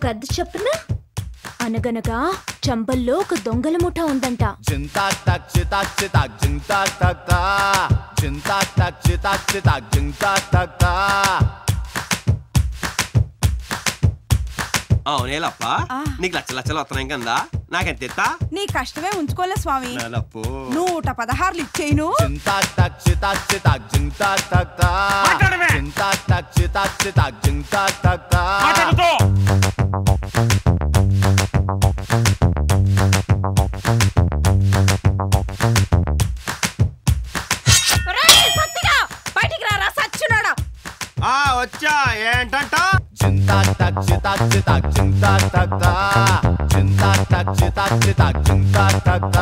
కథ చెప్పనా అనగనగా చంపల్లో ఒక దొంగల ముఠా ఉందంట చింతా టక్ చితా చితా చింతా టక్క చింతా టక్ చితా చితా చింతా టక్క అవునేలప్ప నీకు లక్ష లక్షలు వస్తున్నాయి కదా నాకెంత ఎత్తా నీ కష్టమే ఉంచుకోలే స్వామి నెలప్పు నూట పదహారులు ఇచ్చేయిను చింతా టక్ చితా చితా చింతా టక్క చింతా టక్ చితా చితా చింతా టక్క బయటికి రారా సచ్చునాడా ఆ వచ్చా ఏంటంట చింతా టక్ చితా చితా చింతా టక్క చింతా టక్ చితా చితా చింతా టక్క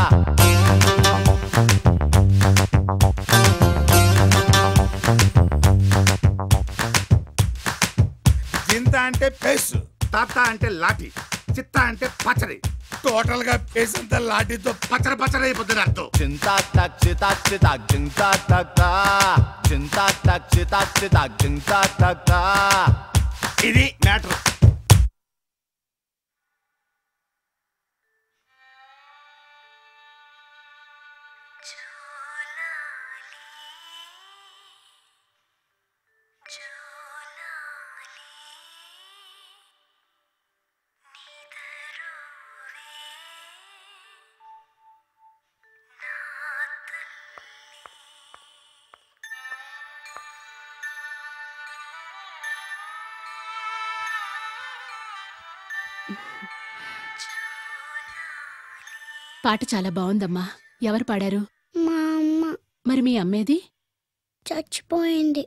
జింత అంటే పేసు తాత అంటే లాఠీ చిత్త అంటే పచ్చడి టోటల్ గా పేసు అంతా లాఠీతో పచ్చడి పచ్చడి అయిపోతుంది అర్థం చింతా టక్ చితా చితా చింతా టక్క చింతా టక్ చితా చితా చింతా టక్క ఇది మ్యాటర్ పాట చాలా బాగుందమ్మా ఎవరు పాడారు మా అమ్మ మరి మీ అమ్మేది చచ్చిపోయింది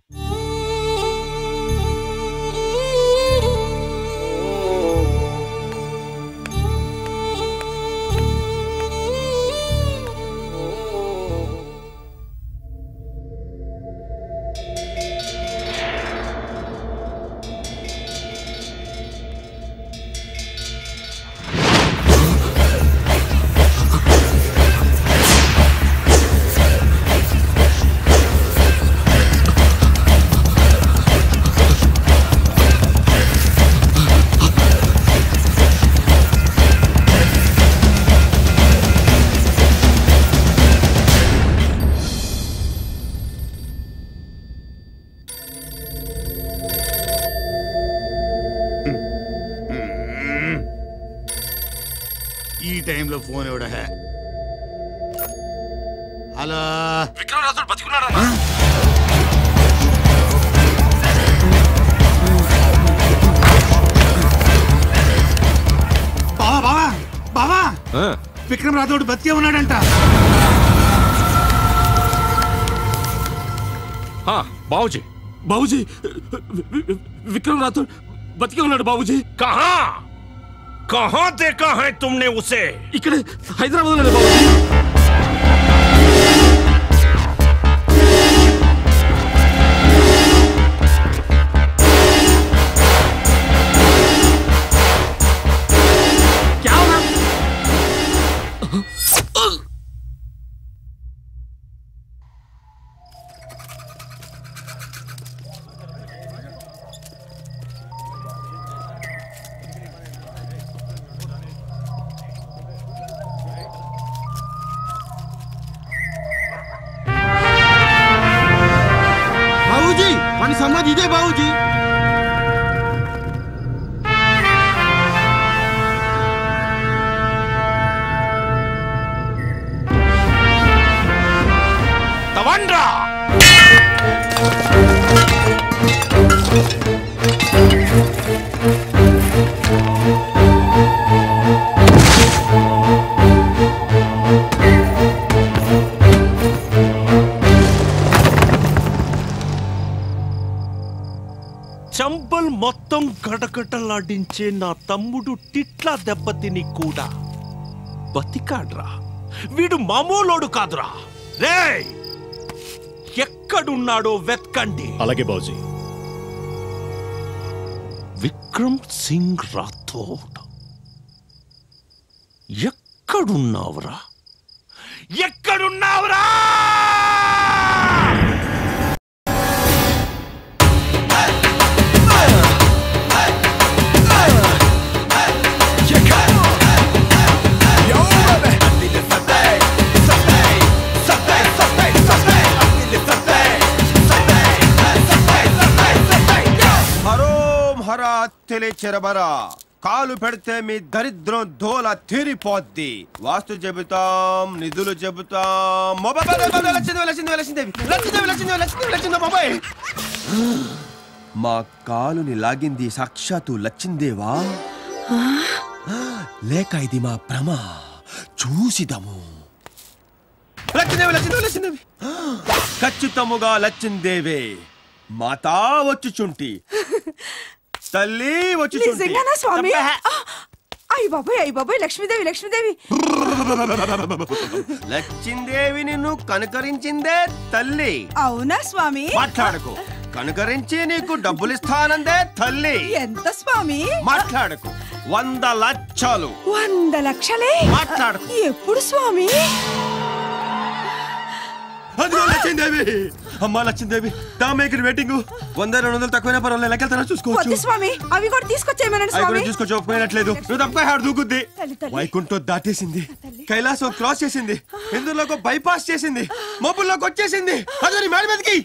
ఈ టైంలో ఫోన్ ఎవడ హలో విక్రమరాజుడు బతికున్నాడా బావా బావా బావా విక్రమ్ రాథోడ్ బతికే ఉన్నాడంట బాబుజీ బాబుజీ విక్రమ్ రాథోడ్ బతికే ఉన్నాడు బాబుజీ కహా కహా देखा है तुमने उसे ఇక్కడ హైదరాబాద్ లో బాబుజీ బాబుజీ వాడి సమాధి ఇదే బాబుజీ తవండ్రా చంపల్ మొత్తం గడగడలాడించే నా తమ్ముడు టిట్లా దెబ్బతిని కూడా బతికాడ్రా వీడు మామూలోడు కాదురా రే ఎక్కడున్నాడో వెతకండి అలాగే బాబుజీ విక్రమ్ సింగ్ రాథోడ్ ఎక్కడున్నావురా ఎక్కడున్నావురా Hey! అత్తిలి చెరబరా కాలు పెడితే మీ దరిద్రం దోల తీరిపోద్ది వాస్తు చెబుతాం నిధులు చెబుతాం మొబ- బ- బ- బ- లక్ష్మీదేవి లక్ష్మీదేవి లక్ష్మీదేవి లక్ష్మీదేవి లక్ష్మీదేవి లక్ష్మీదేవి లక్ష్మీదేవి బాబాయ్ మా కాలుని లాగింది సాక్షాత్తు లచ్చిందేవా లేక ఇది మా భ్రమ చూసిదము లచ్చిందేవి లచ్చిందేవి లచ్చిందేవి ఖచ్చితముగా లచ్చిందేవే మాతా వచ్చుచుంటి తల్లి వచ్చుచుంటి నిజంగానా స్వామి ఆ, అయ్య బాబాయ్ అయ్య బాబాయ్ లక్ష్మీదేవి లక్ష్మీదేవి లచ్చిందేవి నిన్ను కనుకరించిందే తల్లి అవునా స్వామి మాట్లాడకు కనుకరించి నీకు డబ్బులు ఇస్తానందే తల్లి ఎంత స్వామి మాట్లాడకు వంద లక్షలు వంద లక్షలే మాట్లాడకు ఎప్పుడు స్వామి అదిగో లచ్చిందేవి అమ్మా లచ్చిందేవి దా మేకర్ వెయిటింగ్ వంద రెండు వందలు తక్కువైనా పర్వాలేదు లెక్కలు చూసుకోవచ్చు వద్దు స్వామి అవి కూడా తీసుకొచ్చేయమనండి అవి కూడా స్వామి చూసుకొచ్చి ఒప్పుకోనట్లేదు నువ్వు తప్పక ఆడ దూకుద్ది తల్లి, తల్లి. వైకుంఠం దాటేసింది కైలాసం క్రాస్ చేసింది ఇందులోకి బైపాస్ చేసింది మబ్బుల్లోకి వచ్చేసింది అదే మేడ మీదకి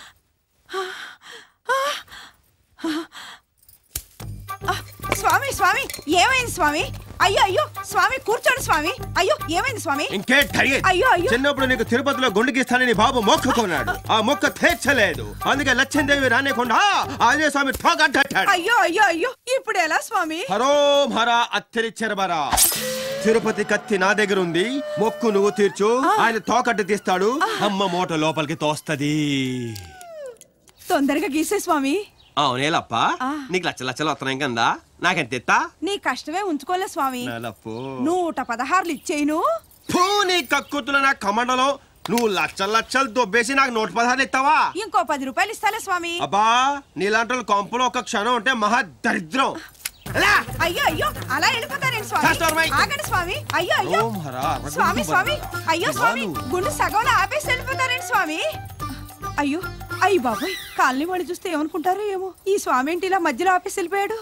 స్వామి స్వామి ఏమైంది స్వామి అయ్యో అయ్యో స్వామి కూర్చోండి స్వామి అయ్యో ఏమైంది స్వామి ఇంకే టైర్ అయ్యో, అయ్యో. చిన్నప్పుడు నీకు తిరుపతిలో గుండెకిస్తానని బాబు మొక్కుకున్నాడు ఆ మొక్క తీర్చలేదు అందుకే లక్ష్మీదేవి రానికుండా ఆంజనేయ స్వామి ఠోగంటాడు అయ్యో అయ్యో అయ్యో ఇప్పుడు ఎలా స్వామి హరోం హర అత్తిరి చెరబరా తిరుపతి కత్తి నా దగ్గర ఉంది మొక్కు నువ్వు తీర్చు ఆయన తోకట్టు తీస్తాడు అమ్మ మూట లోపలికి తోస్తది తొందరగా గీసే స్వామి అవునేలప్ప నీకు లచ్చ లచ్చలు వస్తున్నాయి కదా నాకెంత ఎత్తా నీ కష్టమే ఉంచుకోలే స్వామి నెలప్పు నూట పదహారులు ఇచ్చేయను పూ నీ కక్కుతున్న నా కమండలో నువ్వు లచ్చలు లచ్చలు దొబ్బేసి నాకు నూట పదహారు ఇస్తావా ఇంకో పది రూపాయలు ఇస్తాలే స్వామి అబ్బా నీలాంటి వాళ్ళు కొంపలో ఒక క్షణం ఉంటే మహా దరిద్రం ఎలా? అయ్యో అయ్యో అలా వెళ్ళిపోతారేంటి స్వామి శాస్త్రమై. ఆగండి స్వామి అయ్యో అయ్యో ఓం హర రఘునాథ స్వామి స్వామి వర. అయ్యో స్వామి ఇవాళ. గుండె సగంలో ఆపేసి వెళ్ళిపోతారేంటి స్వామి అయ్యో అయ్యి బాబాయ్ కాలనీ వాడు చూస్తే ఏమనుకుంటారో ఏమో ఈ స్వామి ఏంటి ఇలా మధ్యలో ఆపేసి వెళ్ళిపోయాడు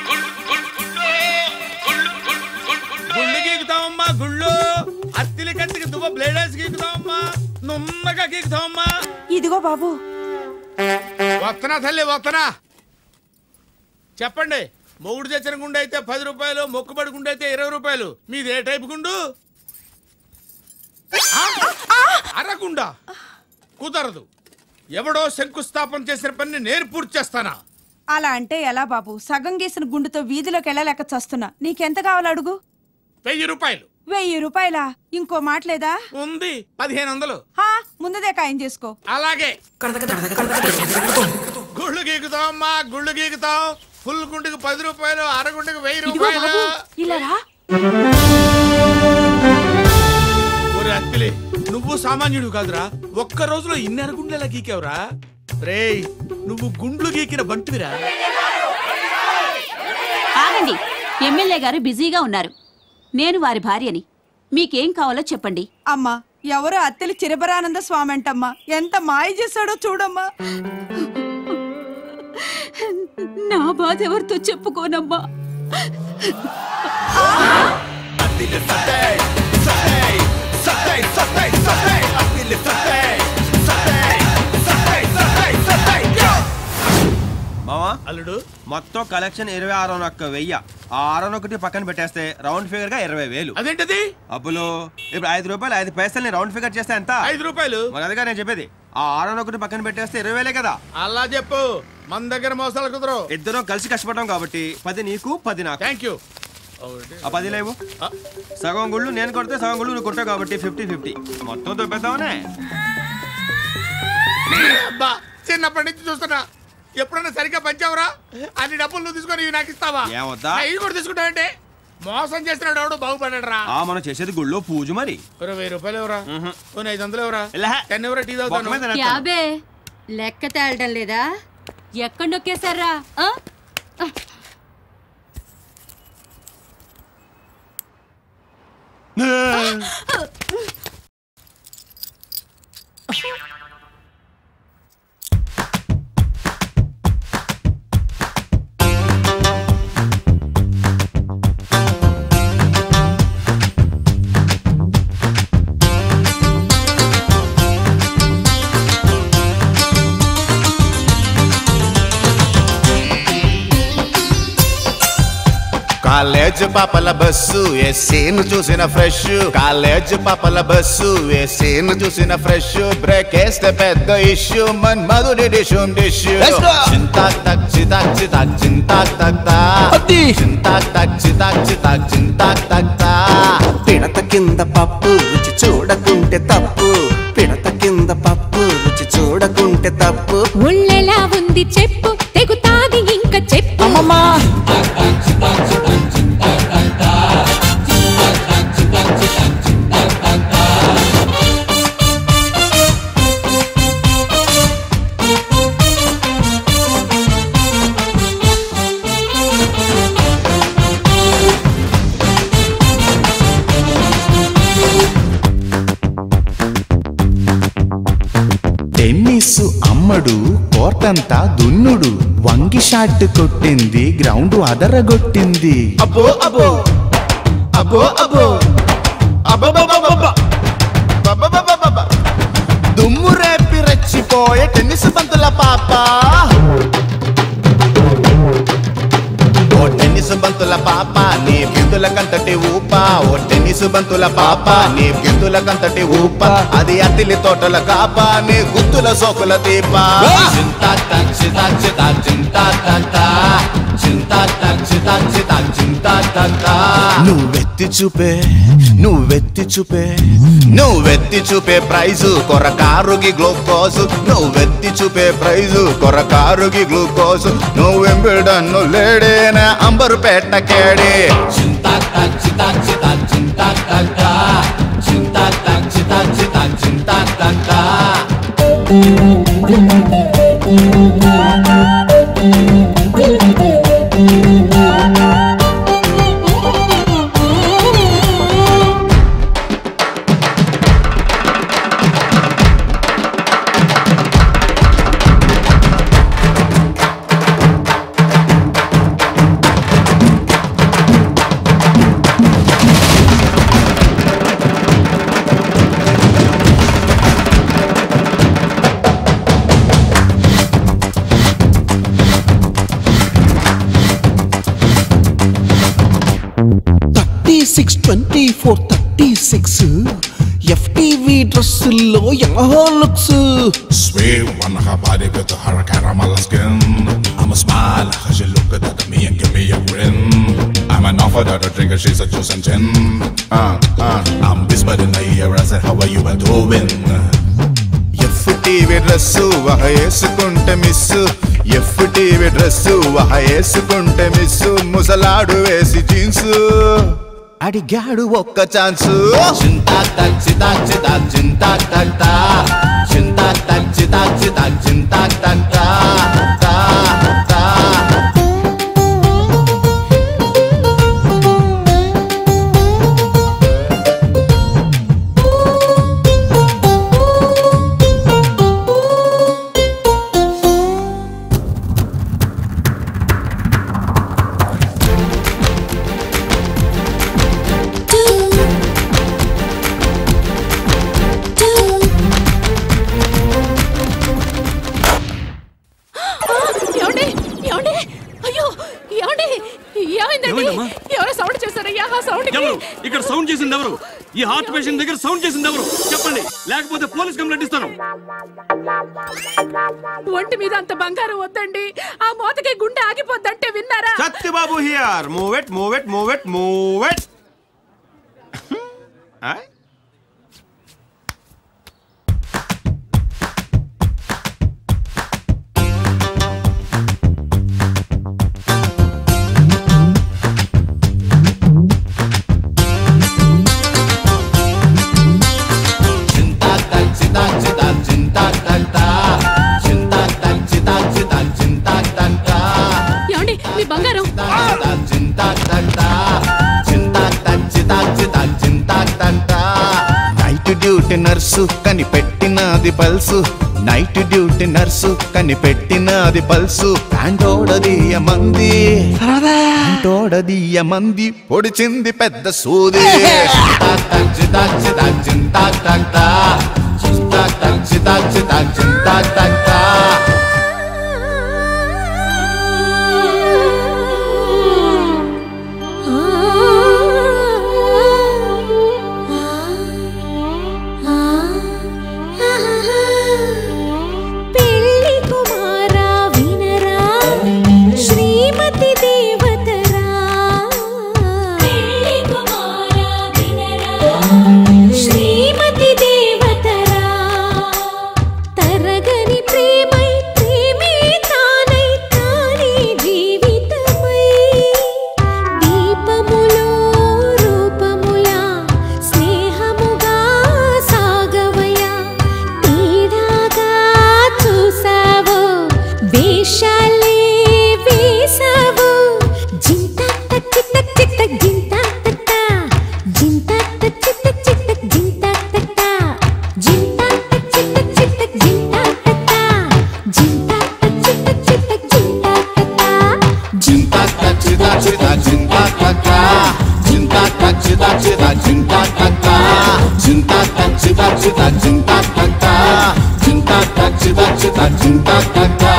గుళ్ళు గీకుతామమ్మా గుళ్ళు అత్తిలి కత్తికి దువ్వ బ్లేడర్స్ గీకుతామమ్మా నున్నగా గీకుతామమ్మా ఇదిగో బాబు వత్తనా తల్లి వత్తనా చెప్పండి మొగుడు తెచ్చిన గుండె అయితే పది రూపాయలు మొక్కుబడి గుండె అయితే ఇరవై రూపాయలు మీది ఏ టైప్ గుండు ఆ? అరగుండా కుదరదు ఎవడో శంకుస్థాపన చేసిన పని నేను పూర్తి చేస్తానా అలా అంటే ఎలా బాబు సగం గీసిన గుండుతో వీధిలోకి వెళ్ళలేక చస్తున్నా నీకెంత కావాలి అడుగు వెయ్యి రూపాయలు వెయ్యి రూపాయలా ఇంకో మాట లేదా ఉంది పదిహేను వందలు హా ముందుదే ఖాయం చేసుకో అలాగే గుళ్ళు గీకుతామమ్మా గుళ్ళు గీకుతాం ఫుల్ గుండుకు పది రూపాయలు అరగుండుకు వెయ్యి ఇదిగో రూపాయలు బాబు ఇలా రా ఒరే అత్తిలి నువ్వు సామాన్యుడు కాదురా ఒక్క రోజులో ఇన్ని అరగుండ్లు ఎలా గీకావురా రేయ్ నువ్వు గుండ్లు గీకిన బంటివిరా ఆగండి ఎమ్మెల్యే గారు బిజీగా ఉన్నారు నేను వారి భార్యని మీకేం కావాలో చెప్పండి అమ్మా ఎవరో అత్తెలి చిరబరానంద స్వామి అంటమ్మా ఎంత మాయ చేశాడో చూడమ్మా నా బాధ ఎవరితో చెప్పుకోనమ్మా మావా అల్లుడు మొత్తం కలెక్షన్ ఇరవై ఆరు ఒక్క వెయ్యి ఆ ఆరు ఒకటి పక్కన పెట్టేస్తే రౌండ్ ఫిగర్ గా ఇరవై వేలు అదేంటది అబ్బులు ఇప్పుడు ఐదు రూపాయలు ఐదు పైసల్ని రౌండ్ ఫిగర్ చేస్తే ఎంత ఐదు రూపాయలు మరి అదిగా నేను చెప్పేది ఆ ఆరు ఒకటి పక్కన పెట్టేస్తే ఇరవై వేలే కదా అలా చెప్పు మన దగ్గర మోసాలు కుదరవు ఇద్దరం కలిసి కష్టపడ్డాం కాబట్టి పది నీకు పది నాకు థ్యాంక్ యూ ఆ పది లేవు సగం గుళ్ళు నేను కొడితే సగం గుళ్ళు నువ్వు కొట్టావు కాబట్టి ఫిఫ్టీ ఫిఫ్టీ మొత్తం దొబ్బేద్దామనే అబ్బా చిన్నప్పటి నుంచి చూస్తున్నా ఎప్పుడన్నా సరిగ్గా పంచావురా అన్ని డబ్బులు నువ్వు తీసుకొని ఇవి నాకు ఇస్తావా ఏమొద్దా? ఇవి కూడా తీసుకుంటావంటే మోసం చేస్తున్నాడు ఎవడు బాగుపడ్డాడు రా ఆ మనం చేసేది గుళ్ళో పూజ మరి వెయ్యి రూపాయలు ఎవరా కొన్ని ఐదు వందలు ఎవరా ఇలా. టెన్ ఎవరా టీ బొక్క తాగుతాను మీద నెత్తాను. యాబే లెక్క తేలడం లేదా ఎక్కడ నొక్కేశారా ఆ? కాలేజ్ పాపల బస్సు ఎస్సీను చూసిన ఫ్రెష్ కాలేజ్ పాపల బస్సు ఎస్సీను చూసిన ఫ్రెష్ బ్రేక్ వేస్తే పెద్ద ఇష్యూ మన్ మధుడి డిషుం డిష్యూ చింతా తక్ చితాక్ చితాక్ చింతా తక్ తా చింతా తక్ చితాక్ చితాక్ చింతా తక్ తా పిడత కింద పప్పు రుచి చూడకుంటే తప్పు పిడత కింద పప్పు రుచి చూడకుంటే తప్పు ఒళ్ళెలా ఉంది చెప్పు తెగుతాది ఇంక చెప్పు టెన్నిస్ అమ్మడు కోర్టంతా దున్నుడు వంగి షాట్ కొట్టింది గ్రౌండ్ అదరగొట్టింది అబ్బో అబ్బో అబ్బో అబ్బో అబ్బబ్బబ్బబ్బబ్బ. అబ్బబ్బబ్బబ్బబ్బ. దుమ్ము రేపి రెచ్చిపోయే టెన్నిస్ బంతుల పాప ఓ టెన్నిస్ బంతుల పాప నీ బిందుల కంతటి ఊప ఓ టెన్నిస్ బంతుల పాప నీ బిందుల కంతటి ఊప అది అతిలి తోటల కాప నీ గుత్తుల సోకుల దీప చింతా టక్ చితా చితా చింతా టక్ చింతా టక్ చితా చితా చింతా టక్ నువ్వెత్తి చూపే నువ్వెత్తి చూపే నువ్వెత్తి చూపే ప్రైజు కొరకారుగి గ్లూకోజ్ నువ్వెత్తి చూపే ప్రైజు కొరకారుగి గ్లూకోజ్ నువ్వెంబిడన్ను లేడేన అంబరు పెట్ట కేడే చింతా టక్ చితా చితా చింతా టక్ చింతా టక్ చితా చితా చింతా టక్ thirty six twenty four thirty six FTV డ్రెస్సుల్లో యమహో looks Sweet one, her body with her caramel skin. I'ma smile, cause she look good at me and give me a grin. I'm an offer that a drinker, she's a juice and gin. Uh, uh, I'm whispered in the ear, I said, how are you been doing? F TV dress వహ వేసుకుంటే miss F TV dress వహ వేసుకుంటే miss ముసలాడు వేసి jeans అడిగాడు ఒక్క chance చింతా టక్ చితా చితా చింతా టక్ టా చింతా టక్ చితా చితా చింతా టక్ టా టా టా ఏమండి ఏమండి అయ్యో ఏమండి ఏమైందండి ఏమైందమ్మా? ఎవరో సౌండ్ చేశారయ్యా ఆ సౌండ్ ఎవరు ఇక్కడ సౌండ్ చేసింది ఎవరు ఈ హార్ట్ పేషెంట్ దగ్గర సౌండ్ చేసింది ఎవరు చెప్పండి లేకపోతే పోలీస్ కంప్లైంట్ ఇస్తాను ఒంటి మీద అంత బంగారం వద్దండి ఆ మోతకి గుండె ఆగిపోద్దంటే విన్నారా Satyababu here move it move it move it move it చింతా టక్ చితా చితా చింతా టక్ టా చింతా టక్ చితా చితా చింతా టక్ టా ఏమండి మీ బంగారం చింతా టక్ టా చింతా టక్ చితా చితా చింతా టక్ టా నైట్ డ్యూటీ నర్సు కనిపెట్టినది పల్సు నైట్ డ్యూటీ నర్సు కనిపెట్టినది పల్సు ప్యాంటోడదీయ మంది ప్యాంటోడదీయ మంది పొడిచింది పెద్ద సూది చింతా టక్ చితా చితా చింతా టక్ టా చింతా టక్ చితా చితా చింతా టక్ టా ఆ చింతా చింతా చింతా చింతా చింతా చింతా చింతా చింతా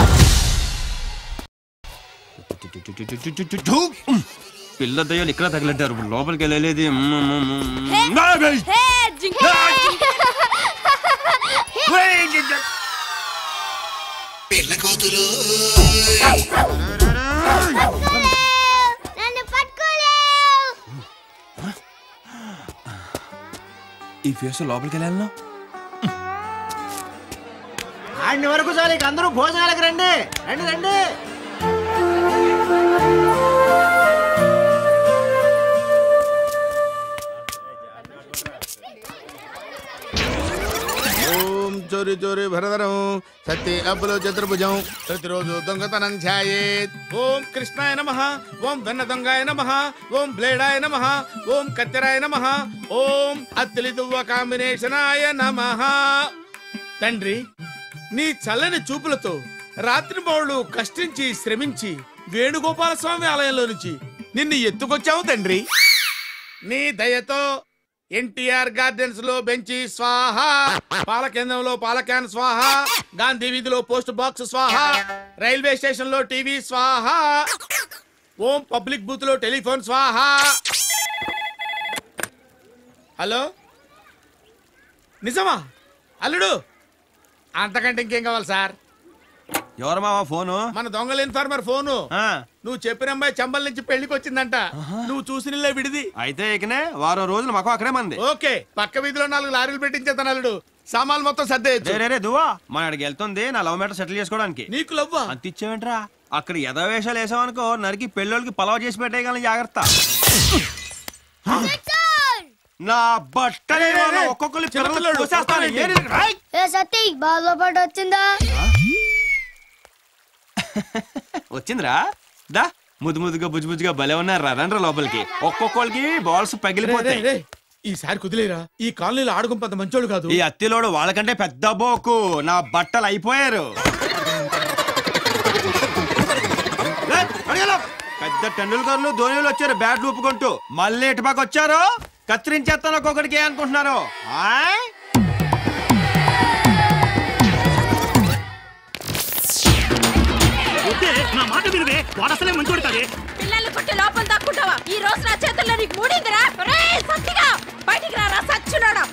పిల్ల దయ్యాలు ఇక్కడ తగిలింటారు ఇప్పుడు లోపలికి వెళ్ళలేదు పిల్ల కూతురు నన్ను పట్టుకోలేవు ఈ ఫేస్ లోపలికి వెళ్ళాలను ఆడిని వరకు చాలు ఇక అందరూ భోజనాలకు రండి రండి రండి ఓం చోరి చోరి భరధరం సత్య అబ్బులో చతుర్భుజం ప్రతిరోజు దొంగతనం ఛాయేత్ ఓం కృష్ణాయ నమ ఓం వెన్న దొంగాయ నమ ఓం బ్లేడాయ నమ ఓం కత్తెరాయ నమ ఓం అత్తిలి దువ్వ కాంబినేషనాయ నమ తండ్రి నీ చల్లని చూపులతో రాత్రి బౌళ్ళు కష్టించి శ్రమించి వేణుగోపాల స్వామి ఆలయంలో నుంచి నిన్ను ఎత్తుకొచ్చావు తండ్రి నీ దయతో ఎన్టీఆర్ గార్డెన్స్ లో బెంచి స్వాహ పాల కేంద్రంలో పాల క్యాన్ స్వాహ గాంధీ వీధిలో పోస్ట్ బాక్స్ స్వాహ రైల్వే స్టేషన్ లో టీవీ స్వాహ ఓం పబ్లిక్ బూత్ లో టెలిఫోన్ స్వాహ హలో నిజమా అల్లుడు అంతకంటే ఇంకేం కావాలి సార్ ఎవరు మావా ఫోను మన దొంగల ఇన్ఫార్మర్ ఫోను నువ్వు చెప్పిన అమ్మాయి చంబల్ నుంచి పెళ్లికి వచ్చిందంట నువ్వు చూసిన విడిది అయితే ఇకనే వారం రోజులు మాకు అక్కడే మంది ఓకే పక్క వీధిలో నాలుగు లారీలు పెట్టించేతాను అల్లుడు సామాన్లు మొత్తం సర్దేయచ్చు రే, రే, రే, దువ్వా మా ఆడికి వెళ్తుంది నా లవ్ మ్యాటర్ సెటిల్ చేసుకోవడానికి నీకు లవ్వా అంత ఇచ్చేవేంట్రా అక్కడ యథావేషాలు వేసామనుకో నరికి పెళ్ళోళ్ళకి పలావ్ చేసి పెట్టేయగలను జాగ్రత్త నా బట్టలే ఒక్కొక్కరు పిల్లలు కోసేస్తాను. ఏరి, రైట్. ఏ సతీ బాగా పాటు వచ్చిందా వచ్చిందిరా దా ముద్దు ముద్దుగా బుజ్జు బుజ్జుగా భలే ఉన్నారు రండ్రా లోపలికి ఒక్కొక్కరికి బాల్స్ పగిలిపోతాయి ఈసారి కుదిలేరా ఈ కాలనీలో ఆడుకుంపంత మంచోడు కాదు ఈ అత్తిలోడు వాళ్ళకంటే పెద్ద బోకు నా బట్టలు అయిపోయారు లే, అడిగేలో. పెద్ద టెండూల్కర్లు ధోనిలు వచ్చారు బ్యాట్ ఊపుకుంటూ మళ్ళీ ఇటుపక్క వచ్చారు కత్తిరించేస్తాను ఒక్కొక్కడికి ఏ అనుకుంటున్నారు ఆయ్? నా మాట వినవే వాడు అసలే మంచోడు కాదే పిల్లల్ని కొట్టి లోపల దాక్కుంటావా ఈ రోజు నా చేతుల్లో నీకు మూడిందిరా ఒరేయ్, సత్తిగా బయటికి రారా సచ్చినోడా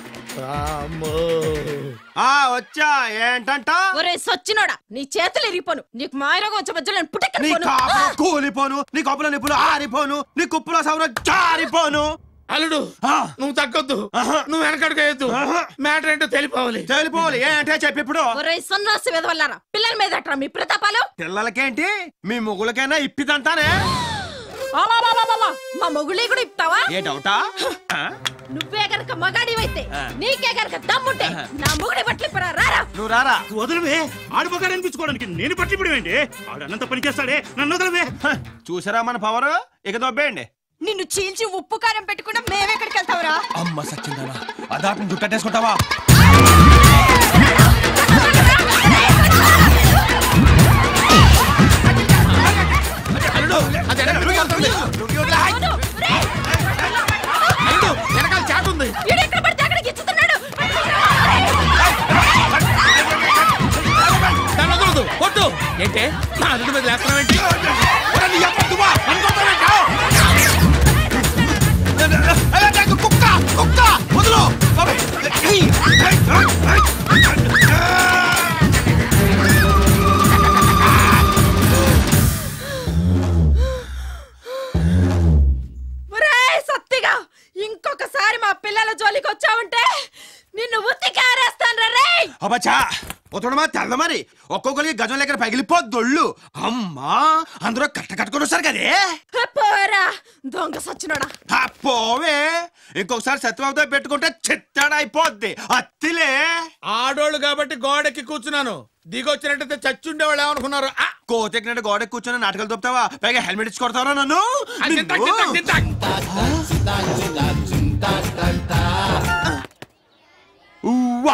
ఆ వచ్చా ఏంటంట ఒరే సచ్చినోడా నీ చేతులు ఇరిగిపోను నీకు మాయరోగం వచ్చే మధ్యలో నేను నీ పుట్టెక్కను కాపులో కూలిపోను నీ కప్పులో నిప్పులు ఆరిపోను నీ కుప్పులో సౌరం జారిపోను అల్లుడు నువ్వు తగ్గొద్దు నువ్వు వెనకడుకోవద్దు మ్యాటర్ ఏంటో తెలిపోవాలి తెలిపోవాలి ఏంటే చెప్పి ఇప్పుడు ఒరే సన్నాసి వెదవల్లారా పిల్లల మీద అట్రా మీ ప్రతాపాలు పిల్లలకేంటి మీ ముగ్గులకైనా ఇప్పిదంతానే అమ్మమ్మమ్మమ్మ, మా మొగుళ్ళి కూడా ఇస్తావా ఏ డౌటా నువ్వే గనక మగాడివైతే ఆ. నీకే గనక దమ్ముంటే నా మొగుడి బట్లిప్పరా రారా నువ్వు రారా వదలవే ఆడు మగాడు అనిపించుకోవడానికి నేను పట్టి ఇప్పుడు ఏంటి ఆడు అన్నంత పని చేస్తాడే నన్ను వదలవే చూసారా మన పవర్ ఇక దొబ్బేయండి నిన్ను చీల్చి ఉప్పు కారం పెట్టుకున్నా మేమెక్కడికి వెళ్తావురా అమ్మ సచ్చిందానా అదాపిని జుట్టేసుకుంటావా వెనకాల చాట్ ఉంది ఈడెక్కడ పడితే అక్కడికి ఇచ్చుతున్నాడు దాన్ని వదలొద్దు, కొట్టు ఏంటే నా అల్లుడి మీద లేస్తున్నావేంటి ఒరే, నీ అబ్బ దువ్వా, నన్ను కొడతావేంటో? కుక్క కుక్క వదులు ఒరేయ్ సత్తిగా ఇంకొకసారి మా పిల్లల జోలికి వచ్చావంటే నిన్ను ఉత్తి కారేస్తాను రే అబ్బచ్చా ఒత్తడమా తెల్ల మరి ఒక్కొక్కరికి గజం లెక్కన పగిలిపోద్దొళ్ళు అమ్మా అందరూ కట్ట కట్టుకొని వస్తారు కదే పోరా దొంగ సచ్చినోడా ఆ, పోవే ఇంకొకసారి సత్యబాబుతో పెట్టుకుంటే చిత్తాడైపోద్ది అత్తిలే ఆడోళ్ళు కాబట్టి గోడెక్కి కూర్చున్నాను దిగొచ్చినట్టయితే చచ్చుండేవాళ్ళు ఏమనుకున్నారు ఆ! కోతెక్కినట్టు గోడ కూర్చొని నాటకాలు దొప్పుతావా పైగా హెల్మెట్ ఇచ్చి కొడతావా నన్ను ఆ, తింటాక్, తింటాక్, తింటాక్. ఉవ్వా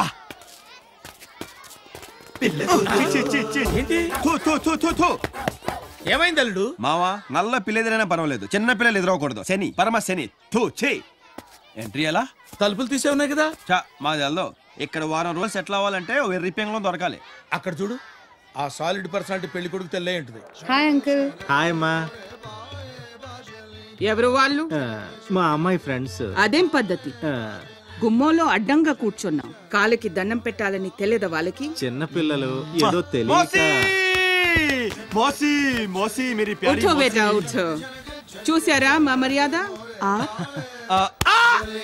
ఏంటి థు, థు, థు, థు, థు. ఏమైంది అల్లుడు మావా నల్ల పిల్ల ఎదురైనా పర్వాలేదు చిన్న పిల్లలు ఎదురవకూడదు శని పరమ శని థూ ఛీ ఎంట్రీ ఎలా తలుపులు తీసే ఉన్నాయి కదా చా మాది వెళ్దాం ఇక్కడ వారం రోజులు సెటిల్ అవ్వాలంటే ఓ వెర్రి పెంగళం దొరకాలి అక్కడ చూడు ఆ సాలిడ్ పర్సనాలిటీ పెళ్లి కొడుకు తెల్లే ఉంటుంది హాయ్ అంకుల్ హాయ్ అమ్మా ఎవరు వాళ్ళు ఆ, మా అమ్మాయి ఫ్రెండ్స్ అదేం పద్ధతి గుమ్మంలో అడ్డంగా కూర్చున్నాం కాలికి దండం పెట్టాలని తెలియదా వాళ్ళకి చిన్న పిల్లలు ఏదో మోసీ తెలియక మోసీ మోసీ మీరు ప్యారీ ఉఠో మోసీ. బేటా ఉఠో చూసారా మా మర్యాద ఆ ఆ, ఆ!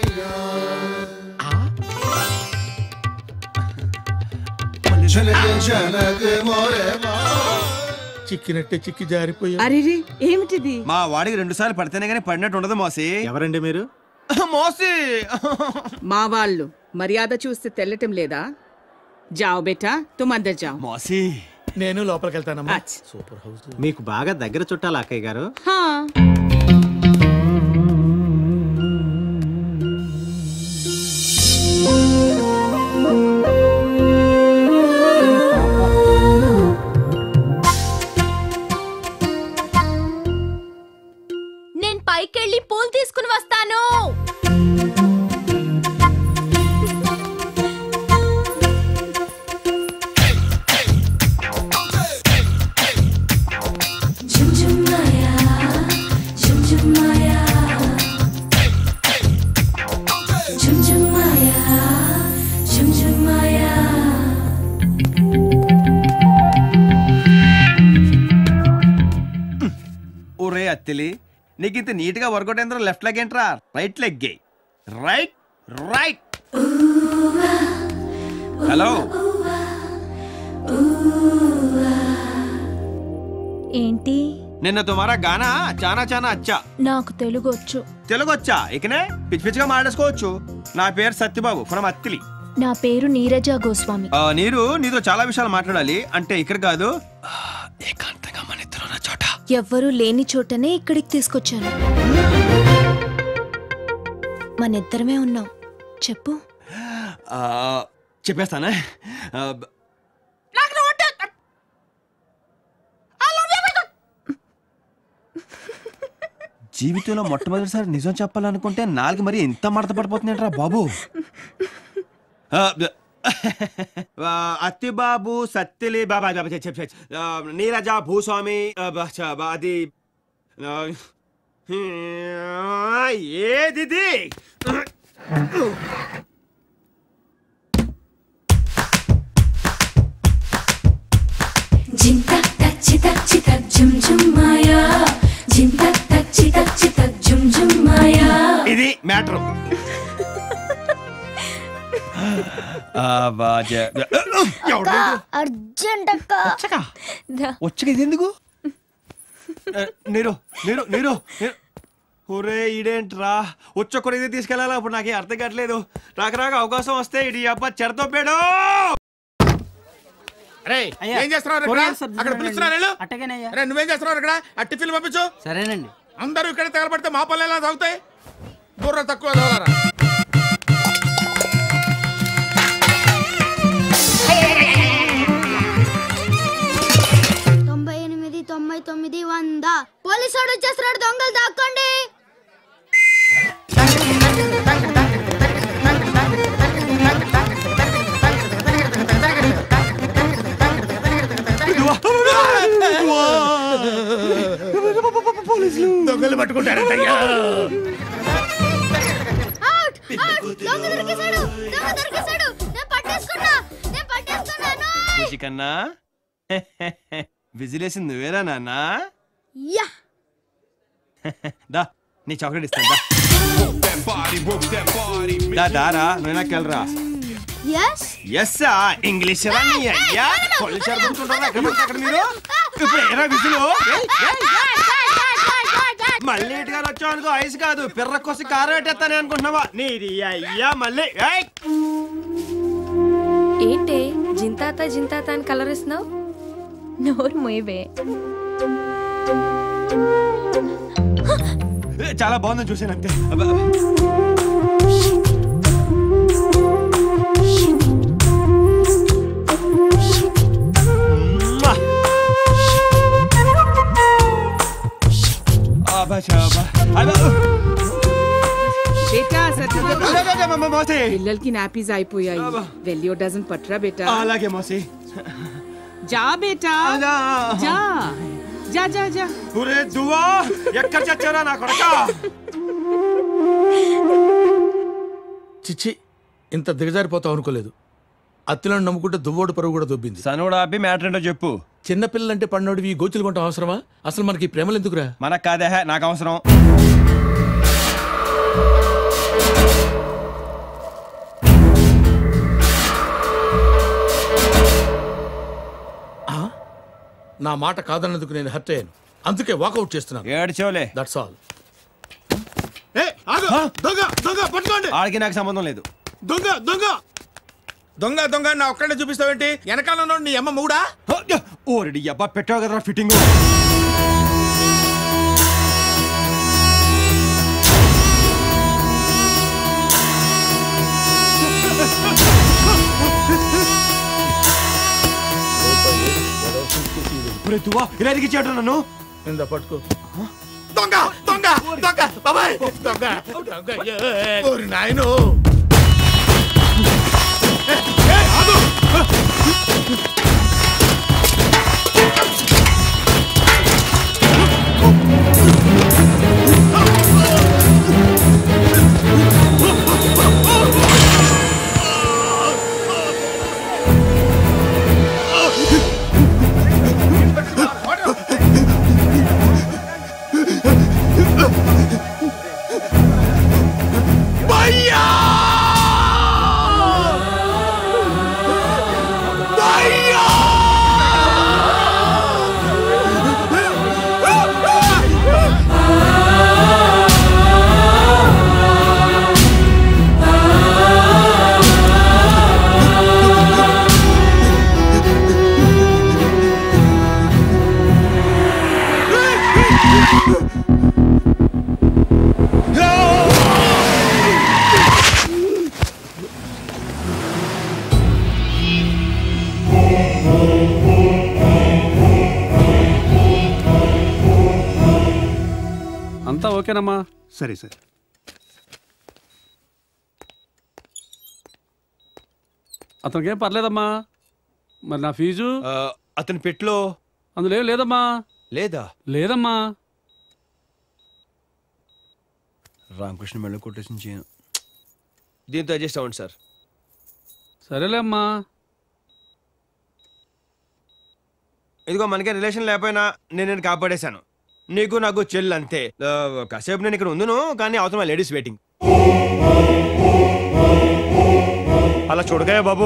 చిక్కినట్టే చిక్కి జారిపోయా అరిరి ఏమిటిది మా వాడికి రెండు సార్లు పడితేనే కానీ పడినట్టు ఉండదు మోసీ ఎవరండి మీరు మోసీ మా వాళ్ళు మర్యాద చూస్తే తెల్లటం లేదా జాओ బేటా తుమ్ అందర్ జాओ మోసీ నేను లోపలికి వెళ్తానమ్మా అచ్చ్. సూపర్ హౌస్ మీకు బాగా దగ్గర చుట్టాలి అక్కయ్య గారు హా నేను పైకెళ్ళి పూలు తీసుకుని వస్తాను ఒరే అత్తిలి నీకు ఇంత నీట్ గా వర్కౌట్ అయిన లెఫ్ట్ లెగ్ ఏంట్రా right leg right right hello ఏంటి నిన్న తుమారా గానా చానా చానా అచ్చా నాకు తెలుగు వచ్చు తెలుగు వచ్చా ఇకనే పిచ్చి పిచ్చిగా మాట్లాడుకోవచ్చు నా పేరు సత్యబాబు ఫ్రమ్ అత్తిలి నా పేరు నీరజ గోస్వామి ఆ, నీరు నీతో చాలా విషయాలు మాట్లాడాలి అంటే ఇక్కడ కాదు ఆ, ఏకాంతంగా మన ఇద్దరు ఉన్న చోట ఎవ్వరూ లేని చోటనే ఇక్కడికి తీసుకొచ్చాను మనిద్దరమే ఉన్నాం చెప్పు ఆ, చెప్పేస్తానే ఆ, బ- జీవితంలో మొట్టమొదటిసారి నిజం చెప్పాలనుకుంటే నాలుగు మరి ఎంత మడత పడిపోతుందంటరా బాబు ఆ, బ- ఆ, అత్తి బాబు సత్తిలి బాబా బాబా చెప్పు చెప్పు చెప్పు. ఆ, నీరజ భూస్వామి ఆ, బ- చ- బ- అది ఆ, ఏదిది జింత తచ్చి తచ్చి తక్ జుమ్ జుమ్ మాయా జింత తచ్చి తచ్చి తక్ జుమ్ జుమ్ మాయా ఇది మ్యాటర్ అర్జెంట్ అక్క వచ్చక ఇది ఎందుకు ఆ, నీరు నీరు నీరు నీరు. ఒరే ఇదేంట్రా వచ్చొక్కడు ఇది తీసుకెళ్ళాలా ఇప్పుడు నాకేం అర్థం కావట్లేదు రాక రాక అవకాశం వస్తే ఇది అబ్బా చెడతొప్పాడు అరే ఏం చేస్తున్నావు ఇక్కడ? కొరియర్ సబ్జెక్ట్ అక్కడ పిలుస్తున్నారు వెళ్ళు. అట్టగేనయ్యా. అరే నువ్వేం చేస్తున్నావు ఇక్కడ ఆ టిఫిన్ పంపించు సరేనండి అందరూ ఇక్కడ తగలబడితే మా పళ్ళు ఎలా తాగుతాయి బుర్ర తక్కువ తగలరా తొంభై ఎనిమిది తొంభై తొమ్మిది వంద పోలీసు వాడు వచ్చేస్తున్నాడు దొంగలు దాక్కోండి దొంగలు పట్టుకుంటారంటయ్యా అవుట్ అవుట్ దొంగ దొరికేశాడు దొంగ దొరికేశాడు నేను పట్టేసుకున్నా నేను పట్టేసుకున్నాను ఖుషి కన్నా విజిలేసింది నువ్వేరా నాన్న యా దా నీ చాక్లెట్ ఇస్తాను దా దా దారా నువ్వు నాకెళ్ళరా ఎస్ ఎస్ ఇంగ్లీష్ రా నీ అయ్యా పోలీసు వారు గుర్తుంటారా? ఎక్కడ పడితే అక్కడ మీరు ఇప్పుడు ఏరా విసులు మళ్ళీ ఇటుగా వచ్చావు అనుకో ఐస్ కాదు పిర్ర కోసి కారం పెట్టేస్తానే అనుకుంటున్నావా నీది అయ్యా మళ్ళీ ఏయ్! ఏంటే జింతాత జింతాత అని కలర్ ఇస్తున్నావు నోరు మోయవే ఏ, చాలా బాగుందని చూసాను అంతే అబ్బా. మ్మా. అబ్బా, చాబా. అబ్బా. బేటా సత్యదేవ అబ్బా, అబ్బా, అబ్బా, మోసే పిల్లలకి నాపీస్ అయిపోయాయి వెళ్ళి ఓ డజన్ పట్రా బేటా అలాగే మోసి జా బేటా జా జా జా జా ఒరే దువా ఎక్కడ చచ్చారా నా కొడక చిచ్చి ఇంత దిగజారిపోతావు అనుకోలేదు అత్తిలను నమ్ముకుంటే దువ్వోడు పరువు కూడా దొబ్బింది సనోడు ఆపి మ్యాటర్ ఏంటో చెప్పు చిన్నపిల్లలంటే పన్నోడివి ఈ గోచులు కొంటాం అవసరమా అసలు మనకి ఈ ప్రేమలు ఎందుకురా మనకు కాదే నాకు అవసరం నా మాట కాదన్నందుకు నేను హర్ట్ అయ్యాను అందుకే వాకౌట్ చేస్తున్నాను ఏడ్చోలే దట్స్ ఆల్ దొంగ దొంగ పట్టుకోండి ఆడికి నాకు సంబంధం లేదు దొంగ దొంగ దొంగ దొంగ నా ఒక్కడే చూపిస్తావేంటి వెనకాల ఉన్నోడు నీ అమ్మ మూడా ఓరెడి అబ్బా పెట్టావు కదరా ఫిట్టింగ్ దువా ఇలా ఎదిగించాడు నన్ను ఇందా పట్టుకో దొంగ దొంగ దొంగ బాబాయ్ దొంగ దొంగ ఓరి నాయనో అంతా ఓకేనమ్మా సరే సరే అతనికి ఏం పర్లేదమ్మా మరి నా ఫీజు అతని పెట్లో అందులో ఏం లేదమ్మా లేదా లేదమ్మా రామకృష్ణ మెళ్ళ కొట్టేసిన చేయను దీంతో అడ్జస్ట్ అవ్వండి సార్ సరేలే అమ్మా ఇదిగో మనకే రిలేషన్ లేకపోయినా నేను నేను కాపాడేశాను నీకు నాకు చెల్లి అంతే ఆ, కాసేపు నేను ఇక్కడ ఉందును కానీ అవతల లేడీస్ వెయిటింగ్ అలా చూడగాయ బాబు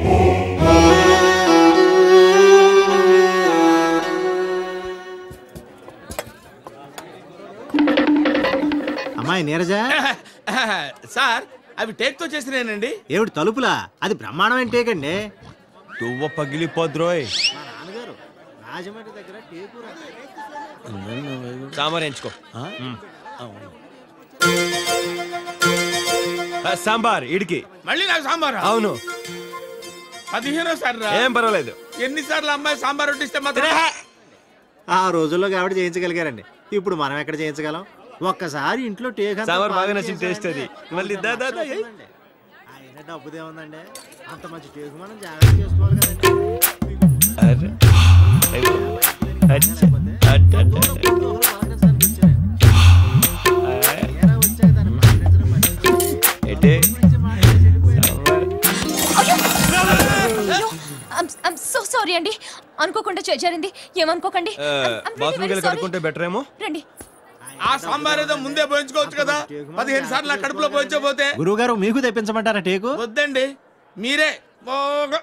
అమ్మాయి నీరజ సార్ అవి టేక్ తో చేసినేనండి ఏమిటి తలుపులా అది బ్రహ్మాండమైన టేక్ అండి దువ్వ పగిలిపోద్రోయ్ నాన్నగారు రాజమండ్రి దగ్గర టేకు సాంబార్ ఎంచుకో ఆ, సాంబార్ ఇడికి మళ్ళీ నాకు సాంబార్ అవును పదిహేనో సార్ ఏం పర్వాలేదు ఎన్నిసార్లు అమ్మాయి సాంబార్ వడ్డిస్తే మాత్రం ఆ రోజుల్లో ఆవిడ చేయించగలిగారండి ఇప్పుడు మనం ఎక్కడ చేయించగలం ఒక్కసారి ఇంట్లో టేక్ అంతా సాంబార్ బాగా బాగా నచ్చిన టేస్ట్ అది చేశారండి. మళ్ళీ దా దా దా ఏయ్. అయినా డబ్బుదే ఉందండి అంత మంచి టేకు మనం జాగ్రత్త చేసుకోవాలి కదండి అరే. అయ్యో. అచ్చ. అచ్చ, అచ్చ, అచ్చ. ఎటే? సో సారీ అండి అనుకోకుండా చే- జరిగింది ఏమనుకోకండి ఆ, I'm- I'm really బాత్రూమ్కి very వెళ్ళి sorry. కడుక్కుంటే బెటర్ ఏమో రండి ఆ సాంబార్ ఏదో ముందే పోయించుకోవచ్చు కదా పదిహేను సార్లు నా కడుపులో పోయించబోతే గురువుగారు మీకు తెప్పించమంటారా టేకు వద్దండి మీరే బాగా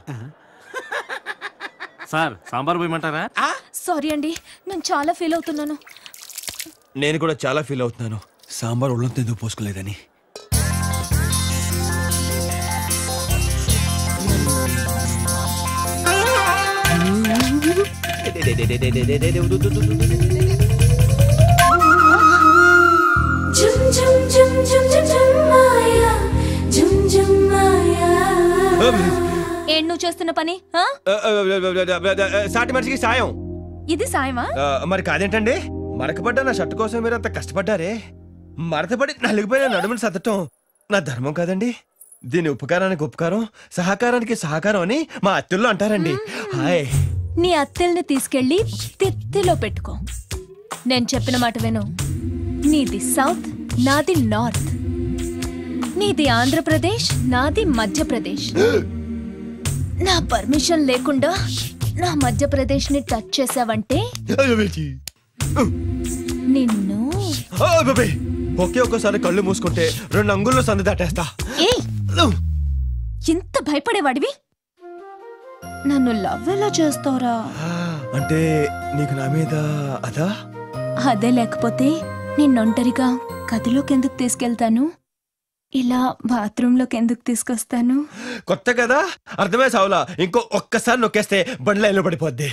సార్ సాంబార్ పోయమంటారా సారీ అండి నేను చాలా ఫీల్ అవుతున్నాను నేను కూడా చాలా ఫీల్ అవుతున్నాను సాంబార్ ఒళ్ళంతా ఎందుకు పోసుకోలేదని జుమ్ జుమ్ జుమ్ జుమ్ జుమ్ జుమ్ మాయా జుమ్ జుమ్ మాయా ఏం నువ్వు చేస్తున్న పని ఆ? ఆ, ఆ, ఆ, ఆ, ఆ, సాటి మనిషికి సాయం ఇది సాయమా ఆ, మరి కాదేంటండి మరకపడ్డ నా షర్ట్ కోసం మీరు అంత కష్టపడ్డారే మరతపడి నలిగిపోయిన నడుముని సర్దటం నా ధర్మం కాదండి దీని ఉపకారానికి ఉపకారం సహకారానికి సహకారం అని మా అత్తుల్లో అంటారండి హాయ్ నీ అత్తెల్ని తీసుకెళ్లి తిత్తిలో పెట్టుకో నేను చెప్పిన మాట విను నీది సౌత్ నాది నార్త్ నీది ఆంధ్రప్రదేశ్ నాది మధ్యప్రదేశ్ నా పర్మిషన్ లేకుండా నా మధ్యప్రదేశ్ ని టచ్ చేసావంటే నిన్ను ఓ బాబాయ్ ఒకే ఒక్కసారి కళ్ళు మూసుకుంటే రెండు అంగుల్లో సందు దాటేస్తా ఏయ్ ఇంత భయపడేవాడివి నన్ను లవ్ ఎలా చేస్తావురా అంటే నీకు నా మీద అదా అదే లేకపోతే నిన్నొంటరిగా గదిలోకి ఎందుకు తీసుకెళ్తాను ఇలా బాత్రూంలోకి ఎందుకు తీసుకొస్తాను కొత్త కదా అర్థమే సావులా ఇంకో ఒక్కసారి నొక్కేస్తే బండి లైన్లో పడిపోద్ది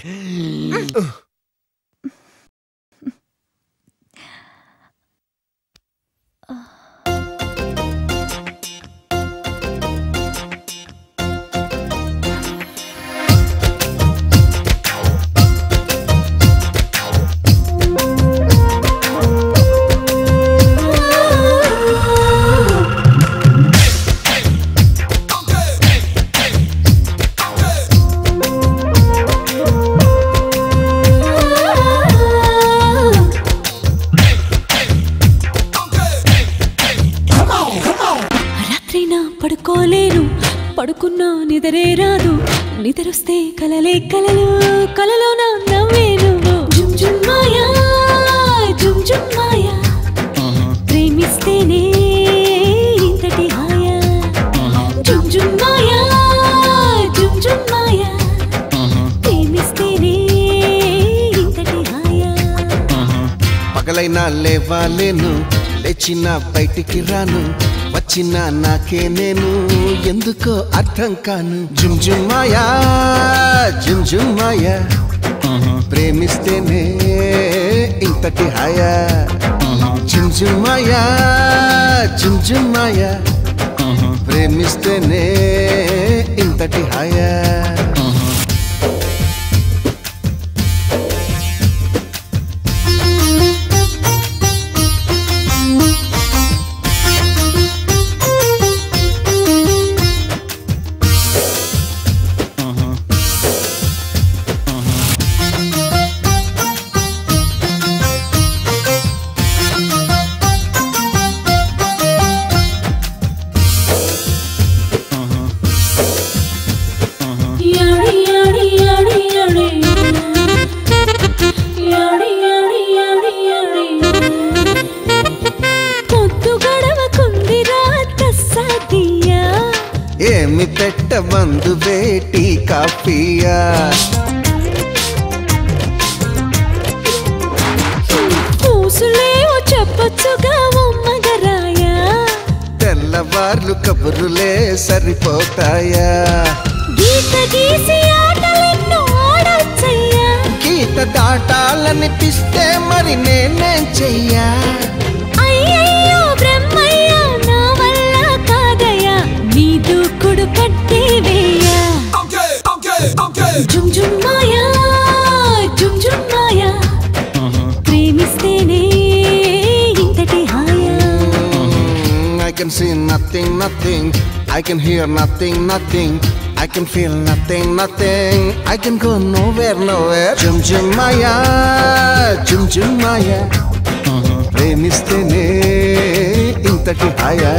రాత్రి నా పడుకోలేను పడుకున్నా నిదరే రాదు నిద్రొస్తే కలలే కలలు కలలో నా నవ్వే నువ్వు జుమ్ జుమ్ మాయా జుమ్ జుమ్ మాయా ప్రేమిస్తేనే ఇంతటి హాయా జుమ్ జుమ్ మాయా జుమ్ జుమ్ మాయా ప్రేమిస్తేనే ఇంతటి హాయా పగలైనా లేవాలేను లేచిన బయటికి రాను వచ్చిన నాకే నేను ఎందుకో అర్థం కాను జుమ్ జుమ్ మాయా జుమ్ జుమ్ మాయా ప్రేమిస్తేనే ఇంతటి హాయా జుమ్ జుమ్ మాయా జుమ్ జుమ్ మాయా ప్రేమిస్తేనే ఇంతటి హాయా యాడి యాడి యాడి యాడి యాడి యాడి యాడి యాడి పొద్దు గడవకుందిరా తస్సదియా ఏమి పెట్ట బంధు బేటీ కాఫీయా పూసులేవో చెప్పొచ్చుగా ఉమ్మగరాయా తెల్లవార్లు కబురులే సరిపోతాయా గీత గీసి ఆటలెన్నో ఆడొచ్చయ్యా గీత దాటాలనిపిస్తే మరి నేనేం చెయ్యా అయ్యయ్యో బ్రహ్మయ్య నా వల్ల కాదయ్యా నీ దూకుడు కట్టే వేయా జుమ్ జుమ్ మాయా జుమ్ జుమ్ మాయా ప్రేమిస్తేనే ఇంతటి హాయా I can see nothing, nothing. I can hear nothing, nothing. I can feel nothing, nothing. I can go nowhere, nowhere. Jum jum maya, jum jum maya. ప్రేమిస్తేనే ఇంతటి హాయా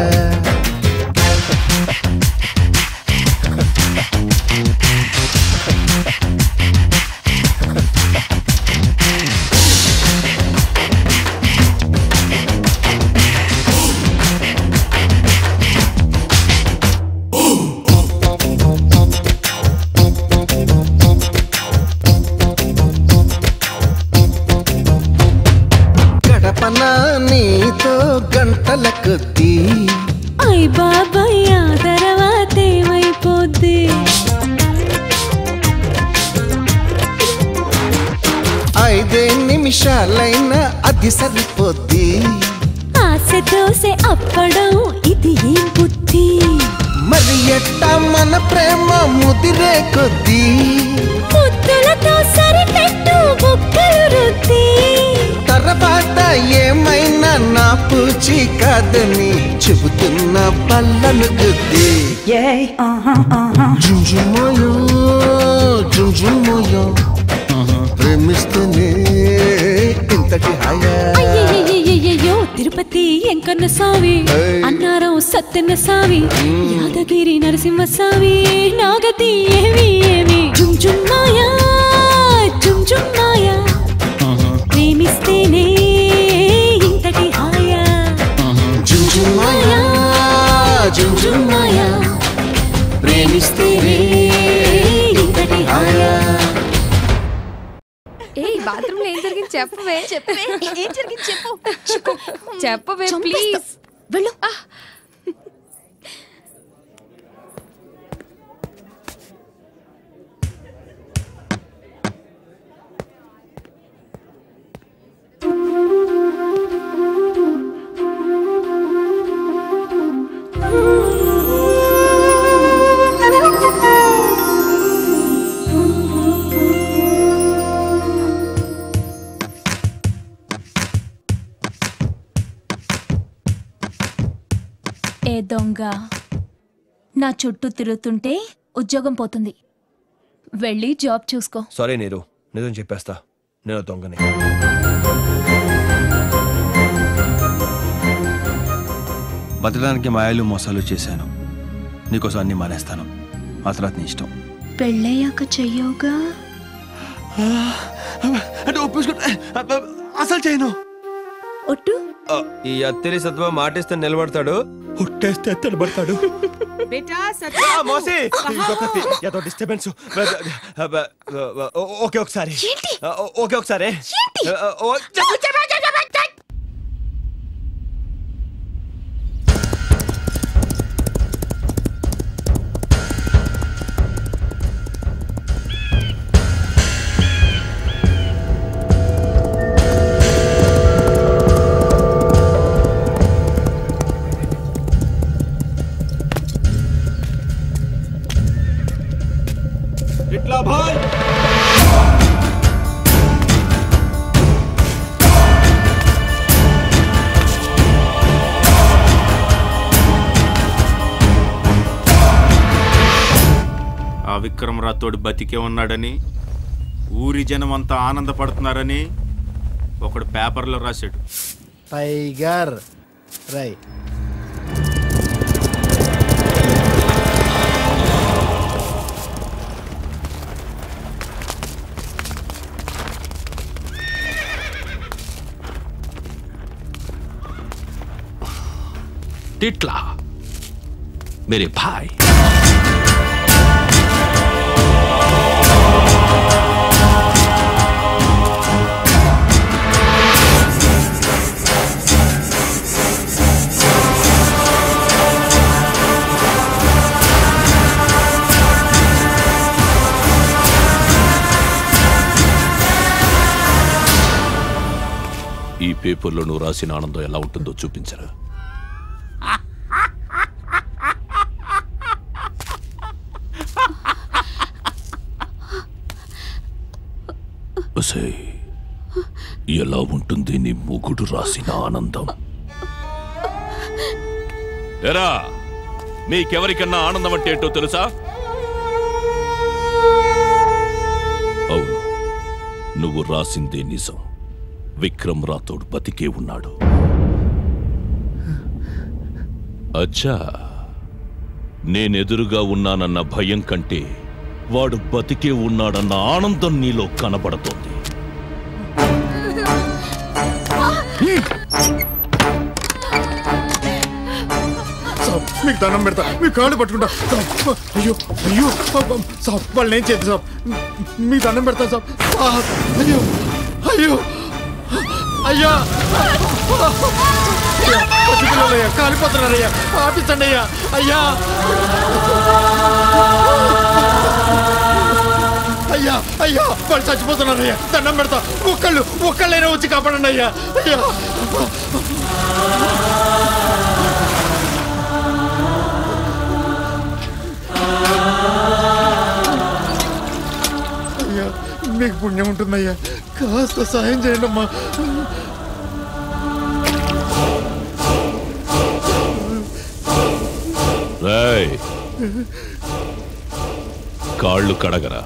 గడపన నీతో గంటల కొద్దీ అయ్ బాబాయ్ ఆ తర్వాత ఏమైపోద్ది ఐదే నిమిషాలైనా అది సరిపోద్ది ఆశ దోశ అప్పడం ఇది ఏం బుద్ధి మరి ఎట్టా మన ప్రేమ ముదిరే కొద్దీ ముద్దులతో సరిపెట్టు బుక్కలు రుద్ది తర్వాత ఏమైనా నా పూచి కాదని చెబుతున్న పళ్ళను గుద్ది జుంజుమోయో జుంజుమోయో ప్రేమిస్తూనే ఇంతటి హాయా అయ్యయ్యయ్యయ్యో తిరుపతి ఎంకన్న స్వామి అన్నారం సత్యన్న స్వామి యాదగిరి నరసింహ స్వామి నాగతి ఏమి ఏమి జుమ్ జుమ్ మాయా జుమ్ జుమ్ మాయా ప్రేమిస్తేనే ఇంతటి హాయా జుంజుమాయా జుంజుమాయా ప్రేమిస్తేనే ఇంతటి హాయా ఏ బాత్రూమ్ లో ఏం జరిగింది చెప్పవే చెప్పవే ఏం జరిగింది చెప్పు చెప్పవే చంపేస్తా. ప్లీజ్ వెళ్ళు ఏ దొంగ నా చుట్టూ తిరుగుతుంటే ఉద్యోగం పోతుంది వెళ్ళి జాబ్ చూసుకో సారీ నీరు నిజం చెప్పేస్తా నేను దొంగని బతకడానికి మాయలు మోసాలు చేశాను నీకోసం అన్ని మానేస్తాను ఆ తర్వాత నీ ఇష్టం పెళ్ళయ్యాక చెయ్యవుగా అంటే ఒప్పించుకో అసలు చేయను ఒట్టు ఆ, ఈ అత్తిరి సత్వ మాటిస్తే నిలబడతాడు ఒట్టేస్తే తడబడతాడు బేటా ఆ, మోసి ఇంకొకటి ఏదో డిస్టర్బెన్స్ ఓకే ఒకసారి ఆ, ఓకే ఒకసారి ఆ, ఓ, చెప్పు, చెప్పు, చెప్పు, చెప్పు, చెప్పు. ఇట్లా భాయ్ ఆ విక్రమ్ రాథోడ్ బతికే ఉన్నాడని ఊరి జనం అంతా ఆనందపడుతున్నారని ఒకడు పేపర్లో రాశాడు టైగర్ రై टिटला मेरे भाई ఈ పేపర్లో నువ్వు రాసిన ఆనందం ఎలా ఉంటుందో చూపించరా ఒసేయ్, ఎలా ఉంటుంది నీ ముగుడు రాసిన ఆనందం ఎరా మీకెవరికన్నా ఆనందం అంటే ఏంటో తెలుసా అవును నువ్వు రాసిందే నిజం విక్రమ్ రాథోడ్ బతికే ఉన్నాడు అచ్చా నేనెదురుగా ఉన్నానన్న భయం కంటే వాడు బతికే ఉన్నాడన్న ఆనందం నీలో కనబడుతోంది సాబ్ మీకు దండం పెడతా మీ కాళ్ళు పట్టుకుంటా సాబ్ అయ్యో అయ్యో సాబ్, సాబ్ వాళ్ళు ఏం చేద్దాం సాబ్ మీ దండం పెడతా సాబ్ సాబ్, అయ్యో అయ్యో అయ్యా పసిపిల్లలయ్యా కాలిపోతున్నారయ్యా ఆపించండి అయ్యా అయ్యా అయ్యా అయ్యా వాళ్ళు చచ్చిపోతున్నారయ్యా దండం పెడతా ఒక్కళ్ళు ఒక్కళ్ళైనా వచ్చి కాపాడండి అయ్యా అయ్యా అయ్యా మీకు పుణ్యం ఉంటుందయ్యా కాస్త సాయం చేయండి అమ్మా రేయ్ కాళ్ళు కడగరా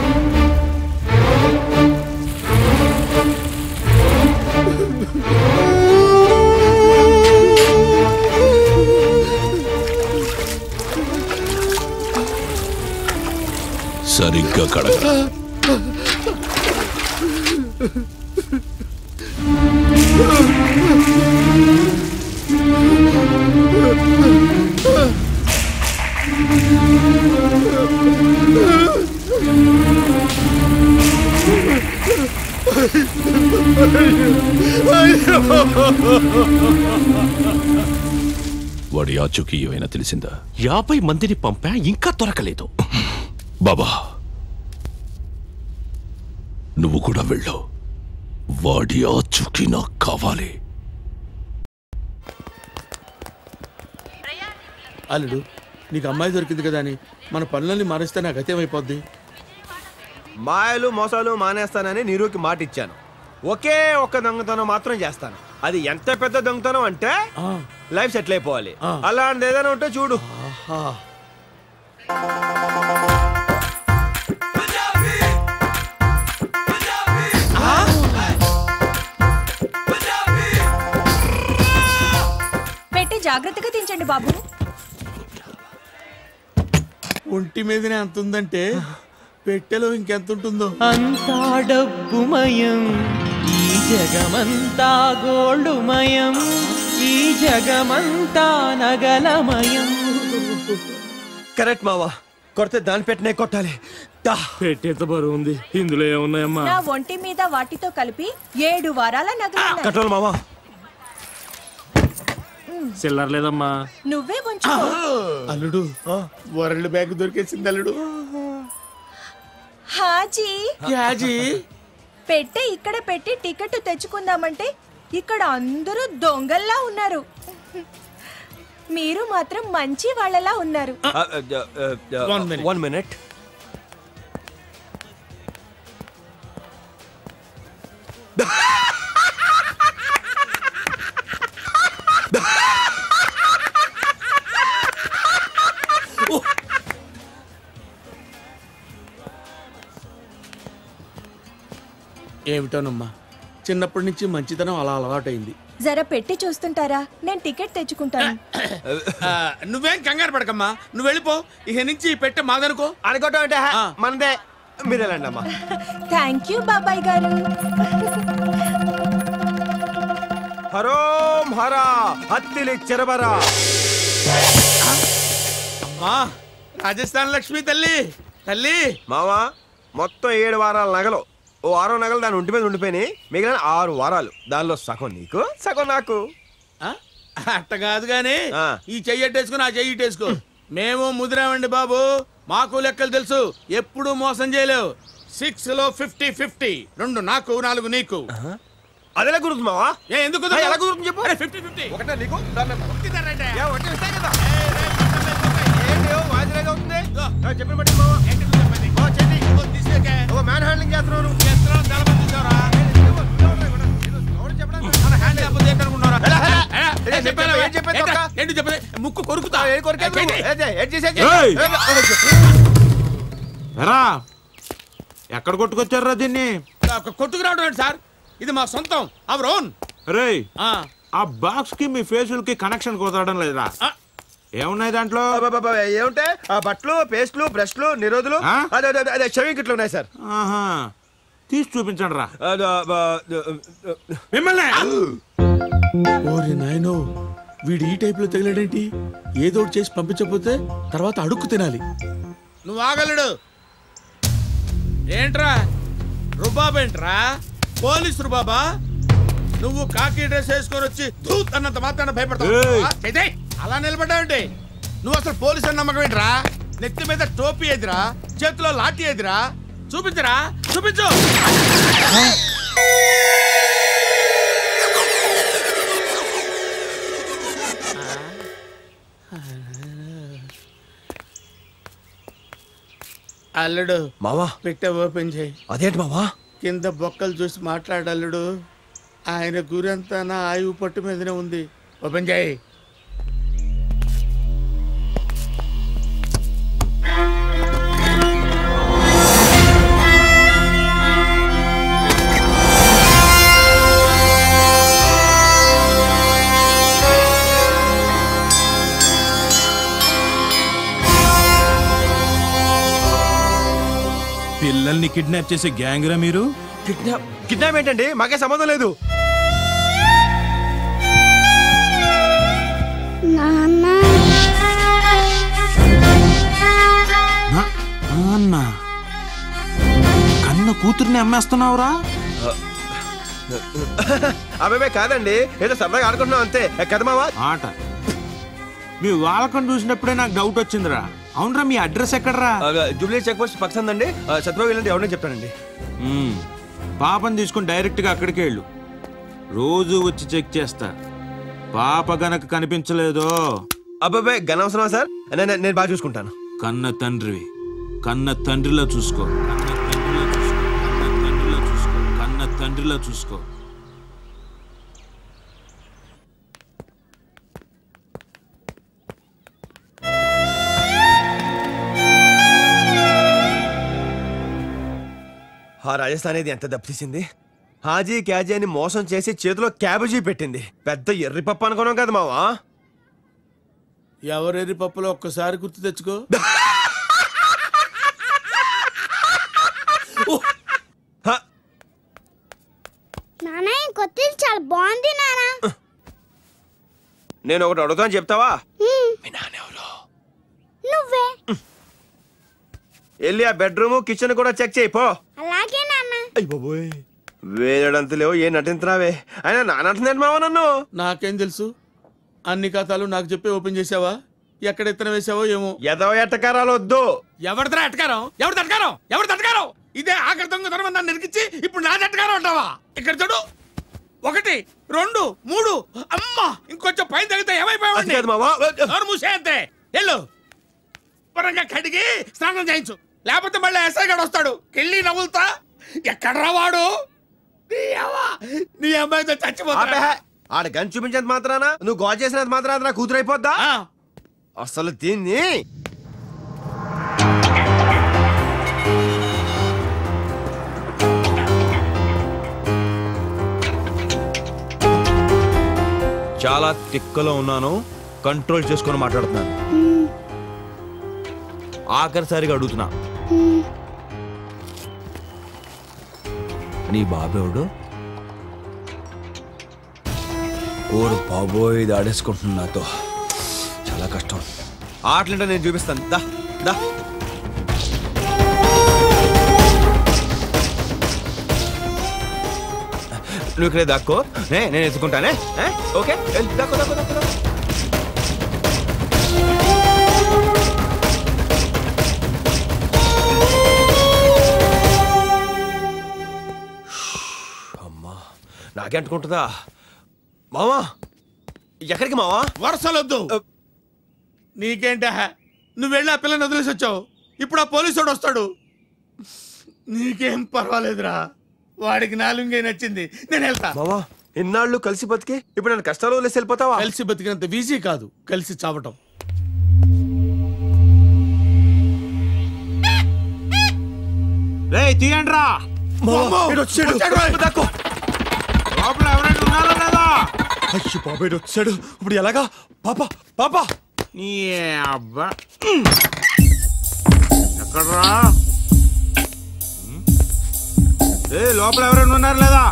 సరిగ్గా కడగరా వాడి ఆచూకీ ఏమైనా తెలిసిందా యాభై మందిని పంపా ఇంకా దొరకలేదు బాబా నువ్వు కూడా వెళ్ళు వాడి ఆచూకీ నాకు కావాలి అల్లుడు నీకు అమ్మాయి దొరికింది కదా అని మన పనులన్నీ మారిస్తే నాకు గతేమైపోద్ది మాయలు మోసాలు మానేస్తానని నీరుకి మాట ఇచ్చాను ఒకే ఒక్క దొంగతనం మాత్రం చేస్తాను అది ఎంత పెద్ద దొంగతనం అంటే లైఫ్ సెటిల్ అయిపోవాలి అలాంటిది ఏదైనా ఉంటే చూడు పెట్టి జాగ్రత్తగా దించండి బాబు ఒంటి మీదనే అంత ఉందంటే పెట్టెలో ఇంకెంత ఉంటుందో అంతా డబ్బుమయం ఈ జగమంతా గోల్డుమయం ఈ జగమంతా నగలమయం కరెక్ట్ మావా కొడితే దాని పెట్టినే కొట్టాలి దా పెట్టేంత బరువు ఉంది ఇందులో ఏమున్నాయమ్మా నా ఒంటి మీద వాటితో కలిపి ఏడు వారాల నగలు కట్టాలి మావా చిల్లర లేదమ్మా నువ్వే ఉంచు అల్లుడు వరల్డ్ బ్యాంక్ దొరికేసింది అల్లుడు హాజీ యాజీ పెట్టే ఇక్కడ పెట్టి టికెట్ తెచ్చుకుందామంటే ఇక్కడ అందరూ దొంగల్లా ఉన్నారు మీరు మాత్రం మంచి వాళ్ళలా ఉన్నారు వన్ మినిట్ వన్ మినిట్ ఏమిటోనమ్మా చిన్నప్పటి నుంచి మంచితనం అలా అలవాటైంది జర పెట్టి చూస్తుంటారా నేను టికెట్ తెచ్చుకుంటాను ఆ, నువ్వేం కంగారు పడకమ్మా నువ్వు వెళ్ళిపో ఇక నుంచి ఈ పెట్టె మాదనుకో అనుకోవటం అంటే మనదే మీరు వెళ్ళండి అమ్మా థ్యాంక్ యూ బాబాయ్ గారు హరోం హర హత్తిలి చెరబరా అమ్మా రాజస్థాన్ లక్ష్మి తల్లి తల్లి మావా మొత్తం ఏడు వారాల నగలు ఓ వారం నగలు దాని ఒంటి మీద ఉండిపోయినాయి మిగిలిన ఆరు వారాలు దానిలో సగం నీకు సగం నాకు అట్ట కాదు గాని ఈ చెయ్యట్టేసుకుని ఆ చెయ్యిటేసుకో మేము ముదిరామండి బాబు మాకు లెక్కలు తెలుసు ఎప్పుడు మోసం చేయలేవు సిక్స్ లో ఫిఫ్టీ ఫిఫ్టీ రెండు నాకు నాలుగు నీకు అదెలా గుర్తు మావా ఏ ఎందుకు ఏ, ఎలా కుదురుతుంది చెప్పు? ఫిఫ్టీ ఫిఫ్టీ ఒకటే నీకు దాన్ని ఏ, ఒకటే ఇస్తాయి కదా ఏంటి, ఓ వాయిదాగా అవుతుంది ఏ, చెప్పిన బట్టి మావా ఓ, చెయ్యి. ఓ, మ్యాన్ హ్యాండ్లింగ్ చేస్తున్నావు నువ్వు. ఏ, చెప్పాను, ఏం చెప్పేది ఏంటా? ఒక్క? ఏంటి చెప్పేది ముక్కు కొరుకుతా ఏం కొరికేది నువ్వు? ఏంటి? ఏది, ఏది చేసేది? ఏయ్! ఎరా ఎక్కడ కొట్టుకొచ్చారా దీన్ని కొట్టుకురావడం ఏంటి సార్ ఇది మా సొంతం అవర్ ఓన్ రేయ్ ఆ బాక్స్ కి మీ ఫేసుల్ కి కనెక్షన్ కుదరడం లేదురా ఏమున్నాయి దాంట్లో అబ్బబ్బబ్బ, ఏముంటాయి ఆ బట్టలు పేస్ట్లు బ్రష్లు నిరోధులు అదే అదే, అదే చెవి గిట్లు ఉన్నాయి సార్ ఆహా తీసి చూపించండి రా మిమ్మల్ని ఓరి నాయనో వీడు ఈ టైప్ లో తగిలాడేంటి ఏదో ఒకటి చేసి పంపించకపోతే తర్వాత అడుక్కు తినాలి నువ్వు ఆగలడు ఏంట్రా రుబాబేంట్రా పోలీస్ రుబాబా నువ్వు కాకి డ్రెస్ వేసుకొని వచ్చి ధూత్ అన్నంత మాత్రాన భయపడతావు చైతే అలా నిలబడ్డావంటే నువ్వు అసలు పోలీసు అని నమ్మకం ఏంట్రా నెత్తి మీద టోపీ ఎదిరా చేతిలో లాఠీ ఎదిరా చూపించరా చూపించు అల్లుడు మావా పెట్టే ఓపెన్ చేయి అదేంటి మావా కింద బొక్కలు చూసి మాట్లాడల్లుడు ఆయన గురంతా నా ఆయువు పట్టు మీదనే ఉంది ఓపెన్ చేయి పిల్లల్ని కిడ్నాప్ చేసే గ్యాంగ్ రా మీరు కిడ్నాప్ కిడ్నాప్ ఏంటండి మాకే సంబంధం లేదు నాన్న అన్న కన్న కూతుర్ని అమ్మేస్తున్నావురా అబ్బాయి కాదండి ఏదో సరదాగా ఆడుకుంటున్నాం అంతే కదా మావా ఆట మీ వాళ్ళకం చూసినప్పుడే నాకు డౌట్ వచ్చిందిరా అవునరా మీ అడ్రస్ ఎక్కడరా జూబ్లీ చెక్ పోస్ట్ పక్కన అండి సత్యబాబు వెళ్ళండి ఎవరిని చెప్తానండి మ్మ్. పాపని తీసుకుని డైరెక్ట్గా అక్కడికి వెళ్ళు రోజు వచ్చి చెక్ చేస్తా పాప గనక కనిపించలేదో అబ్బాయి గనవసరమా సార్ నేను నేను బాగా చూసుకుంటాను కన్న తండ్రివి కన్న తండ్రిలా చూసుకో కన్న తండ్రిలా చూసుకో కన్న తండ్రిలా చూసుకో ఆ రాజస్థాన్ ఇది ఎంత దెబ్బతీసింది హాజీ క్యాజీ అని మోసం చేసి చేతిలో క్యాబేజీ పెట్టింది పెద్ద ఎర్రి పప్పు అనుకున్నాం కదా మావా ఎవరెరి పప్పులో ఒక్కసారి గుర్తు తెచ్చుకో నాన్న ఈ కొత్తిల్లు చాలా బాగుంది నాన్న నేను ఒకటి అడుగుతాను చెప్తావా నువ్వే వెళ్ళి ఆ బెడ్రూమ్ కిచెన్ కూడా చెక్ చేయి పో అలాగే నాన్న అయ్య బాబోయ్ వేలడంత లేవు ఏ నటించరావే ఆయన నానంటున్నాడు మావ నన్ను నాకేం తెలుసు అన్ని ఖాతాలు నాకు చెప్పి ఓపెన్ చేసావా ఎక్కడ ఎత్తన వేసావో ఏమో ఎదవ ఎట్టకారాలు వద్దు ఎవరిదిరా ఎట్టకారం ఎవరి తటకారం ఎవరి తటకారం ఇదే ఆఖరి దొంగతనం నన్ను నిరికిచ్చి ఇప్పుడు నా తటకారం అంటావా ఇక్కడ చూడు ఒకటి రెండు మూడు అమ్మా ఇంకొంచెం పైన తగిలితే అది కాదు మావా. ఏమైపోయాడు మూసే అంతే వెళ్ళు పరంగా కడిగి స్నానం చేయించు లేకపోతే మళ్ళీ ఎస్ఐ గడు వస్తాడు కెళ్ళి నవ్వులుతా ఎక్కడ్రా వాడు నీ అవ్వ, నీ అమ్మాయితో చచ్చిపోతా ఆపే. ఆడ గన్ చూపించేంత మాత్రాన నువ్వు గోల్ చేసినంత మాత్రాన నా కూతురు అయిపోద్దా అసలు దీన్ని చాలా తిక్కలో ఉన్నాను కంట్రోల్ చేసుకొని మాట్లాడుతున్నాను ఆఖరిసారిగా అడుగుతున్నా నీ బాబేవుడు ఓరు బాబోయ్ ఇది ఆడేసుకుంటున్నా నాతో చాలా కష్టం ఆటలంటే నేను చూపిస్తాను దా దా నువ్వు ఇక్కడే దాక్కో నే, నేను ఎత్తుకుంటానే ఏ? ఓకే వెళ్ళు, దాక్కో దాక్కో దాక్కో దాక్కో. అమ్మా నాకే అంటుకుంటుందా మావా ఎక్కడికి మావా వరుసలొద్దు నీకేంట నువ్వు వెళ్ళి ఆ పిల్లని వదిలేసి వచ్చావు ఇప్పుడు ఆ పోలీసుడు వస్తాడు నీకేం పర్వాలేదురా వాడికి నాలుగే నచ్చింది నేను వెళ్తా మావా ఎన్నాళ్ళు కలిసి బతికి ఇప్పుడు నన్ను కష్టాలు వదిలేసి వెళ్ళిపోతావా కలిసి బతికినంత ఈజీ కాదు కలిసి చావటం రే తీయండి రా మావా, ఈడు వచ్చాడు. దాక్కో. లోపల ఎవరైనా ఉన్నారా లేదా అయ్యో బాబాయ్ ఈడు వచ్చాడు ఇప్పుడు ఎలాగా పాప పాప నీ అబ్బా ఎక్కడ్రా ఏ లోపల ఎవరైనా ఉన్నారు లేదా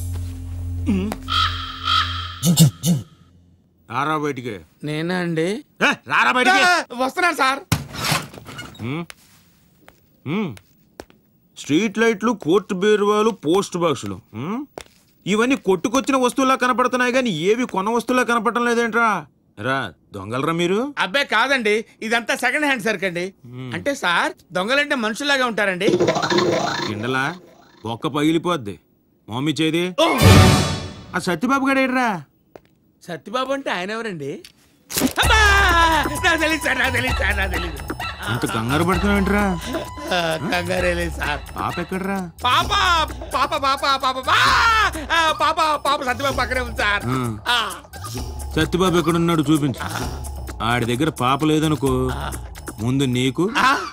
రారా బయటికి నేనా అండి ఏ, రారా బయటికి వస్తున్నాను సార్ ఉమ్. ఉమ్. స్ట్రీట్ లైట్లు కోర్టు బీరువాలు పోస్ట్ బాక్సులు ఉమ్. ఇవన్నీ కొట్టుకొచ్చిన వస్తువులా కనపడుతున్నాయి కానీ ఏవి కొన్న వస్తువులా కనపడటం లేదేంట్రా రా దొంగలరా మీరు అబ్బాయి కాదండి ఇదంతా సెకండ్ హ్యాండ్ సరుకు అండి అంటే సార్ దొంగలంటే మనుషుల్లాగా ఉంటారండి కిండలా ఒక్క పగిలిపోద్ది మమ్మీ చేది ఆ సత్యబాబు గడేడ్రా సత్యబాబు అంటే ఆయన ఎవరండి అబ్బా! నాకు తెలియదు సార్ నాకు తెలియదు సార్ నాకు తెలియదు ఇంత కంగారు పడుతున్నావేంట్రా ఆ, కంగారే లేదు సార్ పాప ఎక్కడ్రా పాప పాప పాప పాప పా! ఆ, పాప పాప సత్యబాబు పక్కనే ఉంది సార్ ఆ. ఆ, సత్యబాబు ఎక్కడున్నాడు చూపించు ఆడి దగ్గర పాప లేదనుకో ముందు నీకు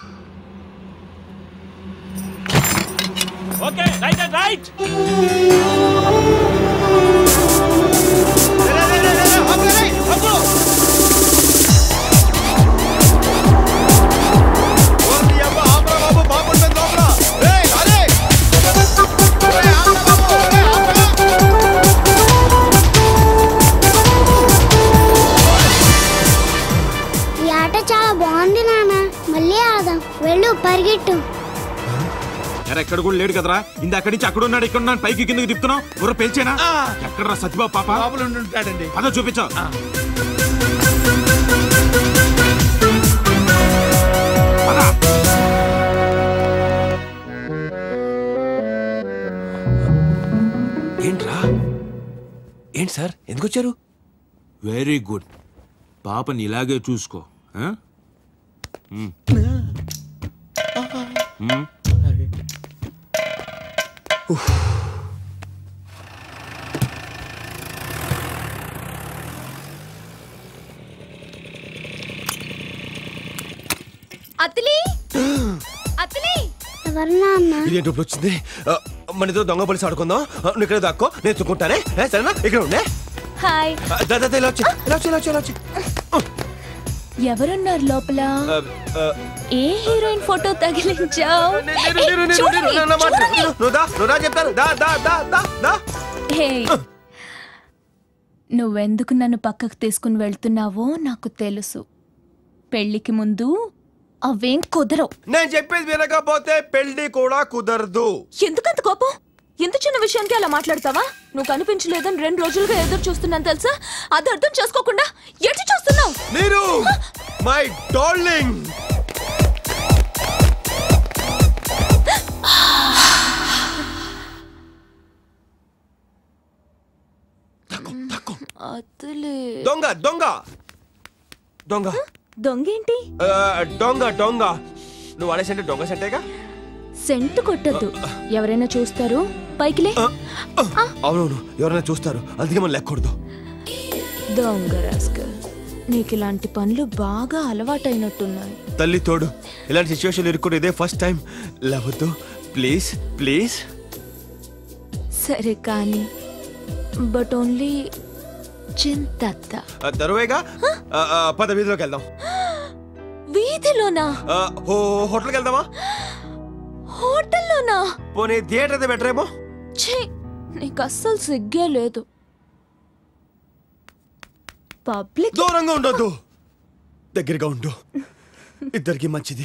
ఓకే రైట్ అండ్ రైట్ బాబు బాగుంటుంది లోపల ఏయ్, వెళ్ళు పరిగెట్టు ఎరా ఎక్కడ కూడా లేడు కదరా ఇంద అక్కడి నుంచి అక్కడ ఉన్నాడు ఇక్కడ ఉన్నాడు పైకి కిందకి తిప్పుతున్నావు బుర్ర పెంచేనా ఎక్కడరా సత్యబాబు పాప లోపల ఉండి ఉంటాడండి పద చూపించావు ఏంట్రా ఏంటి సార్ ఎందుకు వచ్చారు వెరీ గుడ్ పాపని ఇలాగే చూసుకో ఆ? మ్మ్. మ్మ్. అతలి అతలి ఎవరు నాన్న ఇదేంటి ఇప్పుడు వచ్చింది ఆ, మన ఇద్దరు దొంగ పోలీసు ఆడుకుందాం ఆ, నువ్వు ఇక్కడ దాక్కో నేను తుక్కుంటానే ఏ, సరేనా ఇక్కడ ఉండే హాయ్ ఆ, దా, దా, దా, ఇలా వచ్చి ఇలా వచ్చి ఇలా వచ్చి ఇలా వచ్చి ఎవరున్నారు లోపల ఆ, ఆ, ఏ హీరోయిన్ ఫోటో తగిలించావు నీరు, నీరు, నీరు, నీరు, నా- నా మాట విను. నువ్వు దా నువ్వు దా చెప్తాను దా దా దా దా దా నువ్వెందుకు నన్ను పక్కకు తీసుకుని వెళ్తున్నావో నాకు తెలుసు పెళ్లికి ముందు అవేం కుదరవు నేను చెప్పేది వినకపోతే పెళ్లి కూడా కుదరదు ఎందుకంత కోపం ఎంత చిన్న విషయానికి అలా మాట్లాడతావా నువ్వు కనిపించలేదని రెండు రోజులుగా ఎదురు చూస్తున్నాను తెలుసా అది అర్థం చేసుకోకుండా ఎటు చూస్తున్నావు నీరు మై డార్లింగ్ అతలే దొంగ దొంగ దొంగ దొంగేంటి ఆ, దొంగ దొంగ నువ్వు వాడే సెంటే దొంగ సెంటేగా సెంటు కొట్టద్దు ఎవరైనా చూస్తారు పైకిలే అవునవును ఎవరైనా చూస్తారు అందుకే మనం లెక్కకూడదు దొంగ రాస్కల్ నీకు ఇలాంటి పనులు బాగా అలవాటైనట్టున్నాయి తల్లి తోడు ఇలాంటి సిచ్యువేషన్ ఇరుక్కుని ఇదే ఫస్ట్ టైం లేవద్దు ప్లీజ్ ప్లీజ్ సరే కానీ బట్ ఓన్లీ చింతత్త దరువేగా ఆ, ఆ, పద వీధిలోకి వెళ్దాం వీధిలోనా ఆ, హో హోటల్కి వెళ్దామా హోటల్లోనా పోనీ థియేటర్ అయితే బెటర్ ఏమో ఛీ నీకు అస్సలు సిగ్గే లేదు పబ్లిక్ దూరంగా ఉండొద్దు దగ్గరగా ఉండు ఇద్దరికి మంచిది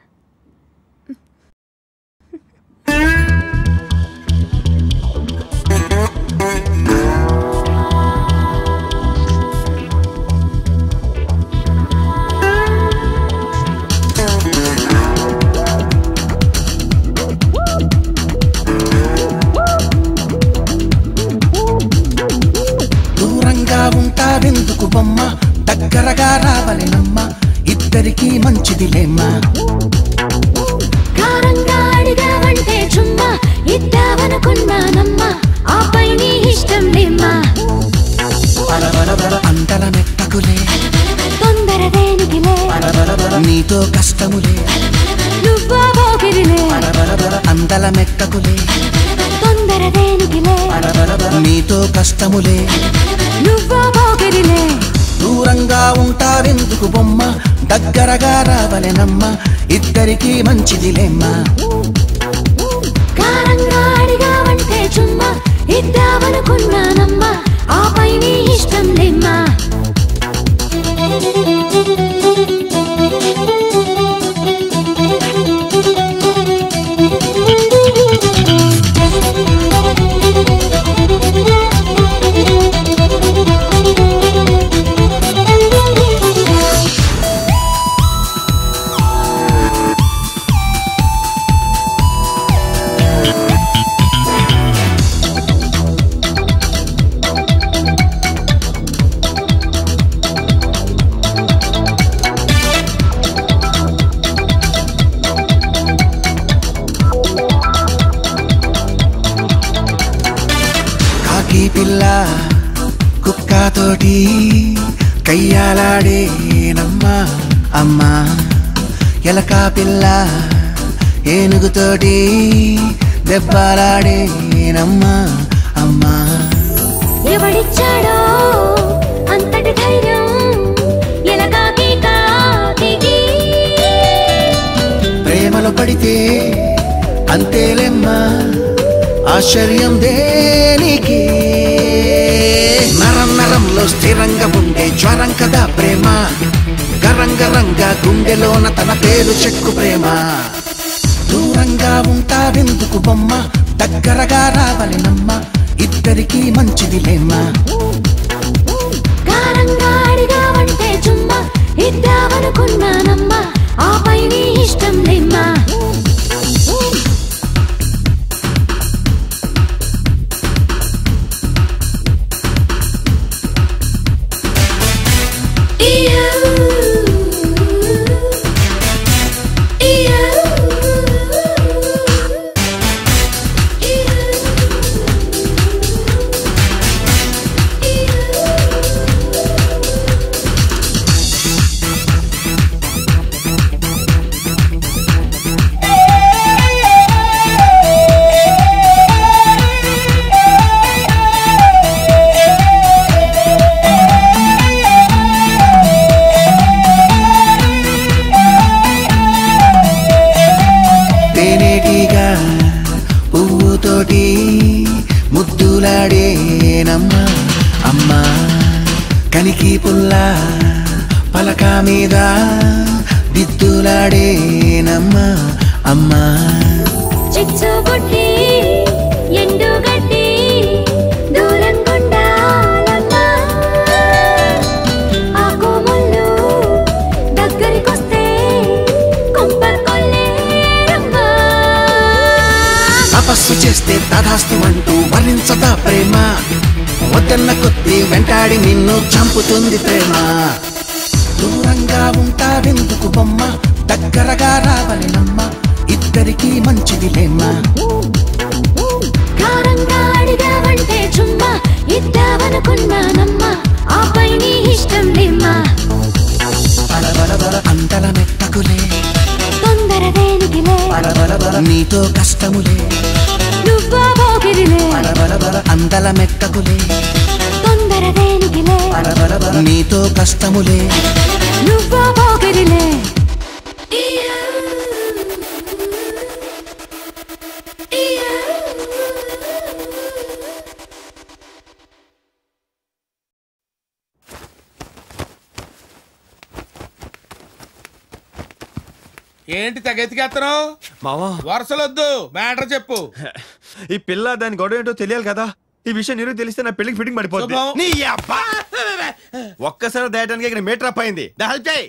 దూరంగా ఉంటావెందుకు బొమ్మ దగ్గరగా రావలెనమ్మ ఇద్దరికీ మంచిదిలేమ్మా కారంగా అడిగావంటే చుమ్మా ఇద్దామనుకున్నానమ్మా ఆపై నీ ఇష్టం లేమ్మా అంతల మెట్టకులే తొందర దేనికిలే నీతో కష్టములే నువ్వా పోకిరిలే అందల మెక్కకులే తొందర దేనికిలే నీతో కష్టములే నువ్వా పోకిరిలే దూరంగా ఉంటావెందుకు బొమ్మ దగ్గరగా రావలెనమ్మ ఇద్దరికీ మంచిదిలేమ్మా కారంగా అడిగావంటే చుమ్మా ఇద్దామనుకున్నానమ్మా ఆపై నీ ఇష్టం లేమ్మా కాకి పిల్ల కుక్కతోటి కయ్యాలాడేనమ్మా అమ్మా ఎలక పిల్ల ఏనుగుతోటి దెబ్బలాడేనమ్మా అమ్మా ఎవడిచ్చాడో అంతటి ధైర్యం ఎలకాకి కాకికి ప్రేమలో పడితే అంతేలేమ్మా ఆశ్చర్యం దేనికి నరం నరంలో స్థిరంగా ఉండే జ్వరం కదా ప్రేమ గర్భ రంగ రంగ గుండెలోన తన పేరు చెక్కు ప్రేమ దూరంగా ఉంటావెందుకు బొమ్మ దగ్గరగా రావలెనమ్మ ఇద్దరికీ మంచిది లేమ్మా గారంగా అడిగావంటే చుమ్మా ఇద్దామనుకున్నానమ్మా ఆపై నీ ఇష్టం లేమ్మా తేనేటిగా పువ్వుతోటి ముద్దులాడేనమ్మా అమ్మా కనికి పుల్ల పలక మీద దిద్దులాడేనమ్మా అమ్మా చిచ్చు బుట్టి ఎండు గడ్డి దూరం కొండాలమ్మా ఆకు ముళ్ళు దగ్గరికొస్తే కొంపలు కొల్లేరమ్మా తపస్సు చేస్తే తదాస్తు అంటూ వర్ణించదా ప్రేమ వద్దన్న కొద్ది వెంటాడి నిన్ను చంపుతుంది ప్రేమ దూరంగా ఉంటావెందుకు బొమ్మ దగ్గరగా రావలెనమ్మ ఇద్దరికీ మంచిది లేమ్మా గారంగా అడిగావంటే చుమ్మా ఇద్దామనుకున్నానమ్మా ఆపై నీ ఇష్టం లేమ్మా అంతల మెత్తకులే తొందర దేనికిలే నీతో కష్టములే నువ్వా పోకిరిలే అందల మెక్కకులే తొందర దేనికిలే నీతో కష్టములే నువ్వా పోకిరిలే ఏంటి తెగెతికేస్తున్నావు మావా వరుసలొద్దు మ్యాటర్ చెప్పు ఈ పిల్ల దాని గొడవ ఏంటో తెలియాలి కదా ఈ విషయం నీరు తెలిస్తే నా పెళ్లికి ఫిట్టింగ్ పడిపోతుంది శుభం. నీ అబ్బా ఒక్కసారి దాయటానికి ఇక్కడ మీటర్ అప్ అయింది దా హెల్ప్ చేయి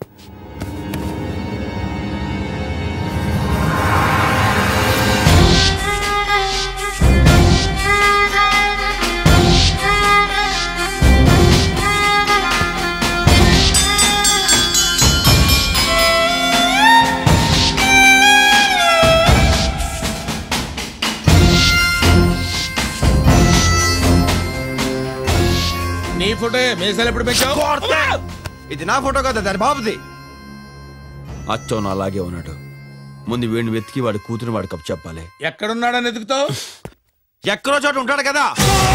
నీ ఫోటో మీసాలు ఎప్పుడు పెంచావు ఇది నా ఫోటో కదా దాని బాబుది అచ్చోన్ అలాగే ఉన్నాడు ముందు వీడిని వెతికి వాడి కూతురు వాడి కప్పు చెప్పాలి ఎక్కడున్నాడని ఎదుగుతావు ఎక్కడో చోట ఉంటాడు కదా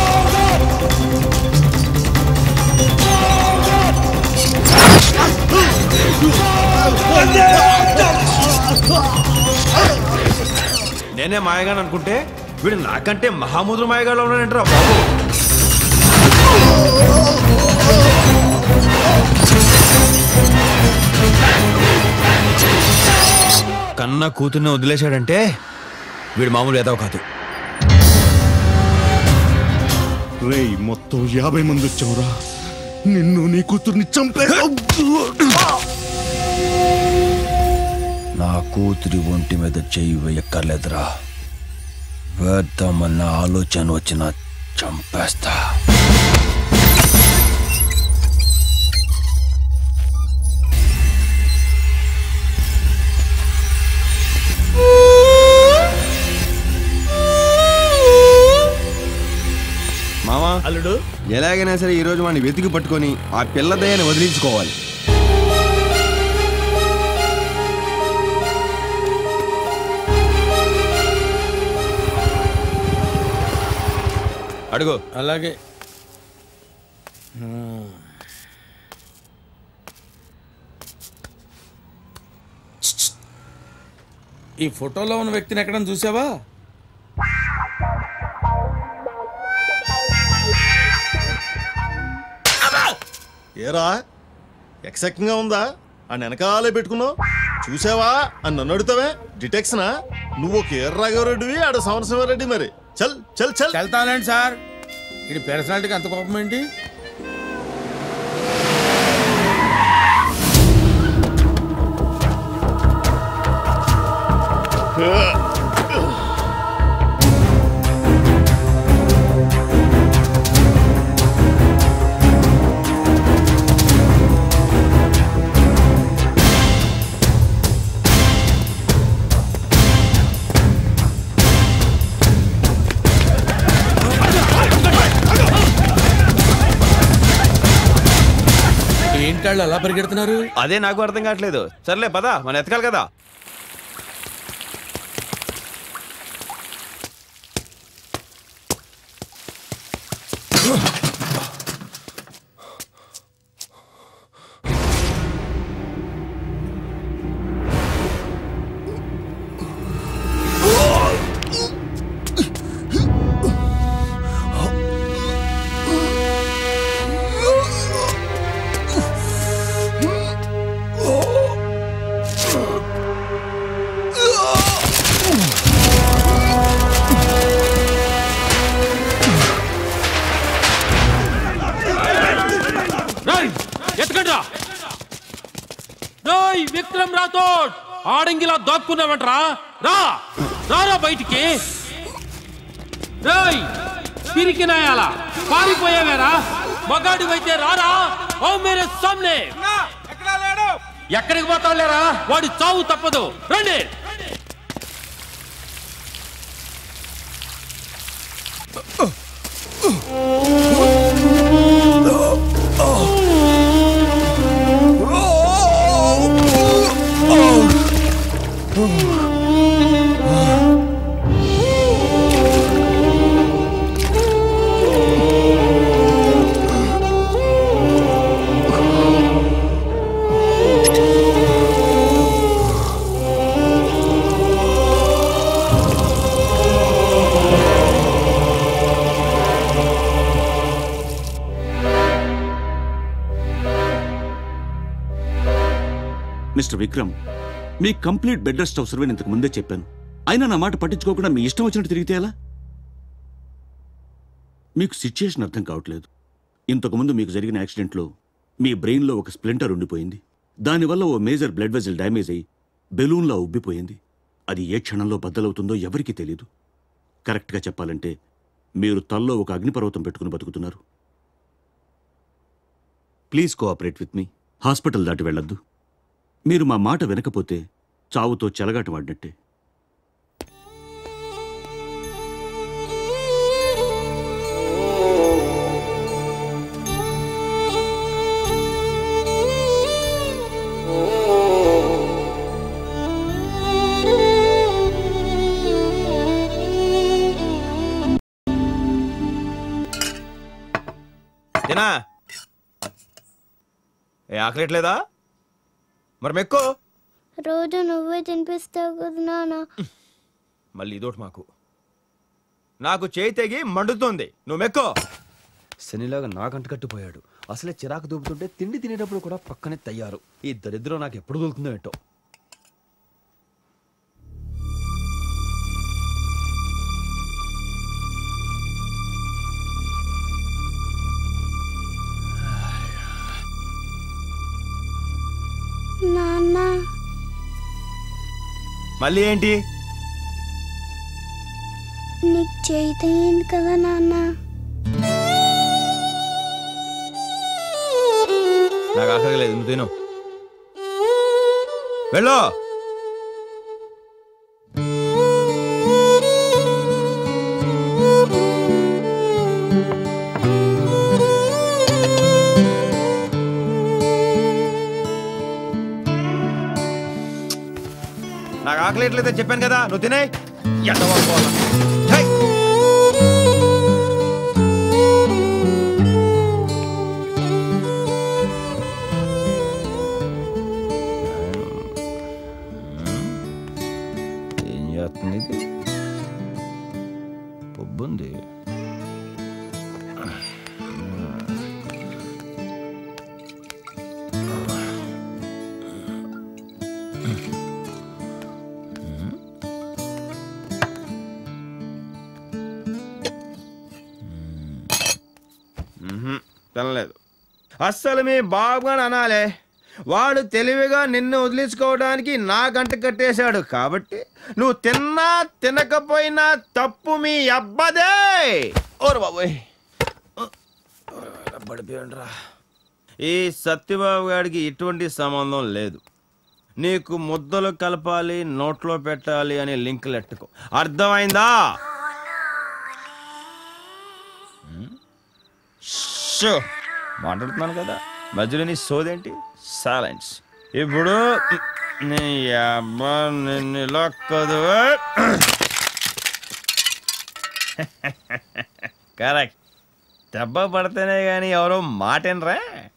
నేనే మాయగాని అనుకుంటే వీడు నాకంటే మహాముద్ర మాయగాడు ఉన్నాడంటారా బాబు కన్న కూతుర్ని వదిలేశాడంటే వీడు మామూలు ఏదో కాదు రేయ్ మొత్తం యాభై మంది వచ్చావురా నిన్ను నీ కూతుర్ని చంపేసావు నా కూతురి ఒంటి మీద చెయ్యి వేయక్కర్లేదురా వేద్దామన్న ఆలోచన వచ్చిన చంపేస్తా మామా అల్లుడు ఎలాగైనా సరే ఈ రోజు వాడిని వెతికి పట్టుకొని ఆ పిల్ల దయ్యాన్ని వదిలించుకోవాలి అడుగు అలాగే ఈ ఫోటోలో ఉన్న వ్యక్తిని ఎక్కడ చూసావా ఏరా ఎక్సెక్టింగ్ గా ఉందా ఆ వెనకాలే పెట్టుకున్నావు చూసావా అని నన్ను అడుగుతావే డిటెక్షనా నువ్వు ఒక ఎర్రగారెడ్డివి ఆడ సమరసింహారెడ్డి మరి చల్ చల్ చల్ వెళ్తానండి సార్ ఇది పర్సనాలిటీకి అంత కోపం ఏంటి ఏంటాళ్ళు అలా పరిగెడుతున్నారు అదే నాకు అర్థం కావట్లేదు సర్లే పదా మనం ఎతకాలి కదా రేయ్, ఎత్తకండి రా రేయ్, విక్రమ్ రాథోడ్ ఆడంగిలా దాక్కున్నావంట్రా రా రారా బయటికి రేయ్ పిరికినాయాలా పారిపోయావేరా మగాడివైతే రారా ఓ మేరే సామ్నే ఎక్కడికి పోతావులేరా వాడి చావు తప్పదు రండి మిస్టర్ విక్రమ్ మీ కంప్లీట్ బెడ్ రెస్ట్ అవసరమే ఇంతకు ముందే చెప్పాను అయినా నా మాట పట్టించుకోకుండా మీ ఇష్టం వచ్చినట్టు తిరిగితే ఎలా మీకు సిచ్యుయేషన్ అర్థం కావట్లేదు ఇంతకుముందు మీకు జరిగిన యాక్సిడెంట్లో మీ బ్రెయిన్లో ఒక స్ప్లింటర్ ఉండిపోయింది దానివల్ల ఓ మేజర్ బ్లడ్ వెజల్ డ్యామేజ్ అయ్యి బెలూన్లా ఉబ్బిపోయింది అది ఏ క్షణంలో బద్దలవుతుందో ఎవరికీ తెలియదు కరెక్ట్గా చెప్పాలంటే మీరు తల్లో ఒక అగ్నిపర్వతం పెట్టుకుని బతుకుతున్నారు please cooperate with me hospital దాటి వెళ్ళొద్దు మీరు మా మాట వినకపోతే చావుతో చెలగాటమాడినట్టే తినా ఏ ఆకలేట్లేదా మరి మెక్కో రోజు నువ్వే తినిపిస్తావు కదా నాన్న మళ్ళీ ఇదోటి మాకు నాకు చేయి తెగి మండుతుంది నువ్వు మెక్కో శనిలాగా నాకంట కట్టిపోయాడు అసలే చిరాకు దూపుతుంటే తిండి తినేటప్పుడు కూడా పక్కనే తయ్యారు ఈ దరిద్రం నాకు ఎప్పుడు దొరుకుతుందో ఏంటో నాన్న మళ్ళీ ఏంటి నీకు చేయి తెగింది కదా నాన్న నాకు ఆకలేదు నువ్వు తిను వెళ్ళు నాకు ఆకలేట్లేదని చెప్పాను కదా నువ్వు తినే ఏం చేస్తుంది ఇది పొబ్బుంది తినలేదు అస్సలు మీ బాబుగాని అనాలే వాడు తెలివిగా నిన్ను వదిలించుకోవడానికి నా గంట కట్టేశాడు కాబట్టి నువ్వు తిన్నా తినకపోయినా తప్పు మీ అబ్బదే ఓరు బాబోయ్ పడిపోయండిరా ఈ సత్యబాబు గారికి ఎటువంటి సంబంధం లేదు నీకు ముద్దలు కలపాలి నోట్లో పెట్టాలి అనే లింకులు ఎట్టుకో అర్థమైందా హ్మ్? షో మాట్లాడుతున్నాను కదా మధ్యలో నీ సోదేంటి సైలెన్స్ ఇప్పుడు నీ అబ్బా నిన్ను ఇలా కదువా కరెక్ట్ దెబ్బ పడితేనే కానీ ఎవరో మాటేనరా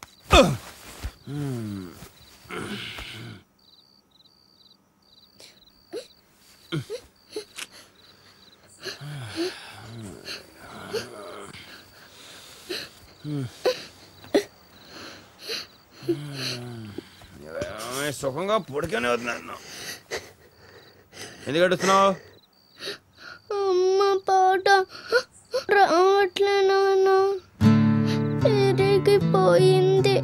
సుఖంగా పొడికనే వస్తున్నాను ఎందుకు అడుగుతున్నావు అమ్మ పాట రావట్లే నాన్న పెరిగిపోయింది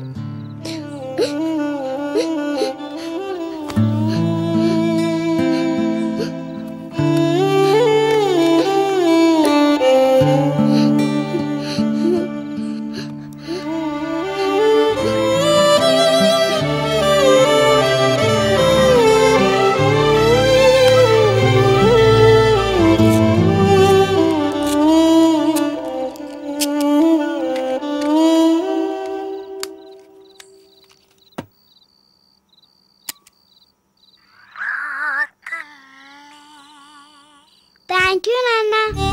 థ్యాంక్ యూ నాన్న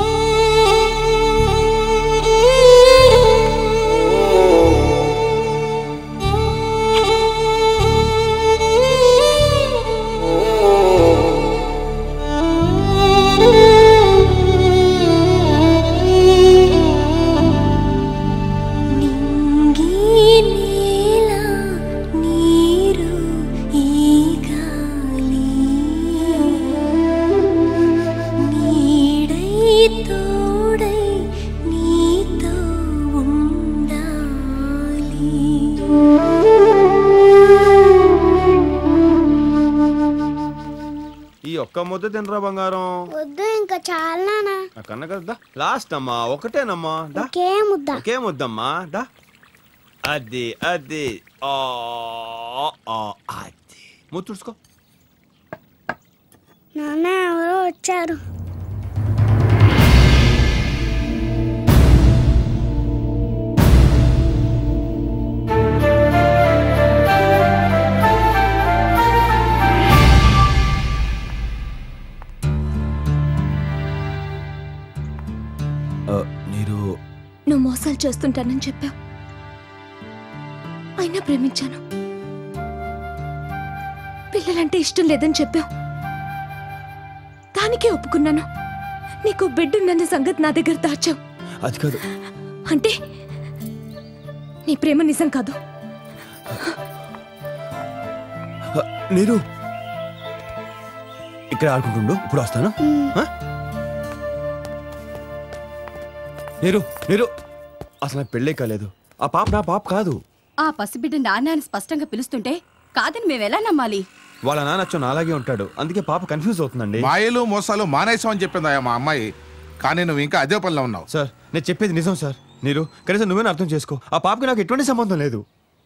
తోడై నీతో ఈ ఒక్క ముద్ద తినరా బంగారం వద్దు ఇంకా చాలా నాన్న కన్న కదా లాస్ట్ అమ్మా ఒకటేనమ్మా దా ఒకే ముద్ద ఒకే ముద్దమ్మా దా అది అది ఆ, ఆ, అది ముద్దు తుడుచుకో నాన్న ఎవరో వచ్చారు మీరు నువ్వు మోసాలు చేస్తుంటానని చెప్పావు అయినా ప్రేమించాను పిల్లలంటే ఇష్టం లేదని చెప్పావు దానికే ఒప్పుకున్నాను నీకు బిడ్డ ఉన్నంత సంగతి నా దగ్గర దాచావు అది కాదు అంటే నీ ప్రేమ నిజం కాదు నీరు ఇక్కడ ఆడుకుంటుండు ఇప్పుడు వస్తాను ఆ? నీరు నీరు అసలు నాకు పెళ్ళే కాలేదు ఆ పాప నా పాప కాదు ఆ పసిబిడ్డ నాన్న అని స్పష్టంగా పిలుస్తుంటే కాదని మేమెలా నమ్మాలి వాళ్ళ నాన్న అచ్చం నాలాగే ఉంటాడు అందుకే పాప కన్ఫ్యూజ్ అవుతుందండి మాయలు మోసాలు మానేసామని చెప్పిందా మా అమ్మాయి కానీ నువ్వు ఇంకా అదే పనిలో ఉన్నావు సార్ నేను చెప్పేది నిజం సార్ నీరు కనీసం నువ్వేనా అర్థం చేసుకో ఆ పాపకి నాకు ఎటువంటి సంబంధం లేదు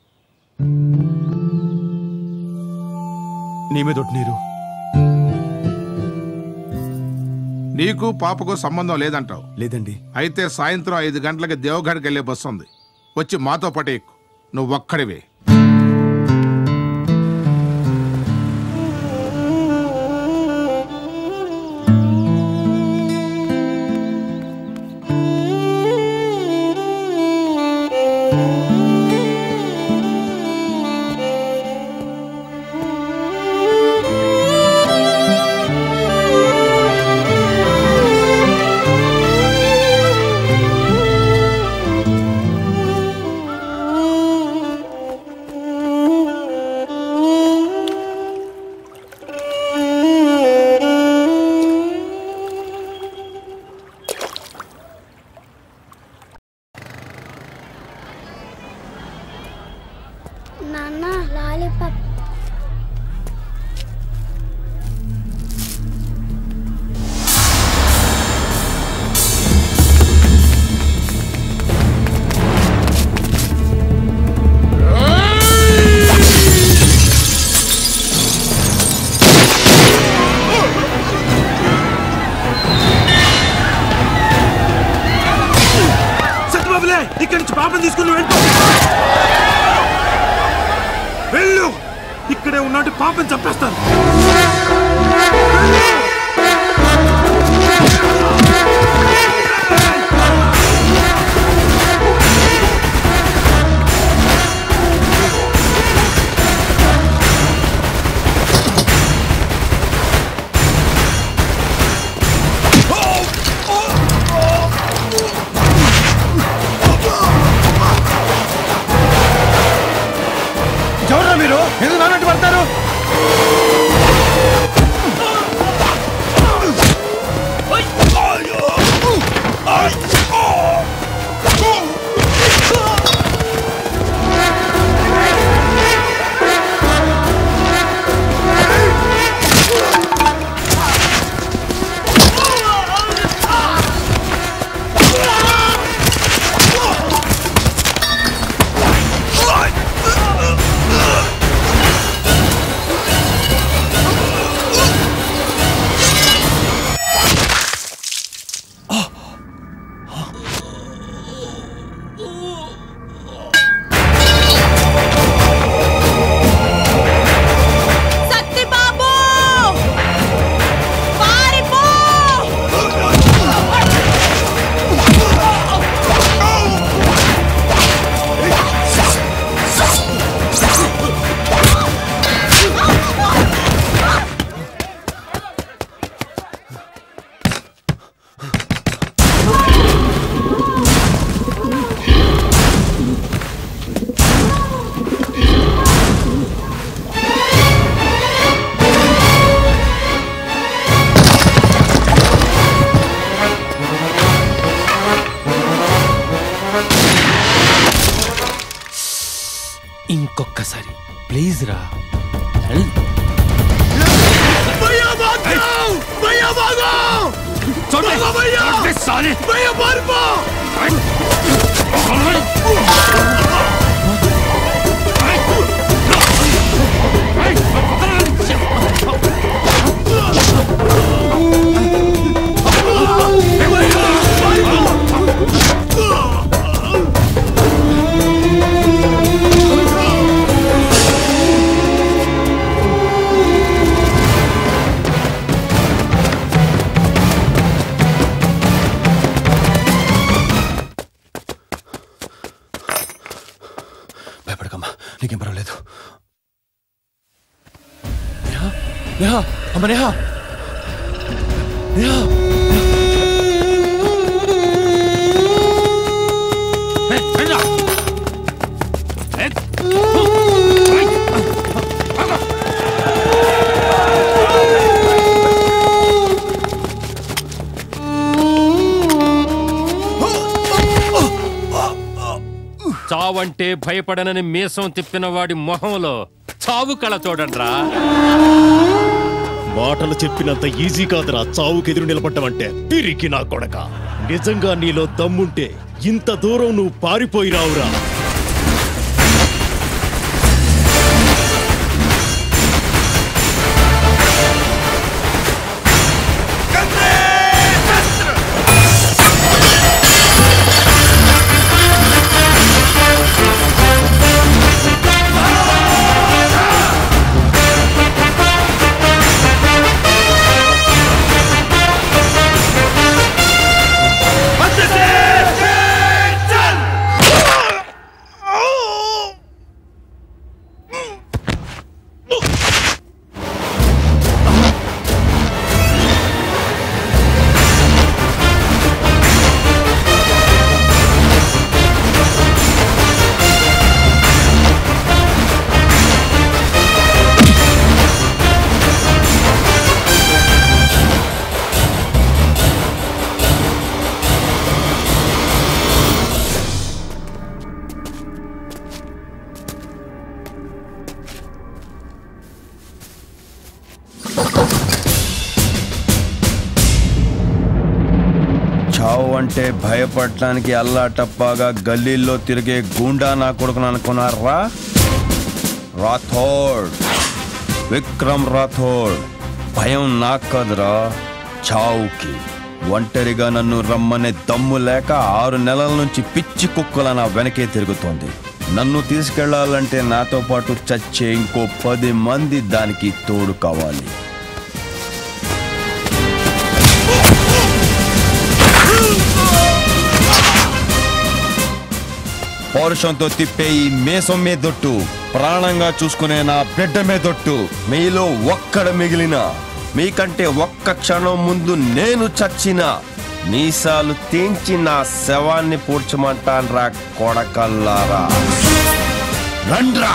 నీ మీద ఒట్టు నీరు నీకు పాపకు సంబంధం లేదంటావు లేదండి అయితే సాయంత్రం ఐదు గంటలకి దేవగఢకి వెళ్ళే బస్సు ఉంది వచ్చి మాతో పాటు ఎక్కు నువ్వు ఒక్కడివే తీసుకుని వెళ్ళు వెళ్ళు ఇక్కడే ఉన్నట్టు పాపం చంపేస్తాను ఎవరా మీరు ఎందుకు నాన్నట్టు పడతారు సత్తి బాబు పారిపో ఇంకొక్కసారి ప్లీజ్ రా హెల్ప్ भैया भाग जाओ भैया भागो छोड़ दे, भागो भैया छोड़ दे, साले। भैया मार पा భయపడకమ్మా నీకేం పర్వాలేదు నేహా నేహా అమ్మ నేహా నేహా చావంటే భయపడనని మీసం తిప్పిన వాడి మొహంలో చావు కళ చూడండిరా మాటలు చెప్పినంత ఈజీ కాదురా చావుకు ఎదురు నిలబడ్డమంటే పిరికి నా కొడక నిజంగా నీలో దమ్ముంటే ఇంత దూరం నువ్వు పారిపోయి రావురా చావు అంటే భయపడటానికి అల్లా టప్పాగా గల్లీల్లో తిరిగే గూండా నా కొడుకును అనుకున్నారా రాథోడ్ విక్రమ్ రాథోడ్ భయం నాకు కదరా చావుకి ఒంటరిగా నన్ను రమ్మనే దమ్ము లేక ఆరు నెలల నుంచి పిచ్చి కుక్కల నా వెనకే తిరుగుతోంది నన్ను తీసుకెళ్లాలంటే నాతో పాటు చచ్చే ఇంకో పది మంది దానికి తోడు కావాలి పౌరుషంతో తిప్పే ఈ మేసం మీదొట్టు ప్రాణంగా చూసుకునే నా బిడ్డ మీదొట్టు మీలో ఒక్కడ మిగిలిన మీకంటే ఒక్క క్షణం ముందు నేను చచ్చిన మీసాలు తెంచి నా శవాన్ని పూడ్చమంటాన్రా కొడకల్లారా రండ్రా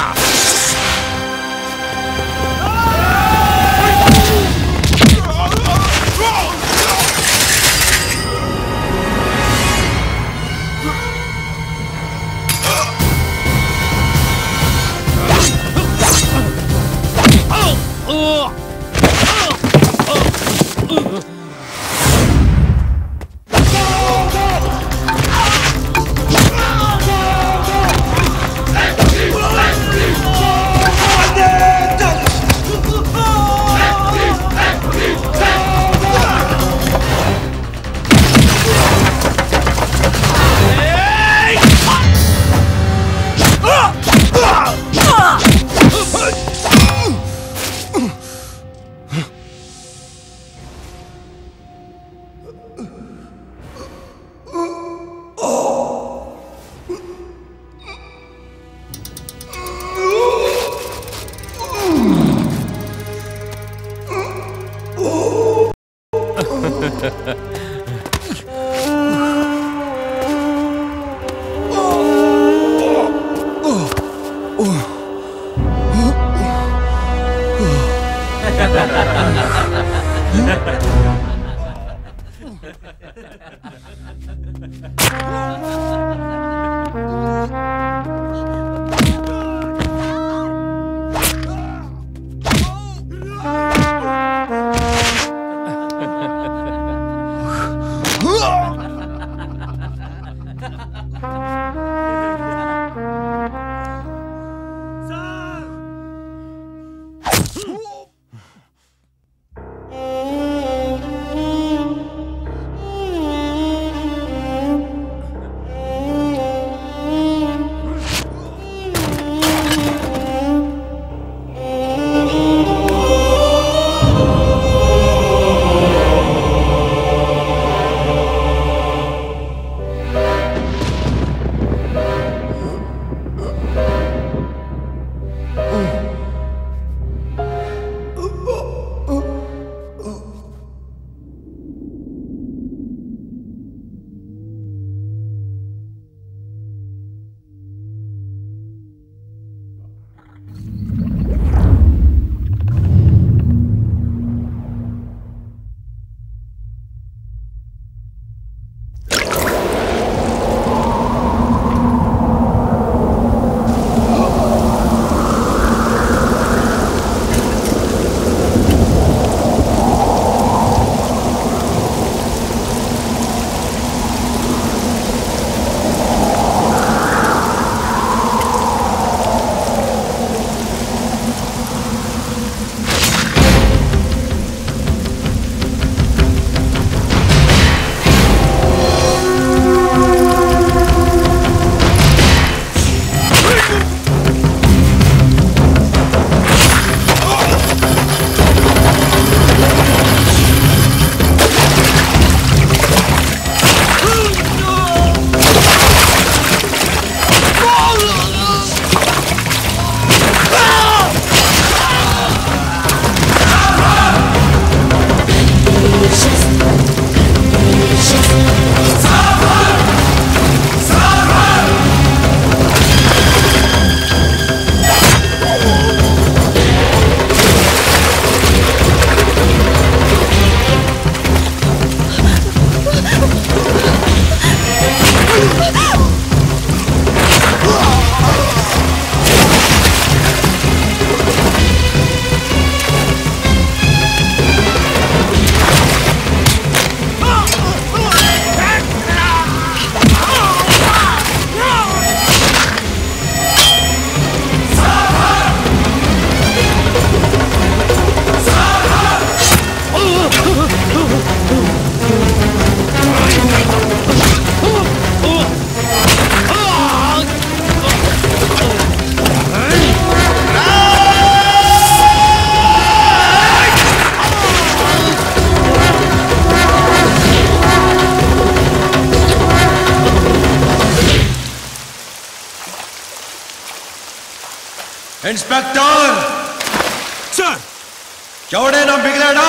ఇన్స్పెక్టర్ సార్ ఎవడైనా మిగిలాడా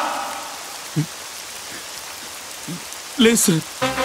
లేదు సార్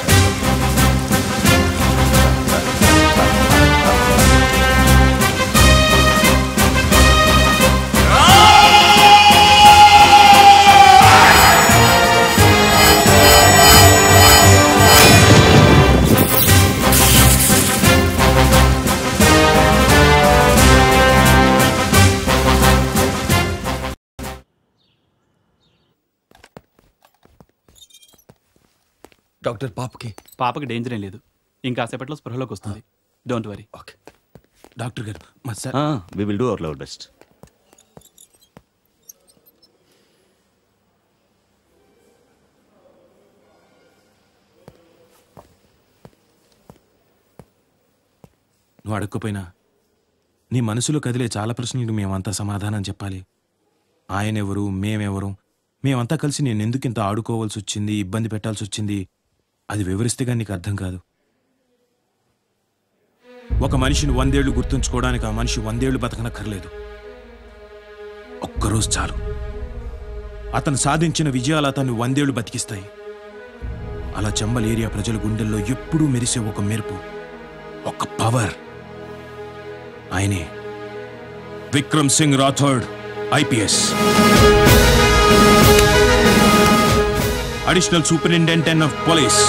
డాక్టర్ పాపకి పాపకి డేంజర్ ఏం లేదు ఇంకాసేపట్లో స్పృహలోకి వస్తుంది డోంట్ వరీ ఓకే డాక్టర్ గారు మా sir we will do our level best నువ్వు అడగకపోయినా నీ మనసులో కదిలే చాలా ప్రశ్నలకు మేమంతా సమాధానం చెప్పాలి ఆయనెవరు మేమెవరు మేమంతా కలిసి నేను ఎందుకు ఇంత ఆడుకోవాల్సి వచ్చింది ఇబ్బంది పెట్టాల్సి వచ్చింది అది వివరిస్తే కానీ నీకు అర్థం కాదు ఒక మనిషిని వందేళ్లు గుర్తుంచుకోవడానికి ఆ మనిషి వందేళ్లు బతకనక్కర్లేదు ఒక్కరోజు చాలు అతను సాధించిన విజయాలు అతన్ని వందేళ్లు బతికిస్తాయి అలా చంబల్ ఏరియా ప్రజల గుండెల్లో ఎప్పుడూ మెరిసే ఒక మెరుపు ఒక పవర్ ఆయనే Vikram Singh Rathod IPS additional superintendent of police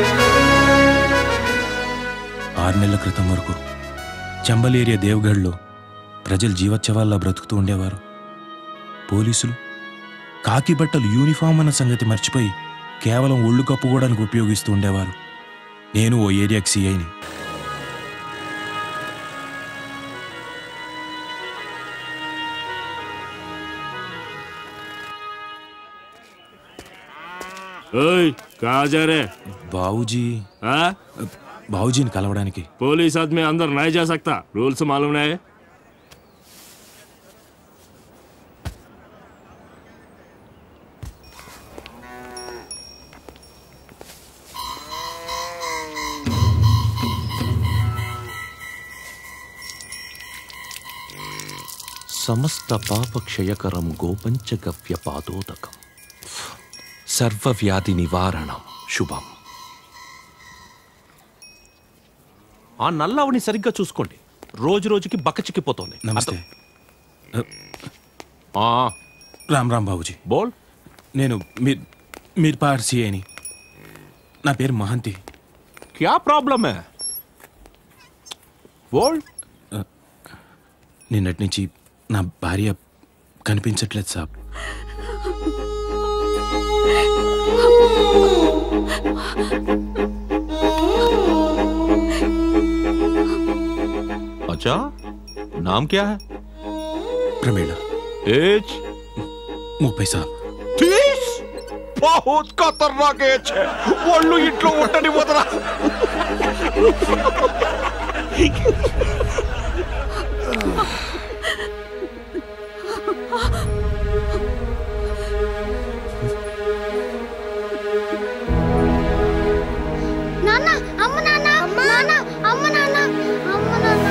ఆరు నెలల క్రితం వరకు చంబల్ ఏరియా దేవగఢ్లో ప్రజలు జీవోత్సవాల్లో బ్రతుకుతూ ఉండేవారు పోలీసులు కాకి బట్టలు యూనిఫామ్ అన్న సంగతి మర్చిపోయి కేవలం ఒళ్ళు కప్పుకోవడానికి ఉపయోగిస్తూ ఉండేవారు నేను ఓ ఏరియాకి సిఐని ओए कहाँ जा रहे బావుజీ हाँ బావుజీని కలవడానికి पुलिस आदमी अंदर नहीं जा सकता रूल्स मालूम नहीं సమస్త పాపక్షయకరం గోపంచగవ్య పాదోదకం సర్వవ్యాధి నివారణం శుభం ఆ నల్లవని సరిగ్గా చూసుకోండి రోజు రోజుకి బక్కచిక్కిపోతోంది నమస్తే ఆ, రామ్ రామ్ బాబుజీ బోల్ నేను మీర్ మీర్పార్ సిఐని నా పేరు మహంతి క్యా ప్రాబ్లమ్ హై బోల్ నిన్నటి నుంచి నా భార్య కనిపించట్లేదు సాబ్ अच्छा नाम क्या है ప్రమీళ एज ముప్పై సాబ్ తీస్ బహుత్ ఖతర్నాక్ ఏజ్ है ఒళ్ళు ఇంట్లో ఉండని వదరా నాన్న అమ్మ నాన్న నాన్న అమ్మ నాన్న అమ్మ నాన్న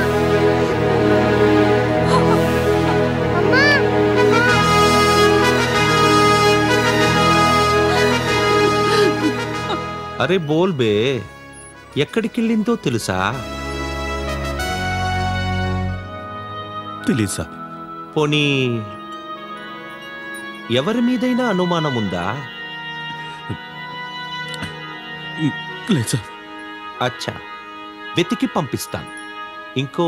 అమ్మా అరే బోల్ బే ఎక్కడికెళ్ళిందో తెలుసా తెలీదు సాబ్ పోనీ ఎవరి మీదైనా అనుమానం ఉందా లేదు సాబ్ అచ్చా వెతికి పంపిస్తాను ఇంకో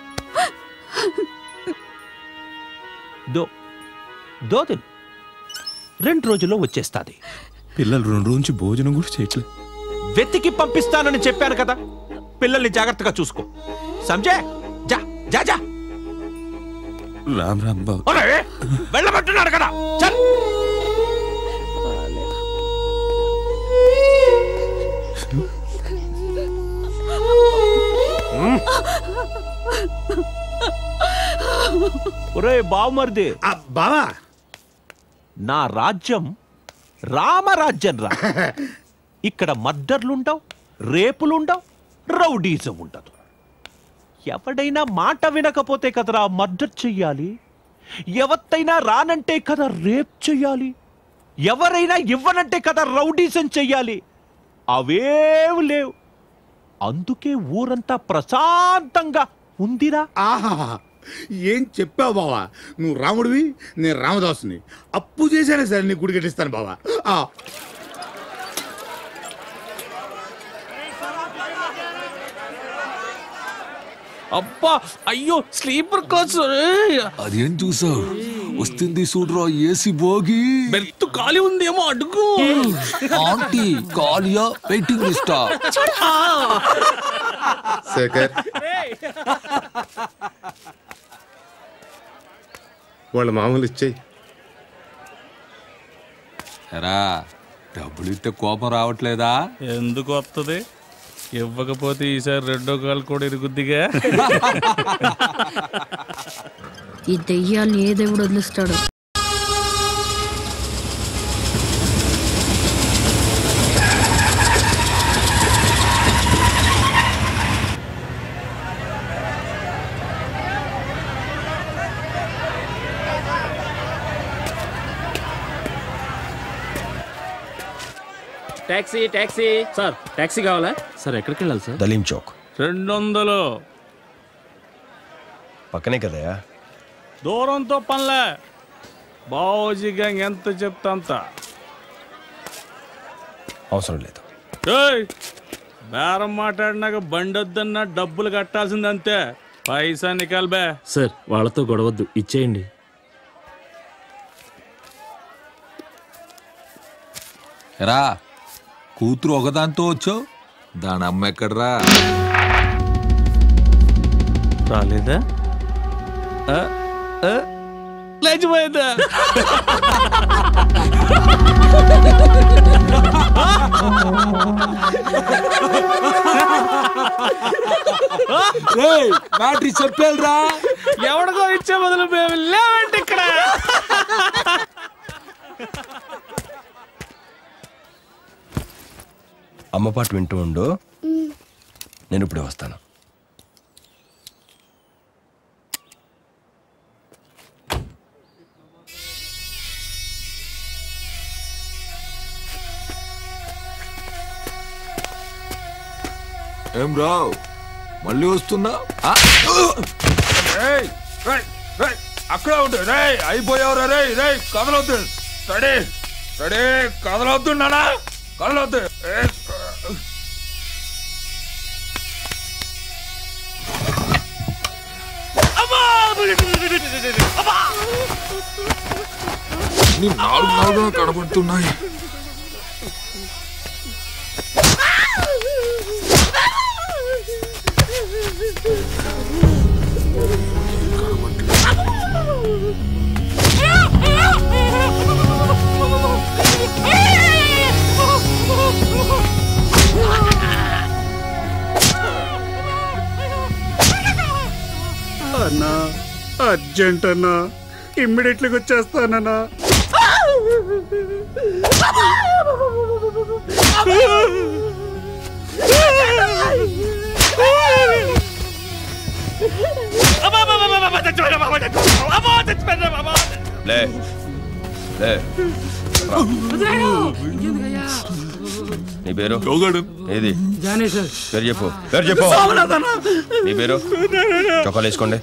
దో దో దిన్ రెండు రోజుల్లో వచ్చేస్తాది పిల్లలు రెండు రోజు నుంచి భోజనం కూడా చేయట్లేదు వెతికి పంపిస్తానని చెప్పాను కదా పిల్లల్ని జాగ్రత్తగా చూసుకో సంజయ్ జా జా జా రామ్ రామ్ బాబు అరే వెళ్ళబట్టున్నాడు కదా చల్ ఒరే బావమరిది బావా నా రాజ్యం రామరాజ్యం రా ఇక్కడ మద్దర్లుండవు రేపులుండవు రౌడీజం ఉండదు ఎవడైనా మాట వినకపోతే కదరా మర్డర్ చెయ్యాలి ఎవత్తైనా రానంటే కదా రేప్ చెయ్యాలి ఎవరైనా ఇవ్వనంటే కదా రౌడీసం చెయ్యాలి అవేవి లేవు అందుకే ఊరంతా ప్రశాంతంగా ఉందిరా ఆహా ఏం చెప్పావు బావా నువ్వు రాముడివి నేను రామదాసుని అప్పు చేశానే సరే నీ గుడి కట్టిస్తాను బావా ఆ, అబ్బా అయ్యో స్లీపర్ కోచ్ అదేం చూసావు వస్తుంది చూడరా ఏసీ బోగి బెర్త్ ఖాళీ ఉందేమో అడుగు ఆంటీ కాలియా వెయిటింగ్ లిస్టా శేఖర్ వాళ్ళ మామూలు ఇచ్చేయి ఎరా డబ్బులు ఇస్తే కోపం రావట్లేదా ఎందుకు వస్తుంది ఇవ్వకపోతే ఈసారి రెండో కాలు కూడా ఇరుగుద్దిగా ఈ దెయ్యాల్ని ఏ దేవుడు వదిలిస్తాడు టాక్సీ టాక్సీ సార్ టాక్సీ కావాలా సార్ ఎక్కడికి వెళ్ళాలి సార్ దలీం చౌక్ రెండు వందలు పక్కనే కదయా దూరంతో పనిలే బావోజీ గ్యాంగ్ ఎంత చెప్తా అంత అవసరం లేదు ఏయ్ బేరం మాట్లాడినాక బండి వద్దన్నా డబ్బులు కట్టాల్సిందంతే పైసా నికాల్బే సార్ వాళ్ళతో గొడవద్దు ఇచ్చేయండి ఎరా కూతురు ఒకదాంతో వచ్చావు దాని అమ్మ ఎక్కడరా రాలేదా ఆ, ఆ, లేచిపోయిందా బ్యాటరీ చెప్పాలిరా ఎవడికో ఇచ్చే బదులు మేము లేవండి ఇక్కడ అమ్మ పాట వింటూ ఉండు నేను ఇప్పుడే వస్తాను ఏం రావు మళ్ళీ వస్తున్నా రేయ్, రేయ్, రేయ్, అక్కడే ఉండు రే అయిపోయావురా రే రే కదలొద్దు రెడీ రెడీ కదలొద్దు నానా కదలొద్దు ఏయ్, నీ నాలుగు నాలుగు కనబడుతున్నాయి అన్నా అర్జెంట్ అన్నా ఇమ్మీడియట్లీగా వచ్చేస్తానన్నా లే లే రా. నీ పేరు ఏది పేరు చెప్పు పేరు చెప్పు నీ పేరు చొక్కాలు వేసుకోండి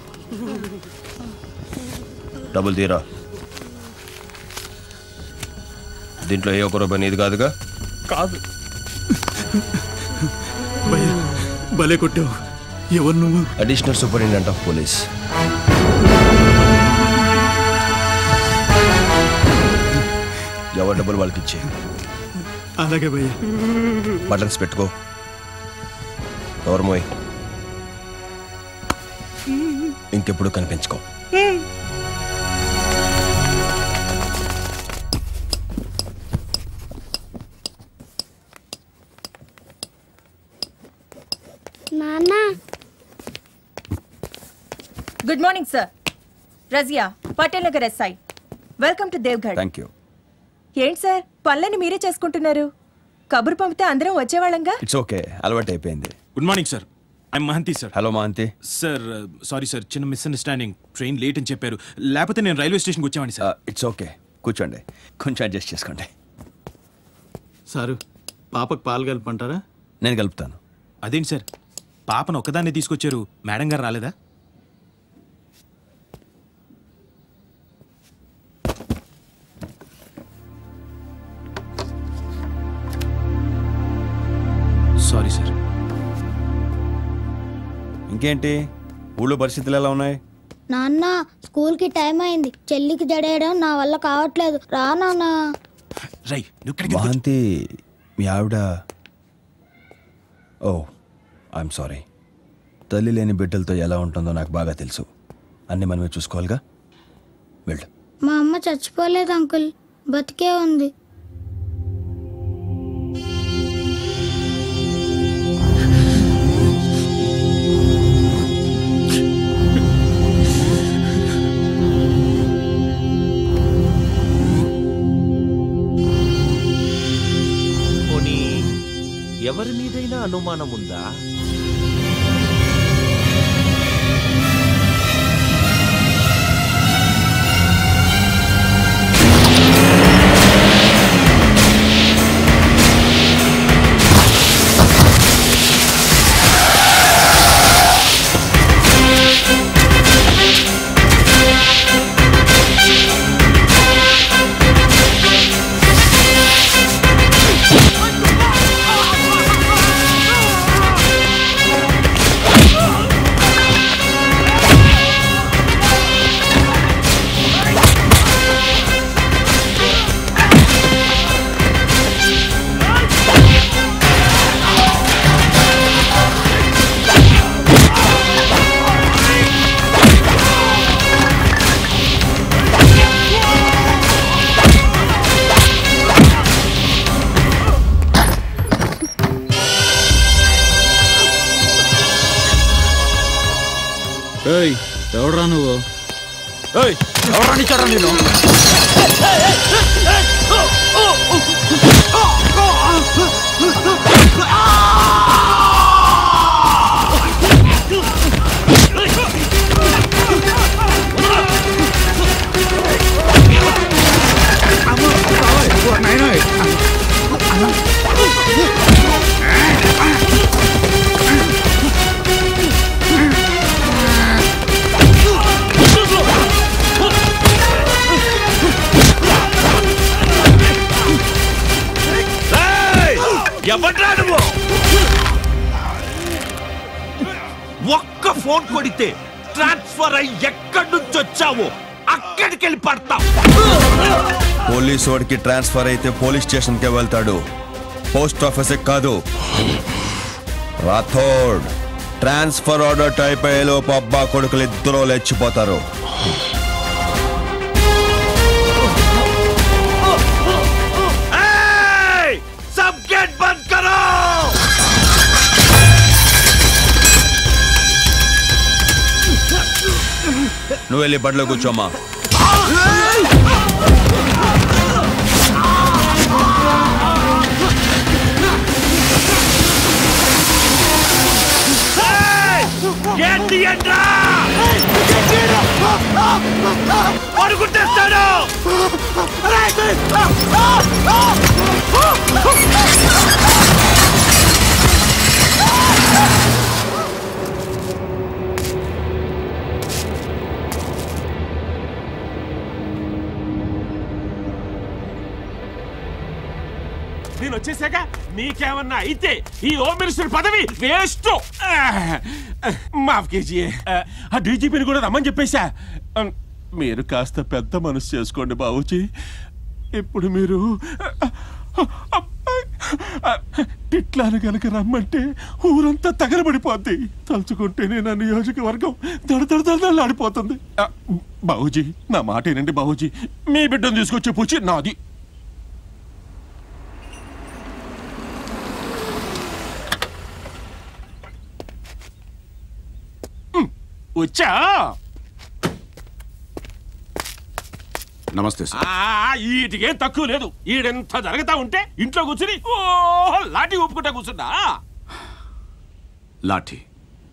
డబ్బులు తీరా దీంట్లో ఏ ఒక్క రూపాయి నీది కాదుగా కాదు భలే కొట్టావు ఎవరు నువ్వు అడిషనల్ సూపరింటెండెంట్ ఆఫ్ పోలీస్ ఎవరి డబ్బులు వాళ్ళకి ఇచ్చే అలాగే భయ్యా బటన్స్ పెట్టుకో ఎవరు మోయ్ ఇంకెప్పుడు కనిపించుకో నాన్న good morning sir Razia Patel Nagar SI welcome to Devgarh thank you ఏంటి సార్ పనులని మీరే చేసుకుంటున్నారు కబురు పంపితే అందరం వచ్చేవాళ్ళంగా ఇట్స్ ఓకే అలవాటు అయిపోయింది good morning sir I Mahanti sir hello Mahanti sir sorry sir చిన్న మిస్అండర్స్టాండింగ్ ట్రైన్ లేట్ అని చెప్పారు లేకపోతే నేను రైల్వే స్టేషన్కి వచ్చామని సార్ ఇట్స్ ఓకే కూర్చోండి కొంచెం అడ్జస్ట్ చేసుకోండి సారు పాపకు పాలు కలపంటారా నేను కలుపుతాను అదేంటి సార్ పాపను ఒక్కదాన్నే తీసుకొచ్చారు మేడం గారు రాలేదా సారీ సార్ ఇంకేంటి ఊళ్ళో పరిస్థితులు ఎలా ఉన్నాయి నాన్న స్కూల్ కి టైం అయింది చెల్లికి జడేయడం నా వల్ల కావట్లేదు రా నాన్న రై మహంతి మీ ఆవిడ ఓ ఐఎమ్ సారీ తల్లి లేని బిడ్డలతో ఎలా ఉంటుందో నాకు బాగా తెలుసు అన్ని మనమే చూసుకోవాలిగా వెళ్ళు మా అమ్మ చచ్చిపోలేదు అంకుల్ బతికే ఉంది పోనీ ఎవరి మీదైనా అనుమానం ఉందా ఏయ్ ఎవడరా నువ్వు ఏయ్ ఎవరా నీచారా నేను ఎవడ్రా నువ్వు ఒక్క ఫోన్ కొడితే ట్రాన్స్ఫర్ అయ్యి ఎక్కడి నుంచి వచ్చావు అక్కడికి వెళ్ళి పడతావు పోలీస్ వాడికి ట్రాన్స్ఫర్ అయితే పోలీస్ స్టేషన్కే వెళ్తాడు పోస్ట్ ఆఫీస్ కాదు రాథోడ్ ట్రాన్స్ఫర్ ఆర్డర్ టైప్ అయ్యేలోపు అబ్బా కొడుకులు ఇద్దరు లేచిపోతారు ఏయ్! सब गेट बंद करो నువ్వు వెళ్ళి బండ్లో కూర్చోమ్మా గేట్ తీయండ్రా పడుకుంటేస్తాడు నేను వచ్చేసాక మీకేమన్నా అయితే ఈ హోమ్ మినిస్టర్ పదవి వేస్ట్ మాఫ్ కేజీ ఆ డీజీపీని కూడా రమ్మని చెప్పేశా మీరు కాస్త పెద్ద మనసు చేసుకోండి బాబుజీ ఇప్పుడు మీరు ఇట్లాను గనక రమ్మంటే ఊరంతా తగలబడిపోద్ది తలుచుకుంటేనే నా నియోజకవర్గం దడ దడ దడ ఆడిపోతుంది బాబుజీ నా మాట ఏనండి బాబుజీ మీ బిడ్డను తీసుకొచ్చే పూచి నాది వచ్చా నమస్తే సార్ ఆ, ఈటికేం తక్కువ లేదు ఈడెంత జరగతా ఉంటే ఇంట్లో కూర్చుని ఓ లాఠీ ఊపుకుంటా కూర్చున్నా లాఠీ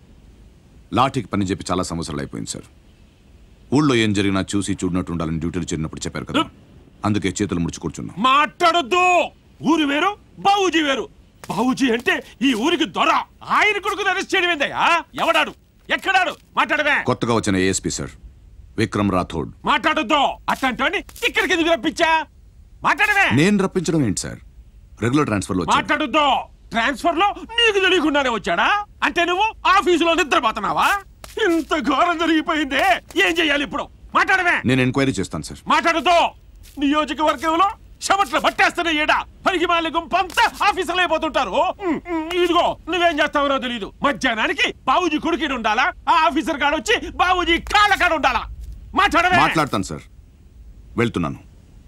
లాఠీకి పని చెప్పి చాలా సంవత్సరాలు అయిపోయింది సార్ ఊళ్ళో ఏం జరిగినా చూసి చూడనట్టు ఉండాలని డ్యూటీలు చేరినప్పుడు చెప్పారు కదా అందుకే చేతులు ముడుచు కూర్చున్నాం మాట్లాడొద్దు ఊరు వేరు బాబుజీ వేరు బాబుజీ అంటే ఈ ఊరికి దొర ఆయన కొడుకుని అరెస్ట్ చేయడం ఏందయ్యా ఎవడాడు ఎక్కడాడు మాట్లాడవే కొత్తగా వచ్చిన ఏఎస్పీ సార్ విక్రమ్ రాథోడ్ మాట్లాడొద్దు అట్లాంటి ఇక్కడికి ఎందుకు రప్పించా మాట్లాడవే నేను రప్పించడం ఏంటి సార్ రెగ్యులర్ ట్రాన్స్ఫర్లో వచ్చాను మాట్లాడొద్దు ట్రాన్స్ఫర్ లో నీకు తెలియకుండానే వచ్చాడా అంటే నువ్వు ఆఫీసులో నిద్రపోతున్నావా ఇంత ఘోరం జరిగిపోయిందే ఏం చెయ్యాలి ఇప్పుడు మాట్లాడవే నేను ఎంక్వైరీ చేస్తాను సార్ మాట్లాడుతూ నియోజకవర్గంలో చెమట్లు పట్టేస్తున్న ఈడ పనికి మాలి గుంపంతా ఆఫీసర్లు అయిపోతుంటారు ఉమ్, ఉమ్, ఇదిగో నువ్వేం చేస్తావో తెలియదు మధ్యాహ్నానికి బాబుజీ కొడుకుని ఉండాలా ఆ ఆఫీసర్ కాడ వచ్చి బాబుజీ కాళ్ళ కాడ ఉండాలా మాట్లాడవే మాట్లాడతాను సార్ వెళ్తున్నాను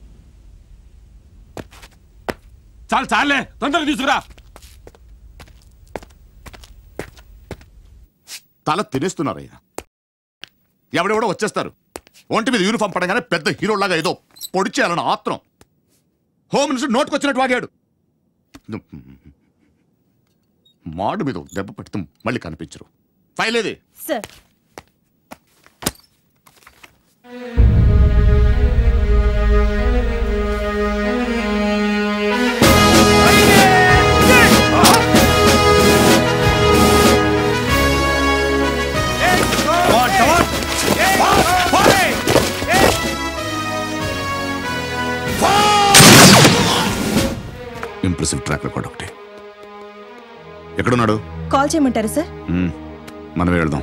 చాలు చాలే తొందరగా తీసుకురా తల తినేస్తున్నారయ్యా ఎవడెవడో వచ్చేస్తారు ఒంటి మీద యూనిఫామ్ పడగానే పెద్ద హీరోలాగా ఏదో పొడిచేయాలని ఆత్రం హోమ్ మినిస్టర్ నోటుకొచ్చినట్టు వాగాడు మాడు మీద దెబ్బ పెడితే మళ్ళీ కనిపించరు ఫైల్ ఏది సార్ ఇంప్రెసివ్ ట్రాక్ రికార్డ్ ఒకటి ఎక్కడున్నాడు కాల్ చేయమంటారా సార్ మ్మ్. మనమే వెళ్దాం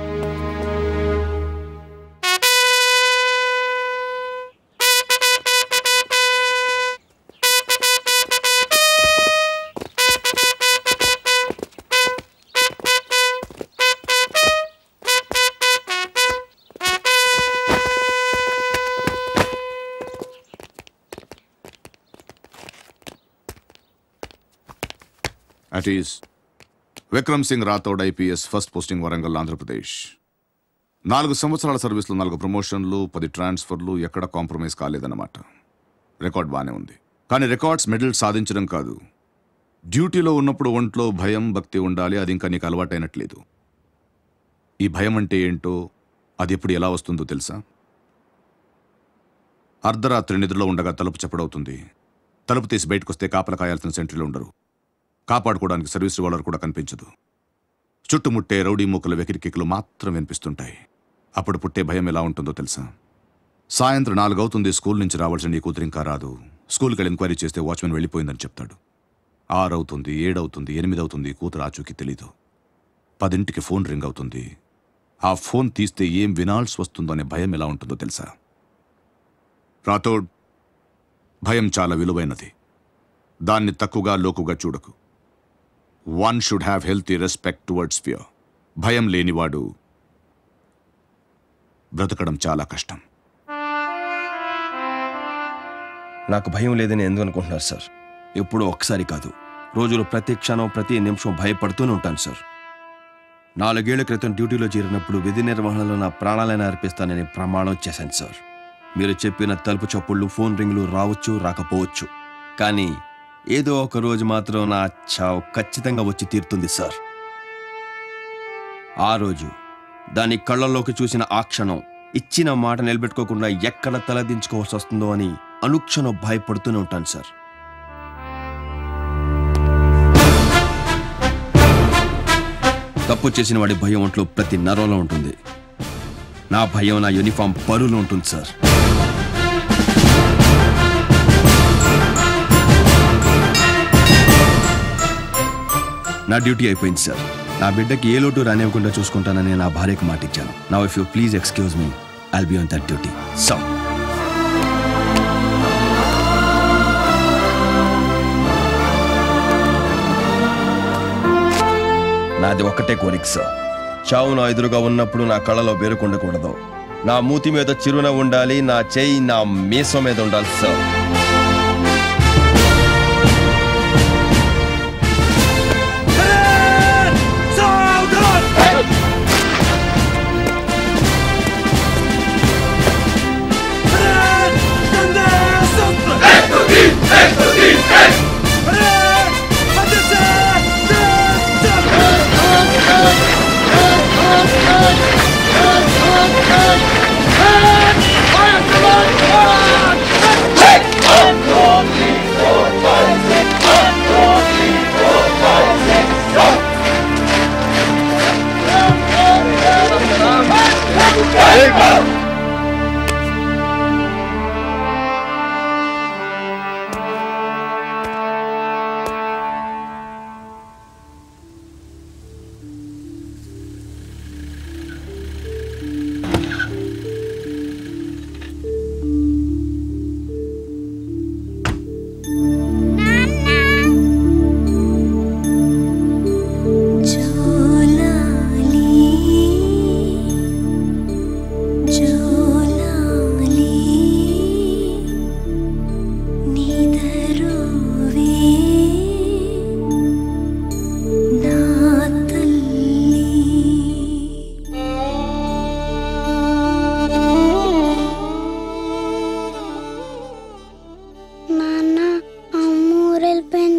at is Vikram Singh Rathod IPS first posting Warangal Andhra Pradesh నాలుగు సంవత్సరాల సర్వీస్లో నాలుగు ప్రమోషన్లు పది ట్రాన్స్ఫర్లు ఎక్కడ కాంప్రమైజ్ కాలేదన్నమాట రికార్డ్ బాగానే ఉంది కానీ రికార్డ్స్ మెడల్ సాధించడం కాదు డ్యూటీలో ఉన్నప్పుడు ఒంట్లో భయం భక్తి ఉండాలి అది ఇంకా నీకు అలవాటైనట్లేదు ఈ భయం అంటే ఏంటో అది ఎప్పుడు ఎలా వస్తుందో తెలుసా అర్ధరాత్రి నిద్రలో ఉండగా తలుపు చెప్పడవుతుంది తలుపు తీసి బయటకు వస్తే కాపల కాయాల్సిన సెంట్రీలు ఉండరు కాపాడుకోవడానికి సర్వీస్ రివాల్వర్ కూడా కనిపించదు చుట్టుముట్టే రౌడీ మూకల వెకిరికికలు మాత్రం వినిపిస్తుంటాయి అప్పుడు పుట్టే భయం ఎలా ఉంటుందో తెలుసా సాయంత్రం నాలుగవుతుంది స్కూల్ నుంచి రావాల్సిన నీ కూతురు ఇంకా రాదు స్కూల్కి వెళ్ళి ఎంక్వైరీ చేస్తే వాచ్మెన్ వెళ్ళిపోయిందని చెప్తాడు ఆరవుతుంది ఏడవుతుంది ఎనిమిది అవుతుంది కూతురు ఆచూకీ తెలీదు పదింటికి ఫోన్ రింగ్ అవుతుంది ఆ ఫోన్ తీస్తే ఏం వినాల్సి వస్తుందో అనే భయం ఎలా ఉంటుందో తెలుసా రాథోడ్ భయం చాలా విలువైనది దాన్ని తక్కువగా లోకుగా చూడకు one should have healthy respect towards fear భయం లేనివాడు బ్రతకడం చాలా కష్టం నాకు భయం లేదని ఎందుకు అనుకుంటున్నారు సార్ ఎప్పుడూ ఒక్కసారి కాదు రోజులు ప్రతి క్షణం ప్రతి నిమిషం భయపడుతూనే ఉంటాను సార్ నాలుగేళ్ల క్రితం డ్యూటీలో చేరినప్పుడు విధి నిర్వహణలో నా ప్రాణాలైనా అర్పిస్తానని ప్రమాణం చేశాను సార్ మీరు చెప్పిన తలుపు చప్పుళ్ళు ఫోన్ రింగులు రావచ్చు రాకపోవచ్చు కానీ ఏదో ఒక రోజు మాత్రం నా చావు ఖచ్చితంగా వచ్చి తీరుతుంది సార్ ఆ రోజు దాని కళ్ళల్లోకి చూసిన ఆ క్షణం ఇచ్చిన మాట నిలబెట్టుకోకుండా ఎక్కడ తలదించుకోవాల్సి వస్తుందో అని అనుక్షణం భయపడుతూనే ఉంటాను సార్ తప్పు చేసిన వాడి భయం ఒంట్లో ప్రతి నరంలో ఉంటుంది నా భయం నా యూనిఫామ్ పరులో ఉంటుంది సార్ నా డ్యూటీ అయిపోయింది సార్ నా బిడ్డకి ఏ లోటు రానివ్వకుండా చూసుకుంటానని నా భార్యకు మాట ఇచ్చాను నా if you please excuse me I'll be on that duty so నాది ఒక్కటే కోరిక సార్ చావు నా ఎదురుగా ఉన్నప్పుడు నా కళ్ళలో వేరుకుండకూడదు నా మూతి మీద చిరున ఉండాలి నా చేయి నా మీసం మీద ఉండాలి సార్ Hey!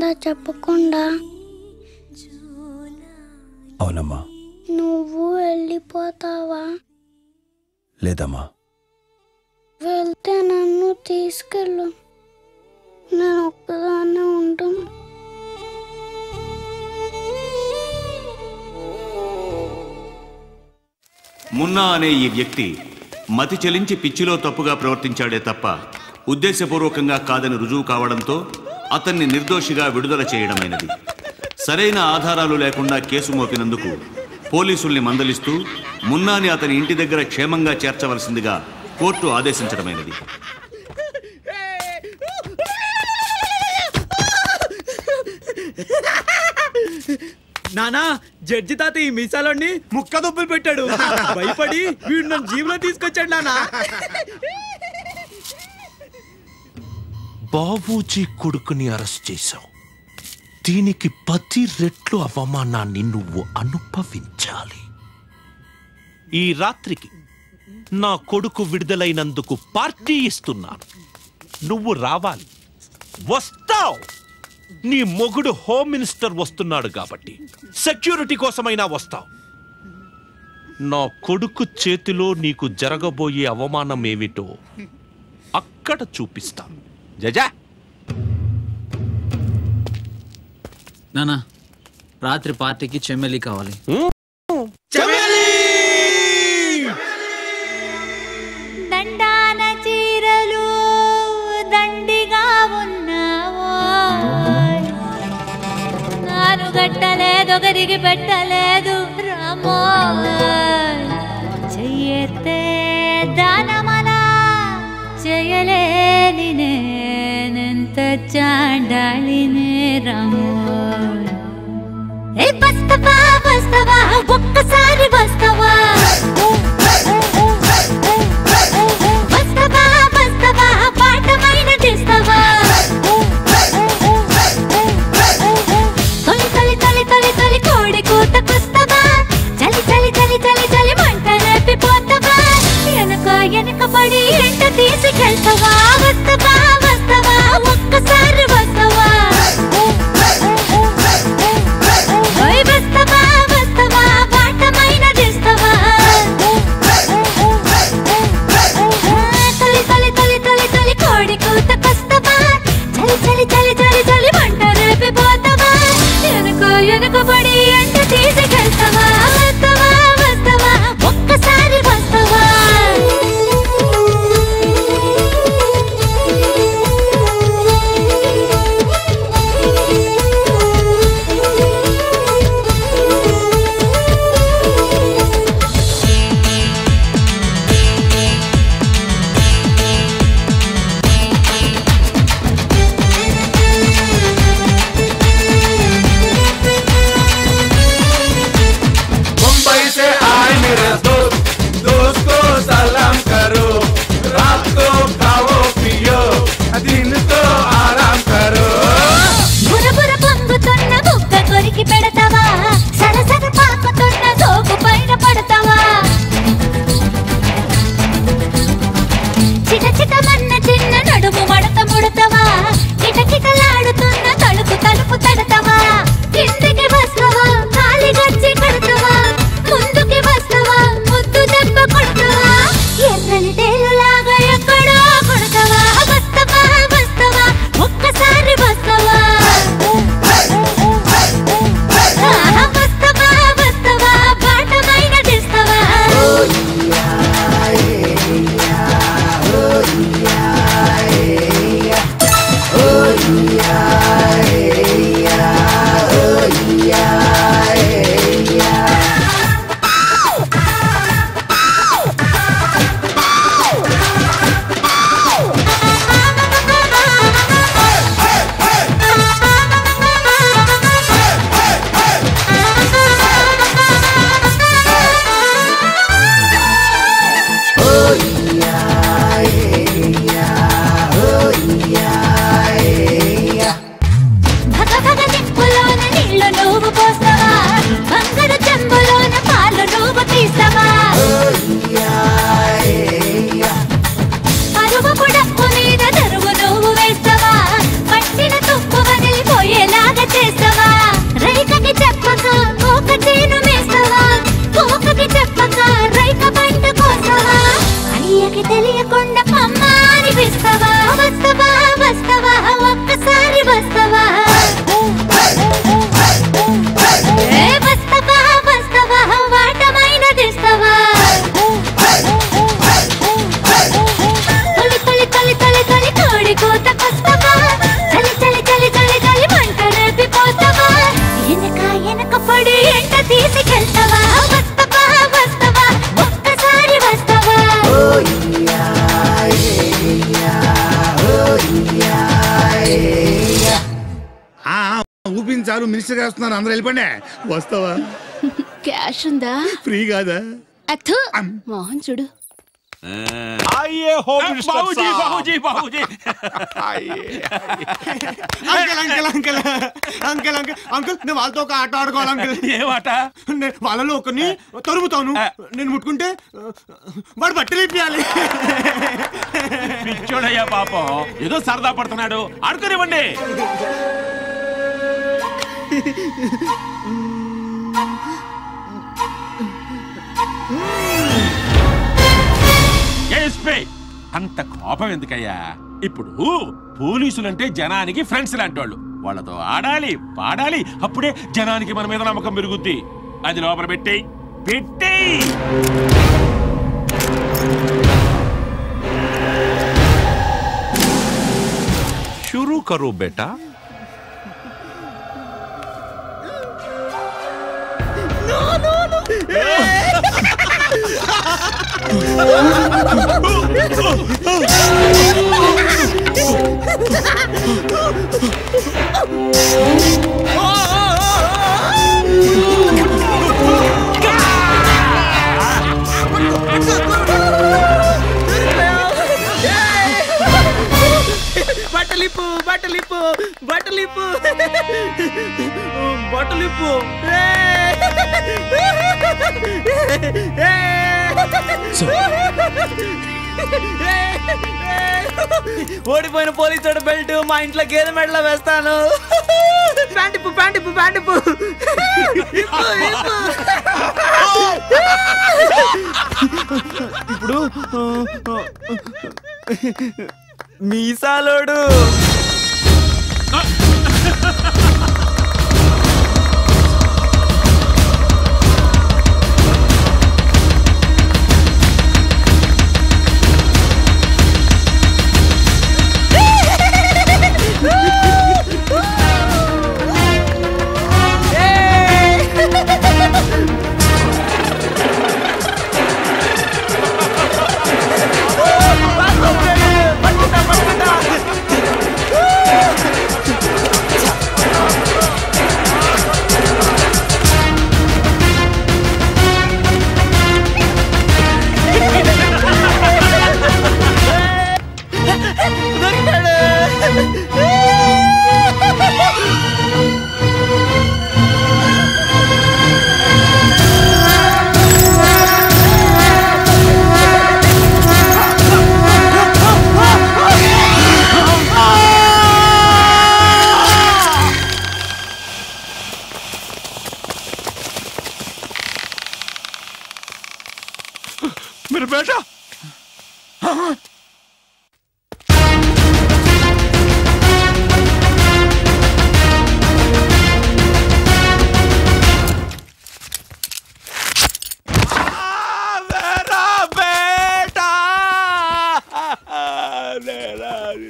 అడగకుండా చెప్పకుండా అవునమ్మా నువ్వు వెళ్ళిపోతావా లేదమ్మా వెళ్తే నన్ను తీసుకెళ్ళు నేను ఒక్కదాన్నే ఉంటాను మున్నా అనే ఈ వ్యక్తి మతి చెలించి పిచ్చిలో తప్పుగా ప్రవర్తించాడే తప్ప ఉద్దేశపూర్వకంగా కాదని రుజువు కావడంతో అతన్ని నిర్దోషిగా విడుదల చేయడమైనది సరైన ఆధారాలు లేకుండా కేసు మోపినందుకు పోలీసుల్ని మందలిస్తూ మున్నాని అతని ఇంటి దగ్గర క్షేమంగా చేర్చవలసిందిగా కోర్టు ఆదేశించడమైనది నానా జడ్జి తాత ఈ మీసాలోని ముక్క దుబ్బులు పెట్టాడు భయపడి వీడు నన్ను జీవులో తీసుకొచ్చాడు నానా బాబూజీ కొడుకుని అరెస్ట్ చేశావు దీనికి పది రెట్లు అవమానాన్ని నువ్వు అనుభవించాలి ఈ రాత్రికి నా కొడుకు విడుదలైనందుకు పార్టీ ఇస్తున్నాను నువ్వు రావాలి వస్తావు నీ మొగుడు హోమ్ మినిస్టర్ వస్తున్నాడు కాబట్టి సెక్యూరిటీ కోసమైనా వస్తావు నా కొడుకు చేతిలో నీకు జరగబోయే అవమానం ఏమిటో అక్కడ చూపిస్తా జజా నానా రాత్రి పార్టీకి చెమ్మెలి కావాలి దండాన చీరలు దండిగా ఉన్నావో నాను గట్టలేదు ఒకరికి పెట్టలేదు రామో చెయ్యెత్తే దానమలా చేయలేని నేనెంత చాండాలినే రామో ఏ వస్తవా వస్తవా ఒక్కసారి వస్తవా వస్తవా వస్తవా పాఠమైన చేస్తావా తొలి తొలి తొలి తొలి తొలి కోడి కూతకొస్తవా చలి చలి చలి చలి చలి మంట రేపిపోతావా వెనక వెనక పడి ఎంట తీసుకెళ్తావా వస్తవా వస్తవా ఒక్కసారి వస్తవా ఓయ్ వస్తవా వస్తవా పాఠమైన అయిపోయింది చాలు మినిస్టర్ గారు వస్తున్నారు అందరూ వెళ్ళిపోండి వస్తావా క్యాష్ ఉందా ఫ్రీ కాదా అథు మోహన్ చూడు आइए होम मिनिस्टर बाबूजी साहब। बाबूजी बाबूजी అంకెల్ అంకెల్ అంకెల్ అంకెల్ అంకెల్ అంకుల్ నేను వాళ్ళతో ఒక ఆట ఆడుకోవాలి అంకుల్ ఏమాట వాళ్ళలో ఒకరిని తరుముతాను నేను ముట్టుకుంటే వాడు బట్టలు ఇప్పియాలి పిచ్చోడయ్యా పాపం ఏదో సరదా పడుతున్నాడు ఆడుకోనివ్వండి ఎస్పీ అంత కోపం ఎందుకయ్యా ఇప్పుడు పోలీసులంటే జనానికి ఫ్రెండ్స్ లాంటి వాళ్ళు వాళ్ళతో ఆడాలి పాడాలి అప్పుడే జనానికి మన మీద నమ్మకం పెరుగుద్ది అది లోపల పెట్టి పెట్టి शुरू करो बेटा బట్టలిప్పు బట్టలిప్పు బట్టలిప్పు బట్టలిప్పు ఓడిపోయిన పోలీసు బెల్ట్ మా ఇంట్లో గేదె మెడలో వేస్తాను ప్యాంటిప్పు ప్యాంటిప్పు ప్యాంటిప్పు ఇప్పుడు మీసాలోడు मेरा बेटा मेरा बेटा मेरा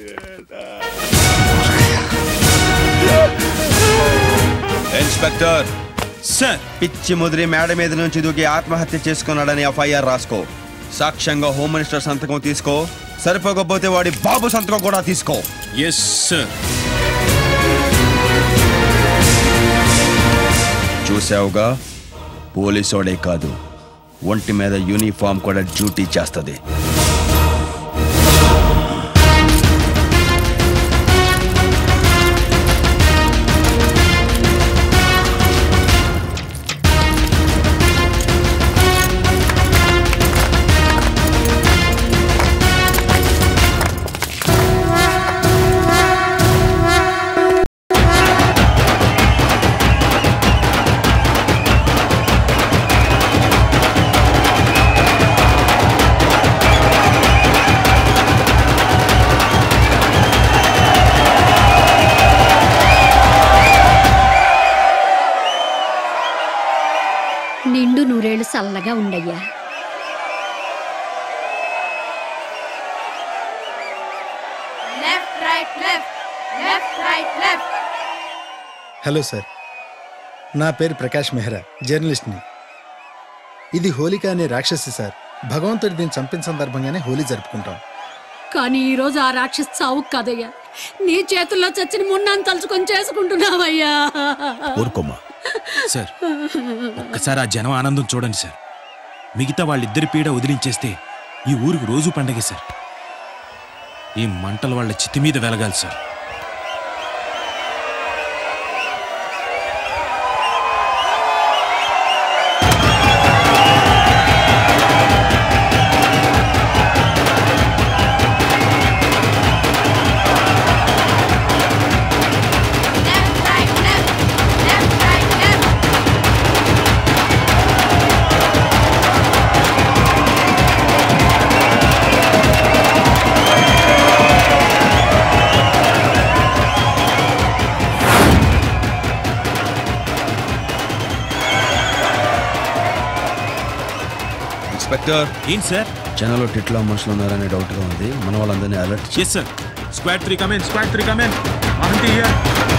ఇన్స్పెక్టర్ సార్ పిచ్చి ముదిరి మేడ మీద నుంచి దూకి ఆత్మహత్య చేసుకున్నాడని ఎఫ్ఐఆర్ రాసుకో సాక్ష్యంగా హోమ్ మినిస్టర్ సంతకం తీసుకో సరిపోకపోతే వాడి బాబు సంతకం కూడా తీసుకో ఎస్ సార్ చూసావుగా పోలీసోడే కాదు ఒంటి మీద యూనిఫామ్ కూడా డ్యూటీ చేస్తుంది నిండు నూరేళ్లు చల్లగా ఉండయ్యా left right left left right left hello sir నా పేరు ప్రకాష్ మెహ్రా జర్నలిస్ట్ని ఇది హోలిక అనే రాక్షసి సార్ భగవంతుడు దీన్ని చంపిన సందర్భంగానే హోలీ జరుపుకుంటాం కానీ ఈ రోజు ఆ రాక్షస్ చావు కాదయ్యా నీ చేతుల్లో చచ్చిన మున్నాను తలుచుకొని చేసుకుంటున్నావయ్యా ఊరుకోమ్మా సార్ ఒక్కసారి ఆ జనం ఆనందం చూడండి సార్ మిగతా వాళ్ళిద్దరి పీడ వదిలించేస్తే ఈ ఊరికి రోజు పండగే సార్ ఈ మంటలు వాళ్ళ చిత్తి మీద వెలగాలి సార్ ఇన్స్పెక్టర్ ఏంటి సార్ జనాలు టిట్లో మనుషులు ఉన్నారనే డౌట్గా ఉంది మన వాళ్ళందరినీ alert yes sir squad three come in squad three come in Mahanti here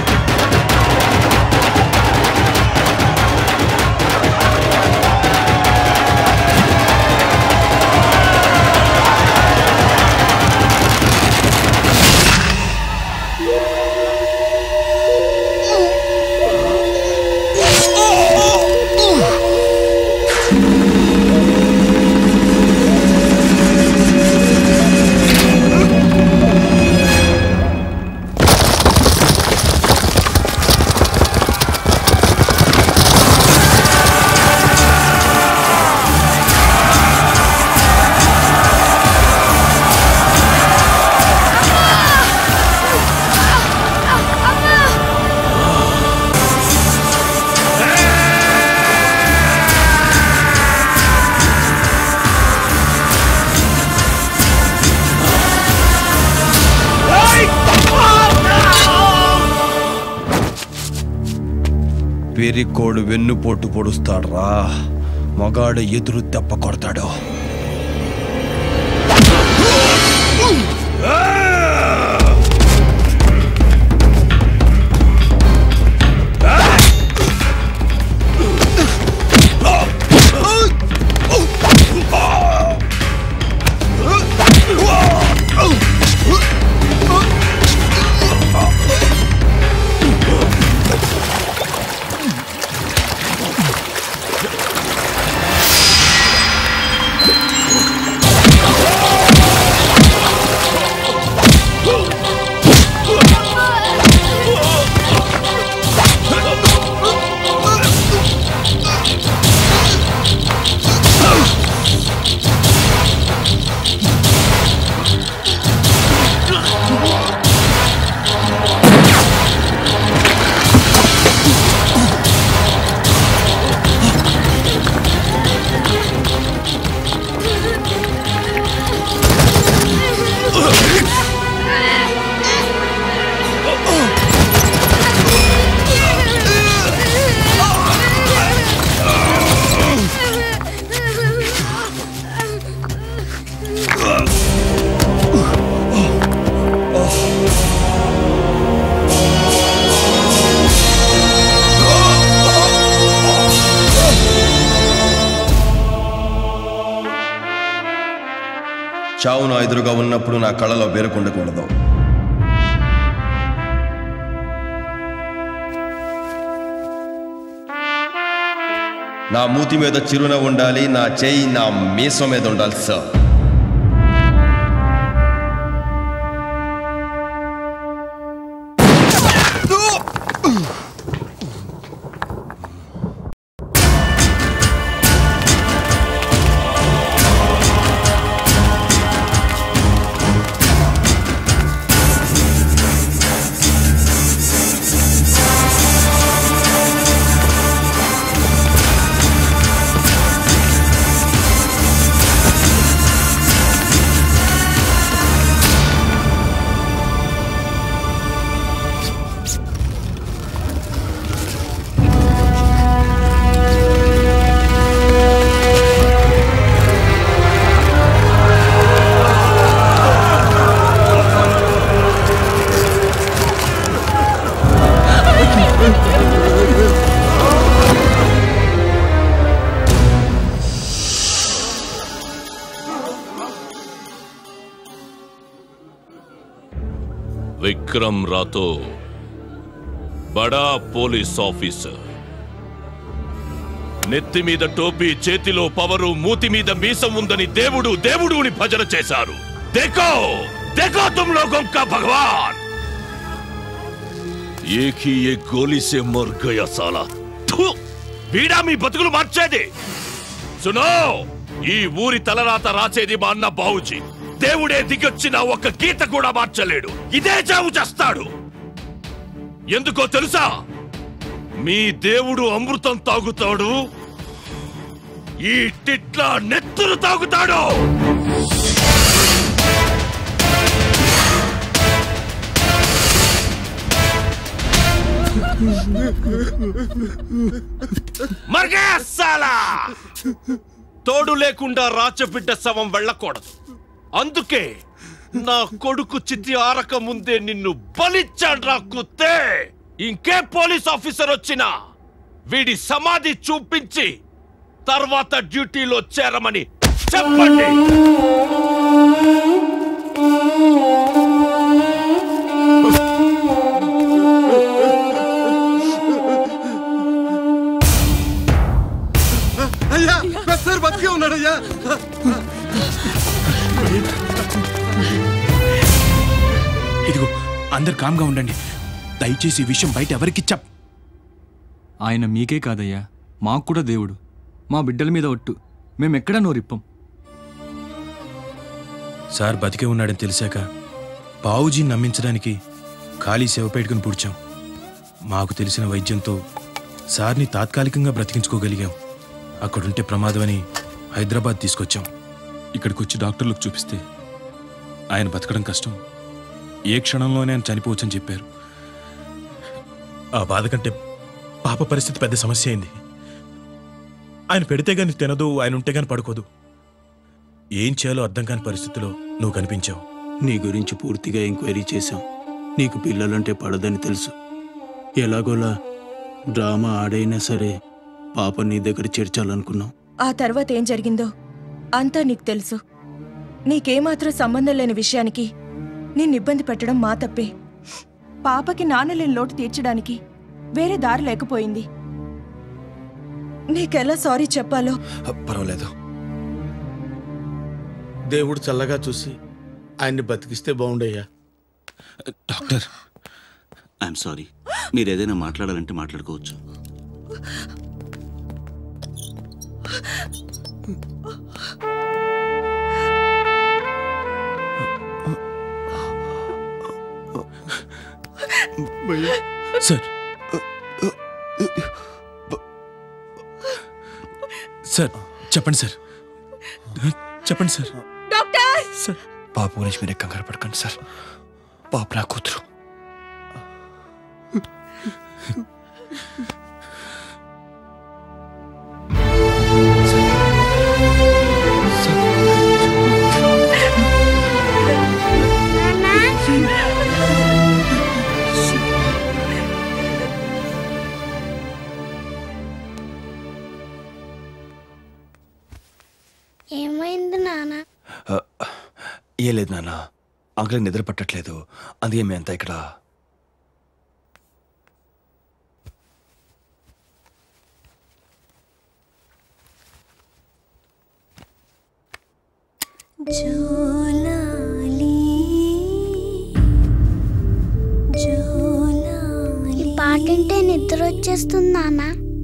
పెరికోడు వెన్నుపోటు పొడుస్తాడు రా మగాడు ఎదురు దెబ్బ కొడతాడు చావు నా ఎదురుగా ఉన్నప్పుడు నా కళ్ళలో బెరకుండకూడదు నా మూతి మీద చిరునవ్వు ఉండాలి నా చేయి నా మీసం మీద ఉండాలి సార్ విక్రమ్ రాతో బడా పోలీస్ ఆఫీసర్ నెత్తి మీద టోపీ చేతిలో పవరు మూతి మీద మీసం ఉందని దేవుడు దేవుడుని భజన చేశారు దేకో దేకో తుమ్ లోగోं का భగవాన్ एक ही एक गोली से मर गया साला थू! వీడా మీ బతుకులు మార్చేది సునో ఈ ఊరి తలరాత రాసేది మా అన్న బావుజీ దేవుడే దిగొచ్చిన ఒక గీత కూడా మార్చలేడు ఇదే చావు చేస్తాడు ఎందుకో తెలుసా మీ దేవుడు అమృతం తాగుతాడు ఈ టిట్ల నెత్తురు తాగుతాడు మర్గేస్తాలా తోడు లేకుండా రాచబిడ్డ శవం వెళ్ళకూడదు అందుకే నా కొడుకు చితి ఆరక ముందే నిన్ను బలిచ్చాడ్రా కుత్తే ఇంకే పోలీస్ ఆఫీసర్ వచ్చినా వీడి సమాధి చూపించి తర్వాత డ్యూటీలో చేరమని చెప్పండి అయ్యా సార్ బతికే ఉన్నాడయ్యా ఇదిగో అందరు కామ్గా ఉండండి దయచేసి ఈ విషయం బయట ఎవరికి చెప్ ఆయన మీకే కాదయ్యా మాకు కూడా దేవుడు మా బిడ్డల మీద ఒట్టు మేమెక్కడా నోరిప్పం సార్ బతికే ఉన్నాడని తెలిసాక బావుజీని నమ్మించడానికి ఖాళీ సేవ పెట్టుకుని పూడ్చాం మాకు తెలిసిన వైద్యంతో సార్ని తాత్కాలికంగా బ్రతికించుకోగలిగాం అక్కడుంటే ప్రమాదమని హైదరాబాద్ తీసుకొచ్చాం ఇక్కడికి వచ్చి డాక్టర్లకు చూపిస్తే ఆయన బతకడం కష్టం ఏ క్షణంలోనే ఆయన చనిపోవచ్చని చెప్పారు ఆ బాధ కంటే పాప పరిస్థితి పెద్ద సమస్య అయింది ఆయన పెడితే గాని తినదు ఆయన ఉంటే గాని పడుకోదు ఏం చేయాలో అర్థం కాని పరిస్థితిలో నువ్వు కనిపించావు నీ గురించి పూర్తిగా ఎంక్వైరీ చేశాం నీకు పిల్లలంటే పడదని తెలుసు ఎలాగోలా డ్రామా ఆడైనా సరే పాప నీ దగ్గర చేర్చాలనుకున్నాం ఆ తర్వాత ఏం జరిగిందో అంతా నీకు తెలుసు నీకేమాత్రం సంబంధం లేని విషయానికి నిన్ను ఇబ్బంది పెట్టడం మా తప్పే పాపకి నాన్నలేని లోటు తీర్చడానికి వేరే దారి లేకపోయింది నీకెలా సారీ చెప్పాలో పర్వాలేదు దేవుడు చల్లగా చూసి ఆయన్ని బతికిస్తే బాగుండయ్యా డాక్టర్ ఐఎమ్ సారీ మీరు ఏదైనా మాట్లాడాలంటే మాట్లాడుకోవచ్చు సార్ సార్ చెప్పండి సార్ చెప్పండి సార్ డాక్టర్ సార్ పాప గురించి మీరే కంగారు పడకండి సార్ పాప నా కూతురు ఏమైంది నాన్న ఏ లేదు నాన్న ఆకలి నిద్ర పట్టట్లేదు అందుకే మీ అంతా ఇక్కడ ఈ పాట వింటే నిద్ర వచ్చేస్తుంది నాన్న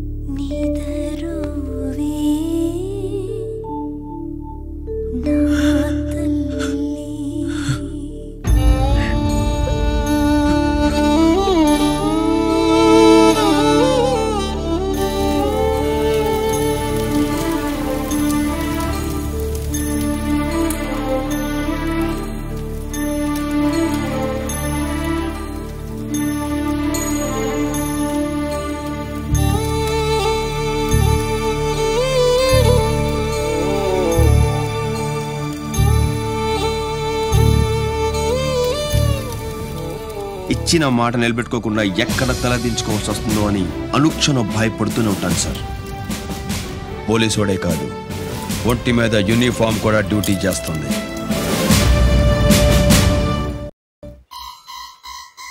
ఇచ్చిన మాట నిలబెట్టుకోకుండా ఎక్కడ తలదించుకోవాల్సి వస్తుందో అని అనుక్షణం భయపడుతూనే ఉంటాను సార్ పోలీసుడే కాదు ఒంటి మీద యూనిఫామ్ కూడా డ్యూటీ చేస్తుంది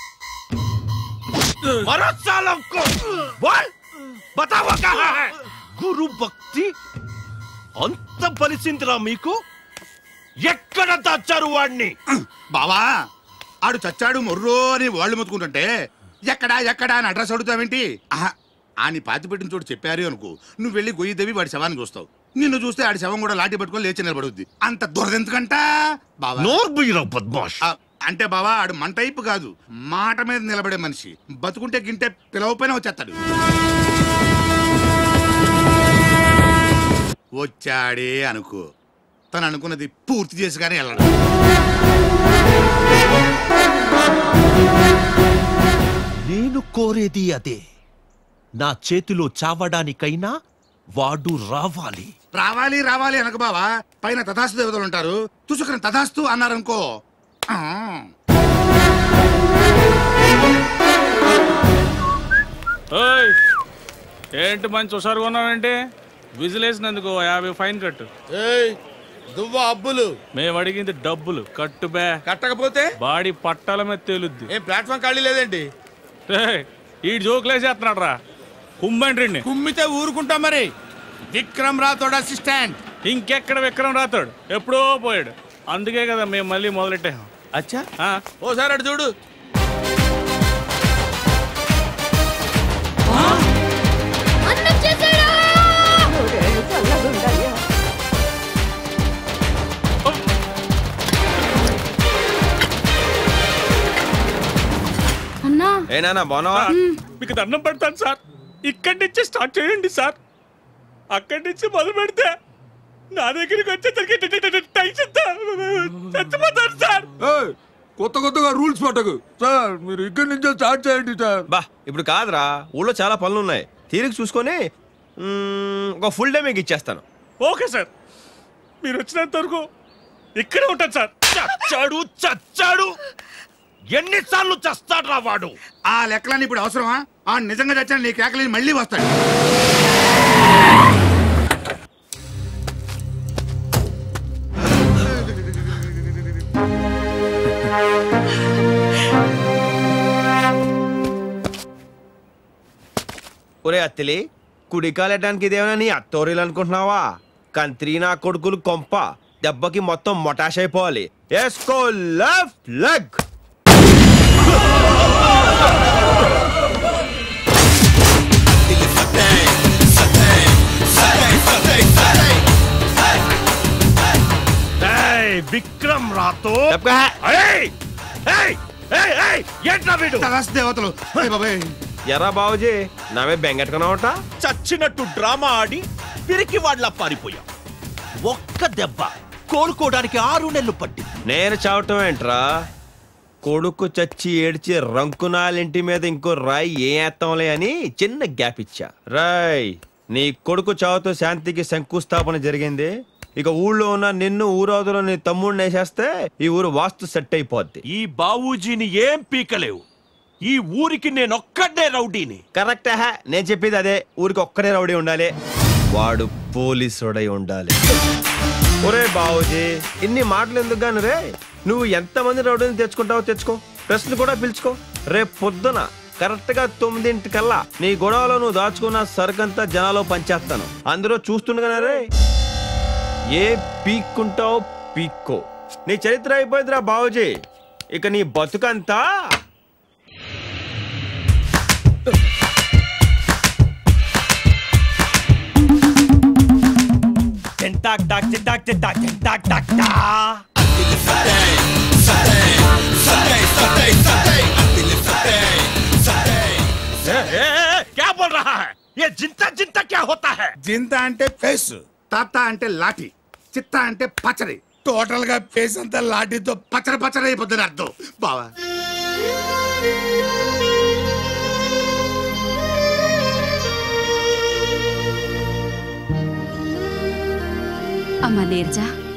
मरो सालों को बोल बताओ कहाँ है గురు భక్తి అంత బలిసిందిరా మీకు ఎక్కడ దాచారు వాడిని బావా ఆడు చచ్చాడు మొర్రో అని వాళ్ళు మొత్తుకుంటుంటే ఎక్కడా ఎక్కడా అని అడ్రస్ అడుగుతావేంటి ఆహా, ఆని పాతి పెట్టిన చోటు చెప్పారు అనుకో నువ్వు వెళ్ళి గొయ్యి దేవి వాడి శవాన్ని చూస్తావు నిన్ను చూస్తే ఆడి శవం కూడా లాఠీ పట్టుకొని లేచి నిలబడుద్ది అంత దురదెందుకంట బావా నోర్బుయ్యరావు బద్మాష్ ఆ, అంటే బావా ఆడు మన టైపు కాదు మాట మీద నిలబడే మనిషి బతుకుంటే గింటే పిలవపోయినా వచ్చేస్తాడు వచ్చాడే అనుకో తను అనుకున్నది పూర్తి చేసి కానీ వెళ్ళడు నేను కోరేది అదే నా చేతిలో చావడానికైనా వాడు రావాలి రావాలి రావాలి అనక బావా పైన తథాస్తు దేవతలు ఉంటారు తుసుకుని తథాస్తు అన్నారనుకో ఆ. ఓయ్ ఏంటి మంచి హుషారుగా ఉన్నావంటే విజిలేసినందుకు ఓ యాభై ఫైన్ కట్టు దువ్వ అబ్బులు మేము అడిగింది డబ్బులు కట్టు బే కట్టకపోతే బాడీ పట్టాల మీద తేలుద్ది ఏం ప్లాట్ఫామ్ ఖాళీ లేదేంటి ఈ జోకులేసేస్తున్నాడు రా కుమ్మండ్రి కుమ్మితే ఊరుకుంటాం మరి విక్రమ్ రాథోడ్ అసిస్టెంట్ ఇంకెక్కడ విక్రమ్ రాతాడు ఎప్పుడో పోయాడు అందుకే కదా మేము మళ్ళీ మొదలెట్టాం అచ్చా ఓసారి అటు చూడు అన్నం చేశాడు అన్నా ఏ నాన్న బాగున్నావా మీకు దండం పెడతాను సార్ ఇక్కడి నుంచి స్టార్ట్ చేయండి సార్ అక్కడి నుంచి మొదలు పెడితే నా దగ్గరికి వచ్చేసరికి టెన్షన్ చచ్చిపోతాను సార్ కొత్త కొత్తగా రూల్స్ పట్టకు సార్ మీరు ఇక్కడి నుంచే స్టార్ట్ చేయండి సార్ బా ఇప్పుడు కాదురా ఊళ్ళో చాలా పనులు ఉన్నాయి తీరిక చూసుకొని మ్మ్, ఒక ఫుల్ డే మీకు ఇచ్చేస్తాను ఓకే సార్ మీరు వచ్చినంత వరకు ఇక్కడే ఉంటాను సార్ చచ్చాడు చచ్చాడు ఎన్నిసార్లు చస్తాడ్రా వాడు ఆ లెక్కలన్నీ ఇప్పుడు అవసరమా ఆ నిజంగా చచ్చాను నీ కేకలేని మళ్ళీ వస్తాడు ఒరే అత్తిలి కుడికాలెట్టడానికి ఇదేమైనా నీ అత్తోరీలు అనుకుంటున్నావా కంత్రి నా కొడుకులు కొంప దెబ్బకి మొత్తం మొటాష్ అయిపోవాలి ఎస్కో లెఫ్ట్ లెగ్ ఏయ్, విక్రమ్ రాతో ఏయ్! ఏయ్! ఏయ్, ఏయ్! ఏంట్రా వీడు దేవతలు ఎరా బాబుజీ నామే బెంగెట్టుకున్నావట చచ్చినట్టు డ్రామా ఆడి పిరికి వాళ్ళ పారిపోయా ఒక్క దెబ్బ కోలుకోవడానికి ఆరు నెలలు పట్టి నేను చావటం ఏంట్రా కొడుకు చచ్చి ఏడ్చి రంకునాలింటి మీద ఇంకో రాయి ఏం వేస్తాంలే అని చిన్న గ్యాప్ ఇచ్చా రాయ్ నీ కొడుకు చావుతో శాంతికి శంకుస్థాపన జరిగింది ఇక ఊళ్ళో ఉన్న నిన్ను ఊరవతలో నీ తమ్ముడిని వేసేస్తే ఈ ఊరు వాస్తు సెట్ అయిపోద్ది ఈ బావూజీని ఏం పీకలేవు ఈ ఊరికి నేనొక్కడే రౌడీని కరెక్ట్ హే నేను చెప్పేది అదే ఊరికి ఒక్కడే రౌడీ ఉండాలి వాడు పోలీసుడై ఉండాలి ఒరే బావుజీ ఇన్ని మాటలు ఎందుకు గాను రే నువ్వు ఎంతమంది రౌడీని తెచ్చుకుంటావో తెచ్చుకో ప్రశ్నలు కూడా పిలుచుకో రేపు పొద్దున కరెక్ట్ గా తొమ్మిదింటికల్లా నీ గొడవలో నువ్వు దాచుకున్న సరుకంతా జనాలో పంచేస్తాను అందరూ చూస్తుండగానే రే ఏ పీక్కుంటావు పీక్కో నీ చరిత్ర అయిపోయిందిరా బావుజీ ఇక నీ బతుకంతా టెంటాక్ టాక్ టెంటాక్ టెంటాక్ టెంటాక్ టాక్ టా ए, ए, ए, क्या बोल रहा है ये जिंता जिंता क्या होता है జింత అంటే ఫేస్ తాత అంటే లాఠీ చిత్త అంటే పచ్చడి టోటల్ గా ఫేస్ అంతా లాఠీతో పచ్చడి పచ్చడి అయిపోతుంది అర్థం బావా అమ్మా నీరజ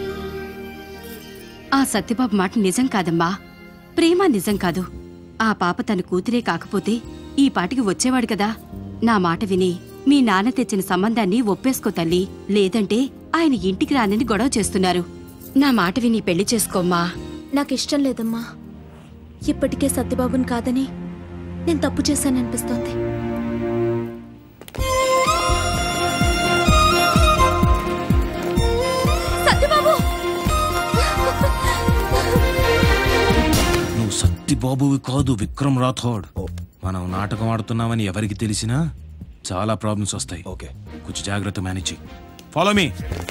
ఆ సత్యబాబు మాట నిజం కాదమ్మా ప్రేమ నిజం కాదు ఆ పాప తన కూతురే కాకపోతే ఈ పాటికి వచ్చేవాడు కదా నా మాట విని మీ నాన్న తెచ్చిన సంబంధాన్ని ఒప్పేసుకో తల్లి లేదంటే ఆయన ఇంటికి రానని గొడవ చేస్తున్నారు నా మాట విని పెళ్లి చేసుకోమ్మా నాకు ఇష్టం లేదమ్మా ఇప్పటికే సత్యబాబుని కాదని నేను తప్పు చేశాననిపిస్తోంది సత్యబాబు నువ్వు సత్తిబాబువి కాదు విక్రమ్ రాథోడ్ మనం నాటకం ఆడుతున్నామని ఎవరికి తెలిసినా చాలా ప్రాబ్లమ్స్ వస్తాయి ఓకే కొంచెం జాగ్రత్త మేనేజ్ ఫాలో మీ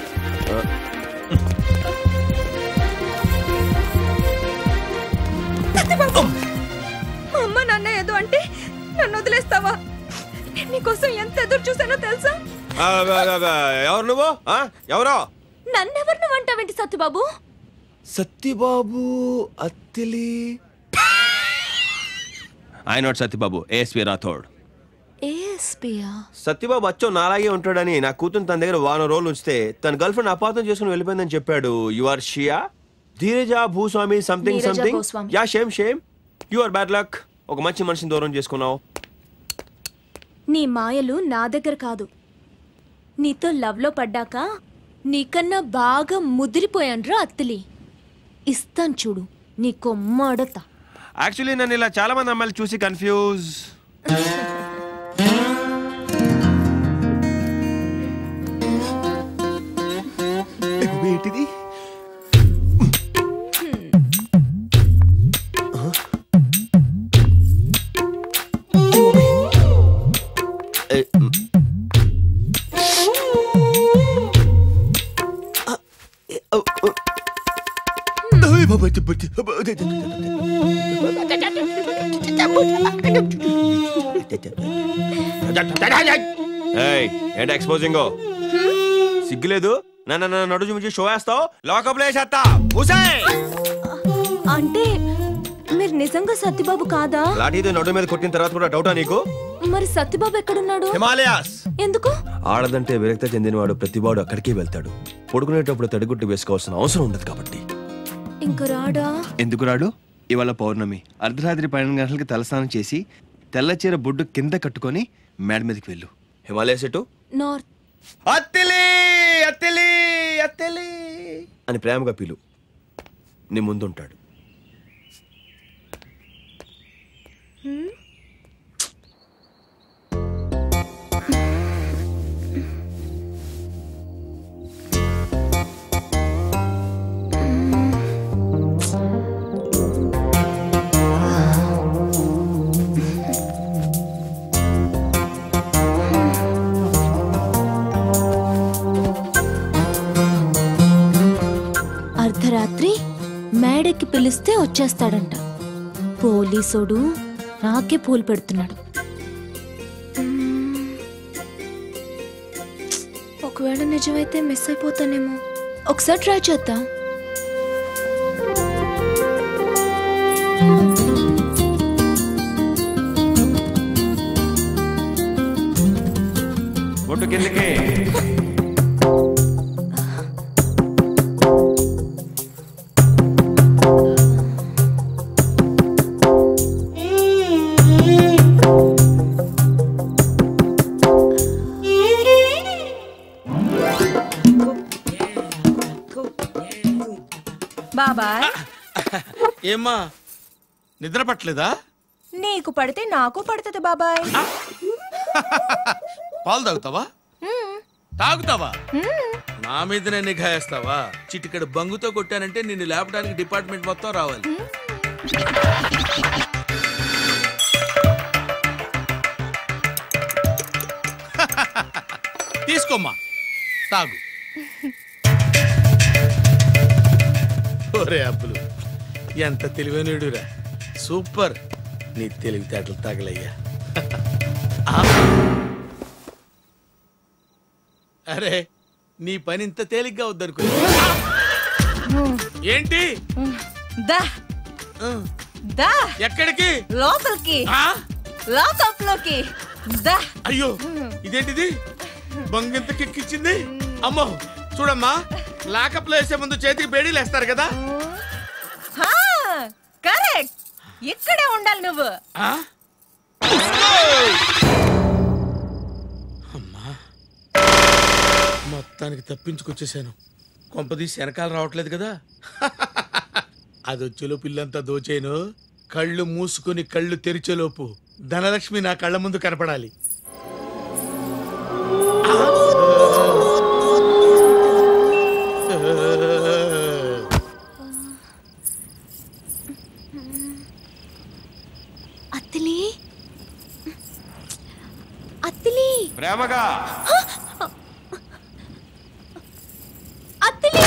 సత్యబాబు మా అమ్మ నాన్న ఏదో అంటే నన్ను వదిలేస్తావా నేను నీకోసం ఎంత ఎదురు చూసానో తెలుసా ఆ, ఆ, ఆ, ఆ, ఎవరు నువ్వు ఆ? ఎవరో నన్నెవరు నువ్వు అంటావేంటి సత్యబాబు సత్యబాబు అత్తిలి ఆయన సత్యబాబు ఏఎస్వి రాథోడ్ ఏఎస్పియా సత్యబాబు అచ్చో నాలాగే ఉంటాడని నా కూతురు తన దగ్గర వారం రోజులు ఉంచితే తన గర్ల్ ఫ్రెండ్ అపార్థం చేసుకుని వెళ్ళిపోయిందని చెప్పాడు యు ఆర్ షియా ధీరజ భూస్వామి సంథింగ్ నీరజ సంథింగ్ భూస్వామి. Yeah shame shame you are bad luck ఒక మంచి మనిషిని దూరం చేసుకున్నావు నీ మాయలు నా దగ్గర కాదు నీతో లవ్లో పడ్డాక నీకన్నా బాగా ముదిరిపోయాన్రా అత్తిలి ఇస్తాను చూడు నీ కొమ్మ అడతా యాక్చువల్లీ నన్ను ఇలా చాలా మంది అమ్మాయిలు చూసి కన్ఫ్యూజ్ ఏంటిది ఏయ్ ఏంటి ఎక్స్పోజింగ్ సిగ్గులేదు నన్ను నన్ను నడు చూపించి షో వేస్తావు లోకప్ వేసేస్తా ఉసాయ్ అంటే మీరు నిజంగా సత్యబాబు కాదా లాఠీతో నడు మీద కొట్టిన తర్వాత కూడా డౌటా నీకు మరి సత్యబాబు ఎక్కడున్నాడు హిమాలయాస్ ఎందుకు ఆడదంటే విరక్త చెందినవాడు ప్రతివాడు అక్కడికే వెళ్తాడు పడుకునేటప్పుడు తడిగుట్టు వేసుకోవాల్సిన అవసరం ఉండదు కాబట్టి ఇంక రాడా ఎందుకు రాడు ఇవాళ పౌర్ణమి అర్ధరాత్రి పన్నెండు గంటలకి తలస్నానం చేసి తెల్ల చీర బొడ్డు కింద కట్టుకొని మేడ మీదకి వెళ్ళు హిమాలయస్ ఎటు నార్త్ అత్తిలి అత్తిలి అత్తిలి అని ప్రేమగా పిలు నీ ముందుంటాడు అర్ధరాత్రి మేడెక్కి పిలిస్తే వచ్చేస్తాడంట పోలీసోడు నాకే పూలు పెడుతున్నాడు మ్మ్. ఒకవేళ నిజమైతే మిస్ అయిపోతానేమో ఒకసారి ట్రై చేద్దాం బొట్టు కిందకి బాబాయ్ ఏమ్మా నిద్ర పట్టలేదా నీకు పడితే నాకు పడుతుంది బాబాయ్ పాలు తాగుతావా తాగుతావా నా మీదనే నిఘా వేస్తావా చిటికెడు బంగుతో కొట్టానంటే నిన్ను లేపడానికి డిపార్ట్మెంట్ మొత్తం రావాలి తీసుకోమ్మా తాగు ఒరే అబ్బులు ఎంత తెలివైనడురా సూపర్ నీ తెలివితేటలు తగలయ్యా ఆ? అరే నీ పని ఇంత తేలిగ్గా వద్దనుకో ఏంటి దా దా ఎక్కడికి లోపలికి లోకంలోకి దా అయ్యో ఇదేంటిది బొంగింత కిక్కిచ్చింది అమ్మో చూడమ్మా లాకప్ లో వేసే ముందు చేతికి బేడీలు వేస్తారు కదా కరెక్ట్ ఇక్కడే ఉండాలి నువ్వు ఆ? మొత్తానికి తప్పించుకొచ్చేసాను కొంపదీసి వెనకాల రావట్లేదు కదా అది వచ్చేలోపు పిల్లంతా దోచేను కళ్ళు మూసుకొని కళ్ళు తెరిచేలోపు ధనలక్ష్మి నా కళ్ళ ముందు కనపడాలి అత్తిలి అత్తిలి ప్రేమగా అత్తిలి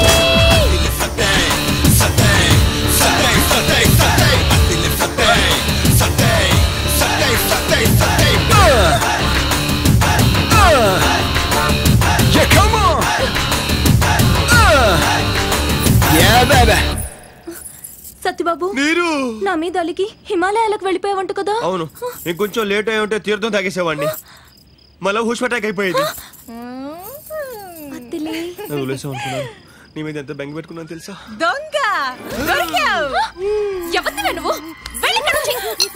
సత్యబాబు మీరు నా మీద అలిగి హిమాలయాలకు వెళ్ళిపోయావంట కదా అవును ఇంకొంచెం లేట్ అయి ఉంటే తీర్థం తాగేసేవాడిని మళ్ళీ హుష్ అటాక్ అయిపోయేది అత్తిలి నేను వదిలేసాం అనుకున్నాను నీ మీద ఎంత బెంగ పెట్టుకున్నాను తెలుసా దొంగ దొరికావు ఎవరిదివే నువ్వు వెళ్ళి ఇక్కడి నుంచి.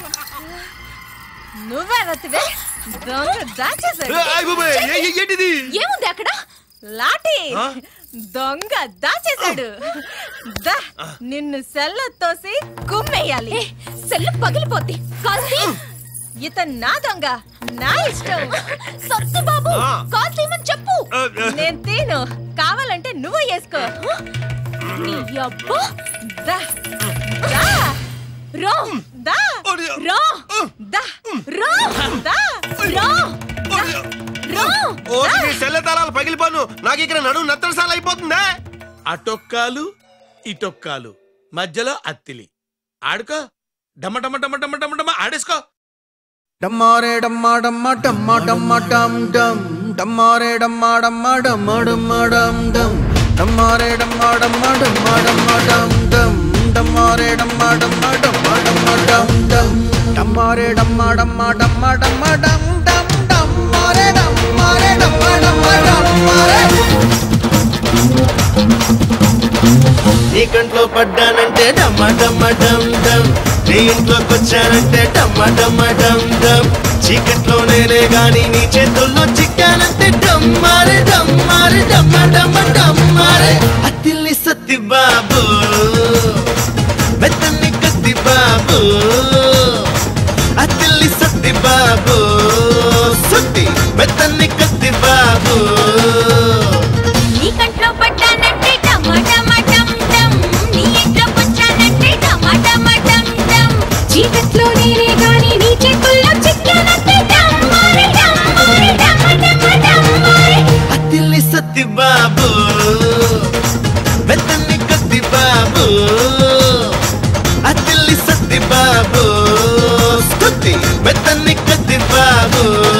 నువ్వే రతివే దొంగ దాచేశాడు ఏ, అయ్ బాబోయ్, ఏ- ఏ- ఏంటిది? ఏముంది అక్కడ లాఠీ ఆ? దొంగ దాచేశాడు దా నిన్ను సెల్ల తోసి కుమ్మేయాలి సెల్లు పగిలిపోద్ది కాల్తీ ఇతను నా దొంగ నా ఇష్టం సత్య బాబు ఆ. కాల్ తీయమని చెప్పు నేను తీను కావాలంటే నువ్వు వేసుకో నీ అబ్బా దా దా రా దా రా దా రా దా రా రా ఓ నీ సెల్ల తాళాలు పగిలిపోను నాకు ఇక్కడ నడుము నత్తరసాల అయిపోతుందా అటొక్కాలు ఇటొక్కాలు మధ్యలో అత్తిలి ఆడుకో డమ్మ డమ్మ డమ్మ డమ్మ డమ్మ డమ్మ ఆడేసుకో డమ్మారే డమ్మా డమ్మా డమ్మా డమ్మా డమ్ డమ్ డమ్మారే డమ్మా డమ్మా డమ్మా డమ్మా డమ్ డమ్ డమ్మారే డమ్మా డమ్మా డమ్మా డమ్మా డమ్ డమ్ డమ్మారే డమ్మా డమ్మా డమ్మా డమ్మా డమ్ డమ్ డమ్మారే డమ్మా డమ్మా డమ్మా డమ్మా డమ్ డమ్ డమ్మారే డమ్మారే డమ్మా డమ్మా డమ్మారే నీ కంట్లో పడ్డానంటే డమ్మ డమ్మ డమ్ డమ్ నీ ఇంట్లోకి వచ్చానంటే డమ్మ డమ్మ డమ్ డమ్ చీకట్లో నేనే గాని నీ చేతుల్లో చిక్కానంటే డమ్మారే డమ్మారే డమ్మ డమ్మ డమ్మారే అత్తిల్లి సత్తి బాబు మెత్తన్ని కత్తి బాబు అత్తిల్లి సత్తి బాబు సుత్తి మెత్తన్ని కత్తి బాబు నీ కంట్లో పడ్డానంటే టమాటమా టమ్ టమ్ నీ ఇంట్లో వచ్చానంటే టమాటమా టమ్ టమ్ చీకట్లో నేనే గాని నీ చేతుల్లో చిక్కానంటే డమ్మారి డమ్మారి డమ్మ డమ్మ డమ్మారి అత్తిల్లి సత్తి బాబు మెత్తన్ని కత్తి బాబు అత్తిల్లి సత్తి బాబు స్తుతి మెత్తన్ని కత్తి బాబు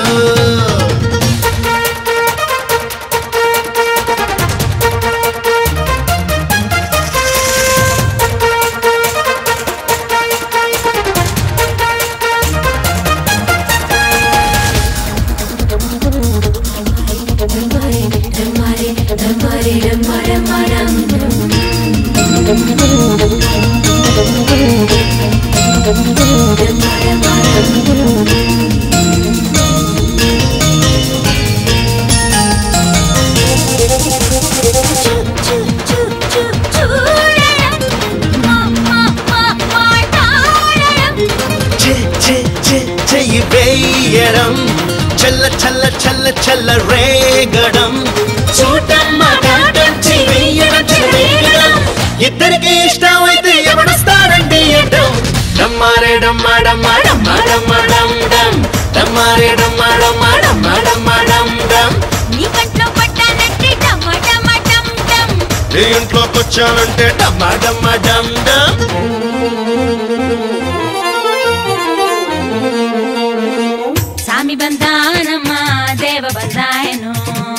చే చే చే చెయ్యి వేయడం చల్ల చల్ల చల్ల చల్ల రేగడం చూడడం మాట్లాడడం చెయ్యి వేయడం చెయ్యి వేయడం ఇద్దరికి ఇష్టం అయితే ఎవడొస్తారండి ఎడం డమ్మారే డమ్మా డమ్మా డమ్మా డమ్మా డమ్ డమ్ డమ్మారే డమ్మా డమ్మా డమ్మా డమ్మా డమ్ డమ్ నీ కంట్లో పడ్డానంటే టమాటమా టమ్ టమ్ నీ ఇంట్లోకి వచ్చానంటే డమ్మా డమ్మా డమ్ డమ్ సామి బంధానమ్మ దేవ బంధాయను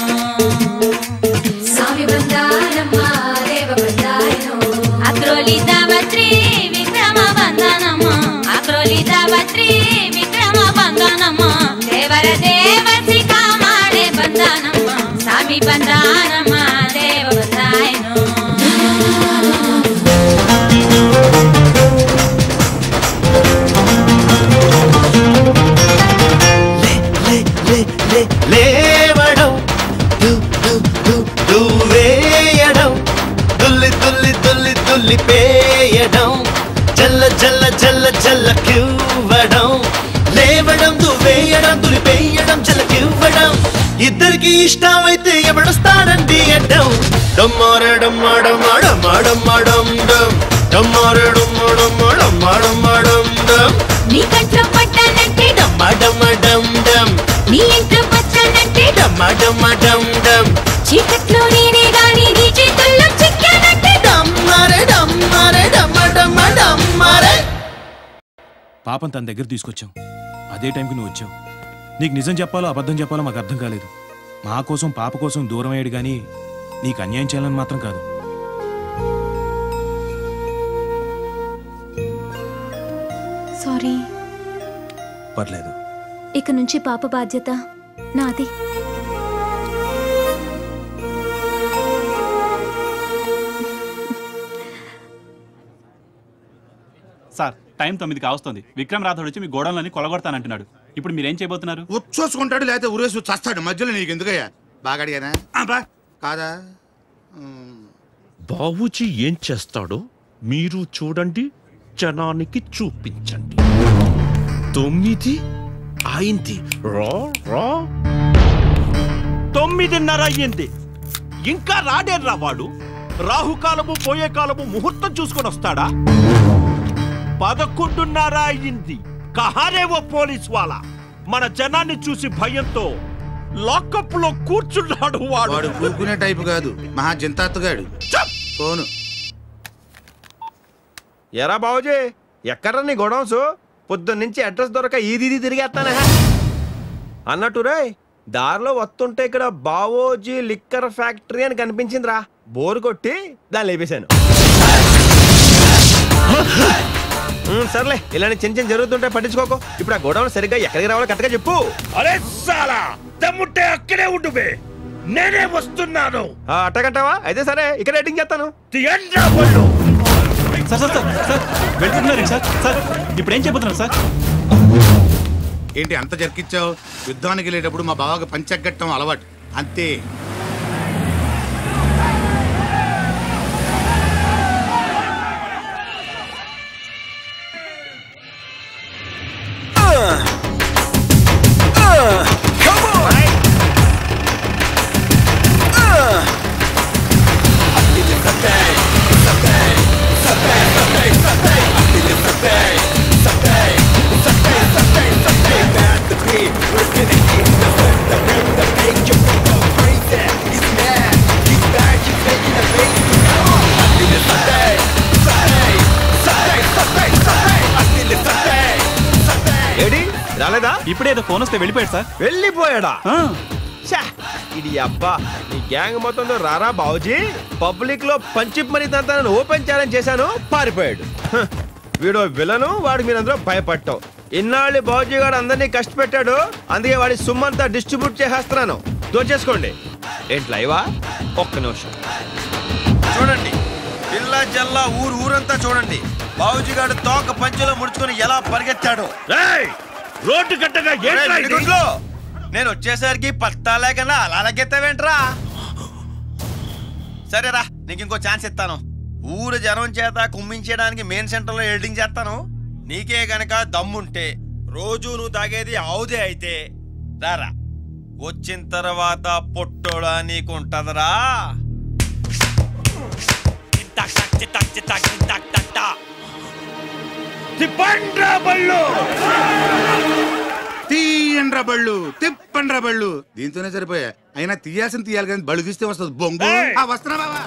సామి బంధానమ్మ దేవ బంధాయను అక్రోలి దావత్రి విక్రమ బంధనమ్మ అక్రోలి దావత్రి విక్రమ బంధనమ్మ దేవర దేవసి కామాడే బంధనమ్మ సామి బంధానమ్మ దేవ బంధాయను లే లే లే లేవడం దు దు దు దు వేయడం తుల్లి తుల్లి తుల్లి తుల్లి పేయడం జల్ల జల్ల జల్ల జల్ల క్యూవడం దులిపేయడం దులిపేయడం చిలకివ్వడం ఇద్దరికి ఇష్టమైతే ఎవడొస్తాడండి అడ్డం డమ్మారే డమ్మా డమ్మా డమ్మా డమ్మా డమ్ డమ్ డమ్మారే డమ్మా డమ్మా డమ్మా డమ్మా డమ్ డమ్ నీ కంట్లో పడ్డానంటే డమ్మా డమ్మా డమ్ డమ్ నీ ఇంట్లో వచ్చానంటే డమ్మా డమ్మా డమ్ డమ్ చీకట్లో నేనే గాని నీ చేతుల్లో చిక్కానంటే డమ్మారే డమ్మారే డమ్మా డమ్మా డమ్మారే పాపం తన దగ్గర తీసుకొచ్చాం అదే టైంకి నువ్వు వచ్చావు నీకు నిజం చెప్పాలో అబద్ధం చెప్పాలో మాకు అర్థం కాలేదు మా కోసం పాప కోసం దూరం అయ్యాడు కానీ నీకు అన్యాయం చేయాలని మాత్రం కాదు సారీ పర్లేదు ఇక నుంచి పాప బాధ్యత నాది సార్ టైం తొమ్మిది కావస్తుంది విక్రమ్ రాథోడ్ వచ్చి మీ గోడౌన్లని కొలగొడతానంటున్నాడు ఇప్పుడు మీరేం చేయబోతున్నారు ఉచ్చోసుకుంటాడు లేకపోతే ఊరేసి చస్తాడు మధ్యలో నీకు ఎందుకయ్యా బాగా అడిగానా అబ్బా కాదా బాబుజీ ఏం చేస్తాడో మీరు చూడండి జనానికి చూపించండి తొమ్మిది అయింది రా రా తొమ్మిదిన్నర అయ్యింది ఇంకా రాడేర్రా వాడు రాహుకాలము పోయే కాలము ముహూర్తం చూసుకొని వస్తాడా పదకొండున్నర అయ్యింది కహారేవో పోలీస్ వాళ్ళ మన జనాన్ని చూసి భయంతో లాకప్ లో కూర్చున్నాడు వాడు వాడు కూకునే టైపు కాదు మహా జింతాత్తుగాడు ఫోను ఎరా బాబుజీ ఎక్కడ్రా నీ గొడవన్స్ పొద్దున్న నుంచి అడ్రస్ దొరక ఈది ఇది తిరిగేస్తానే అన్నట్టు రే దారిలో వస్తుంటే ఇక్కడ బావోజీ లిక్కర్ ఫ్యాక్టరీ అని కనిపించిందిరా బోరు కొట్టి దాన్ని లేపేశాను ఉమ్, సర్లే ఇలాంటి చిన్న చిన్న జరుగుతుంటే పట్టించుకోకు ఇప్పుడు ఆ గోడౌన్ సరిగ్గా ఎక్కడికి రావాలో కరెక్ట్గా చెప్పు అరే సాలా దమ్ముంటే అక్కడే ఉండు బే నేనే వస్తున్నాను ఆ, అట్టగంటావా అయితే సరే ఇక్కడ రేటింగ్ చేస్తాను సార్ సార్ సార్ సార్ వెళ్తున్నారు సార్ సార్ ఇప్పుడు ఏం చెబుతున్నారు సార్ ఏంటి అంత జరికిచ్చావు యుద్ధానికి వెళ్ళేటప్పుడు మా బావకి పంచగట్టం అలవాటు అంతే ఏడి రాలేదా ఇప్పుడేదో ఫోన్ వస్తే వెళ్ళిపోయాడు సార్ వెళ్ళిపోయాడా ఛా, ఇది అబ్బా ఈ గ్యాంగ్ మొత్తంతో రారా బావుజీ పబ్లిక్ లో పంచిప్ మరీ తంతానని ఓపెన్ ఛాలెంజ్ చేశాను పారిపోయాడు హ, వీడో విలను వాడు మీరందరూ భయపడటం ఇన్నాళ్ళు బావుజీ గారు అందరినీ కష్టపెట్టాడు అందుకే వాడి సుమ్మంతా డిస్ట్రిబ్యూట్ చేసేస్తున్నాను దోచేసుకోండి ఏంటి లైవా ఒక్క నిమిషం చూడండి పిల్ల జల్లా ఊరు ఊరంతా చూడండి బావుజీ గారు తోక పంచెలో ముడుచుకొని ఎలా పరిగెత్తాడు రోడ్డు కట్టగా ఏంట్రా ఒరేయ్, ఇది? నిడుగుడ్లు! నేను వచ్చేసరికి పత్తా లేకుండా అలా లగెత్తావేంట్రా సరేరా నీకు ఇంకో ఛాన్స్ ఇస్తాను ఊరు జనం చేత కుమ్మించేయడానికి మెయిన్ సెంటర్ లో ఎడిటింగ్ చేస్తాను నీకే గనక దమ్ముంటే రోజు నువ్వు తాగేది ఆవుదే అయితే రారా వచ్చిన తర్వాత పొట్టోడా నీకు ఉంటదరా తిప్పండ్రా బళ్ళు తీయండ్రా బళ్ళు తిప్పండ్రా బళ్ళు దీంతోనే సరిపోయా అయినా తీయాల్సిన తీయాలి కానీ బళ్ళు తీస్తే వస్తుంది బొంగు ఆ, వస్తున్నా బావా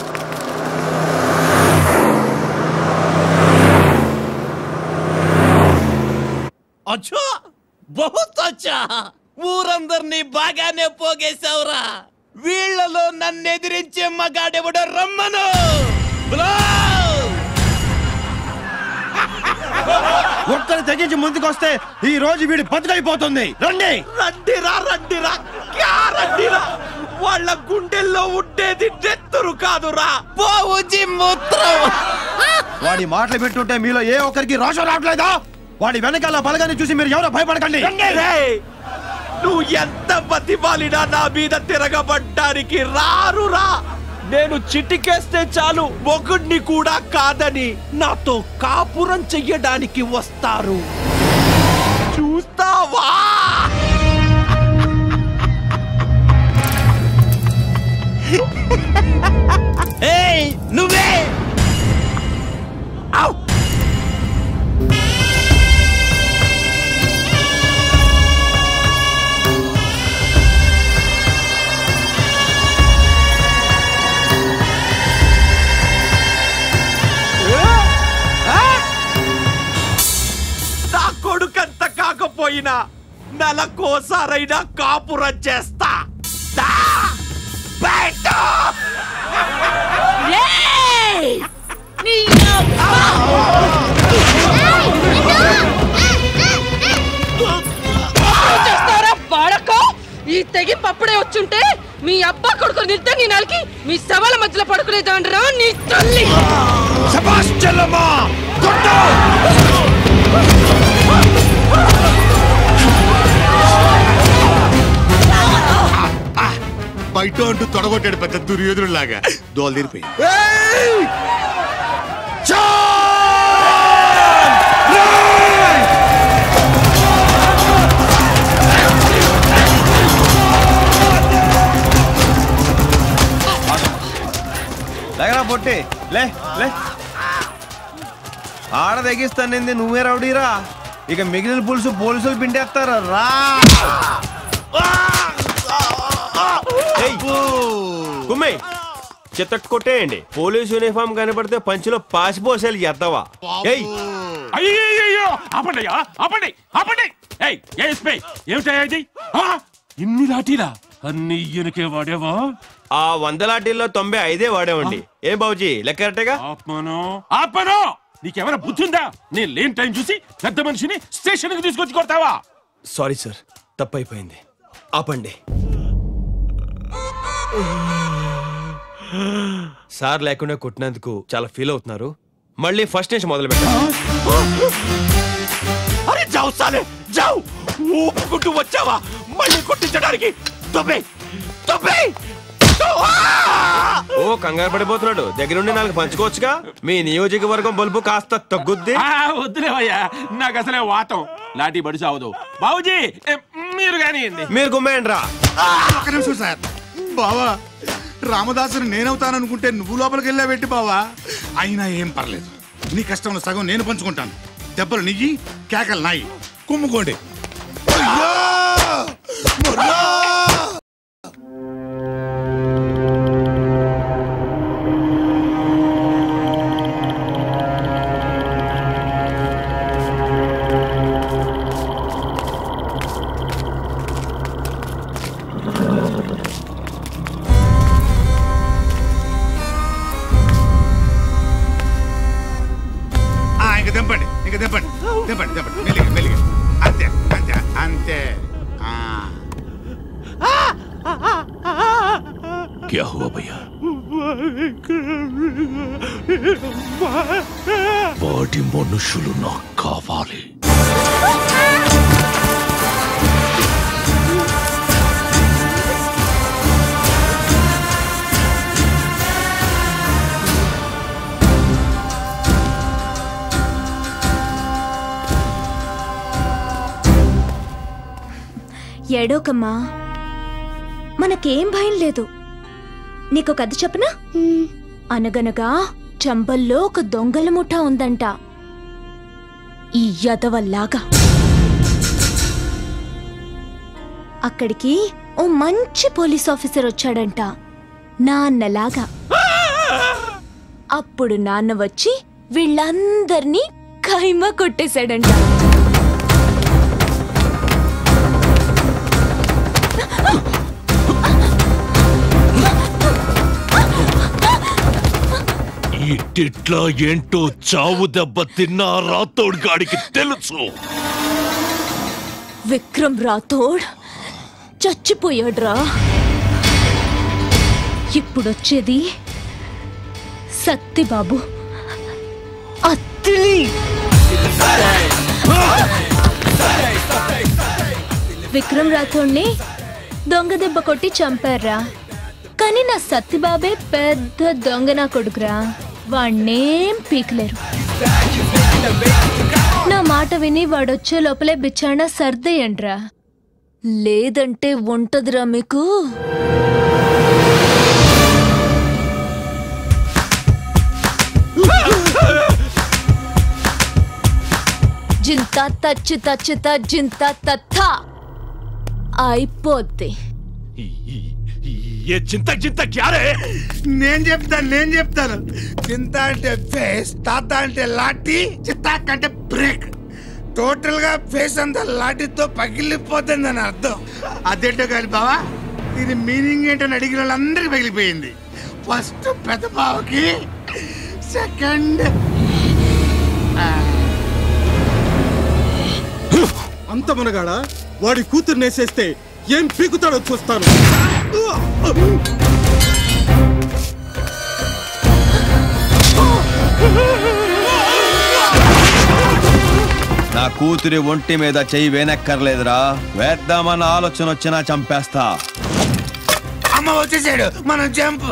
అచ్చా బహుత్ అచ్చా ఊరందరినీ బాగానే పోగేశావురా వీళ్ళలో నన్ను ఎదిరించే మగాడెవడో రమ్మను ఒక్కరు తెగించి ముందుకొస్తే ఈ రోజు వీడి బతుకైపోతుంది రండి రండిరా రండిరా క్యా రండిరా వాళ్ళ గుండెల్లో ఉండేది నెత్తురు కాదురా పోవుజి మూత్రం వాడి మాటలు పెట్టుంటే మీలో ఏ ఒక్కరికి రోషం రావట్లేదా వాడి వెనకాల బలగాన్ని చూసి మీరు ఎవరో భయపడకండి రేయ్, నువ్వు ఎంత బతిమాలినా నా మీద తిరగబడ్డానికి రారురా నేను చిటికేస్తే చాలు ఒకడిని కూడా కాదని నాతో కాపురం చెయ్యడానికి వస్తారు చూస్తావా ఏయ్ నువ్వే నా కొడుకంత కాకపోయినా నెలకోసారైనా కాపురం చేస్తా దా! బయట! చేస్తారా బాడకో ఈ తెగింపు అప్పుడే వచ్చుంటే మీ అబ్బా కొడుకు నిద్ర నీ నెలకి మీ శవాల మధ్యలో పడుకునేదాండ్రా నీ తల్లి శభాష్ చెల్లమ్మా కొట్టు! బయట అంటూ తొడగొట్టాడు పెద్ద దుర్యోధనులాగా దోలు తీరిపోయి లేకరా పొట్టి లే లే ఆడ తెగిస్తానింది నువ్వే రౌడీరా ఇక మిగిలిన పులుసు పోలీసులు పిండేస్తారు రా ఏయ్, కుమ్మి చెత్త కొట్టేయండి పోలీస్ యూనిఫామ్ కనపడితే పంచిలో పాసిపోసేలు ఎద్దవా ఏయ్ అయ్యో ఆపండి ఆపండి ఆపండి ఏయ్ ఏఎస్పీ ఏమిటయ్యా ఇది ఆ? ఇన్ని లాఠీలా అన్ని ఈయనకే వాడేవా ఆ వంద లాఠీల్లో తొంభై ఐదే వాడేవండి ఏ బాబుజీ లెక్క కరెక్టేగా ఆత్మను ఆత్మను నీకేమైనా బుద్ధి ఉందా నేను లేని టైం చూసి పెద్ద మనిషిని స్టేషన్ కి తీసుకొచ్చి కొడతావా సారీ సార్ తప్పైపోయింది ఆపండి సార్ లేకుండా కొట్టినందుకు చాలా ఫీల్ అవుతున్నారు మళ్ళీ ఫస్ట్ నుంచి మొదలు పెట్టారు అరే జావు సాలే జావు ఊపుకుంటూ వచ్చావా మళ్ళీ కొట్టించడానికి తొబ్బే తొబ్బే ఓ కంగారు పడిపోతున్నాడు దగ్గరుండి నాలుగు పంచుకోవచ్చుగా మీ నియోజకవర్గం బల్బు కాస్త తగ్గుద్ది ఆ, వద్దులేవయ్యా నాకు అసలే వాతం లాఠీ బడి సావదు బాబుజీ ఏ, మీరు కానివ్వండి మీరు గుమ్మేయండి రా ఒక్క నిమిషం సార్ బావా రామదాసుని నేనవుతాననుకుంటే నువ్వు లోపలికి వెళ్ళావేంటి బావా అయినా ఏం పర్లేదు నీ కష్టంలో సగం నేను పంచుకుంటాను దెబ్బలు నియ్యి కేకలు నాయి కుమ్ముకోండి అయ్యో! మొర్రా! ఆ, ఇంక దింపండి ఇంక దింపండి దింపండి దింపండి మెల్లిగా మెల్లిగా అంతే అంతే అంతే ఆ. क्या हुआ भैया వాటి మనుషులు నాకు కావాలి ఏడోకమ్మా మనకేం భయం లేదు నీకు కథ చెప్పనా అనగనగా చంబల్లో ఒక దొంగల ముఠా ఉందంట ఈ యదవల్లాగా అక్కడికి ఓ మంచి పోలీస్ ఆఫీసర్ వచ్చాడంట నాన్నలాగా అప్పుడు నాన్న వచ్చి వీళ్ళందర్నీ ఖైమా కొట్టేశాడంట ఈ టిట్లా ఏంటో చావు దెబ్బ తిన్నా రాతోడు గాడికి తెలుసు విక్రమ్ రాథోడ్ చచ్చిపోయాడ్రా ఇప్పుడొచ్చేది సత్తిబాబు అత్తిలి విక్రమ్ రాథోడ్ని దొంగ దెబ్బ కొట్టి చంపారా కానీ నా సత్తిబాబే పెద్ద దొంగ నా కొడుకురా వాణ్ణేం పీకలేరు నా మాట విని వాడొచ్చే లోపలే బిచ్చాణ సర్దేయండ్రా లేదంటే ఉంటదిరా మీకు జింత తచ్చి తచ్చిత జింత తత్త అయిపోద్ది ఏ చింత చింత క్యారే నేను చెప్తాను నేను చెప్తాను చింత అంటే ఫేస్ తాత అంటే లాఠీ చిత్తాక్ అంటే బ్రేక్ టోటల్ గా ఫేస్ అంతా లాఠీతో పగిలిపోతుందని అర్థం అదేంటో కాదు బావా దీని మీనింగ్ ఏంటని అడిగిన వాళ్ళందరికీ పగిలిపోయింది ఫస్ట్ పెద్ద బావకి సెకండ్ అంత మనగాడ వాడి కూతురు నేసేస్తే ఏం పీకుతాడో చూస్తాను నా కూతురి ఒంటి మీద చెయ్యి వేనక్కర్లేదురా వేద్దామన్న ఆలోచన వచ్చినా చంపేస్తా అమ్మ వచ్చేసాడు మనం జంప్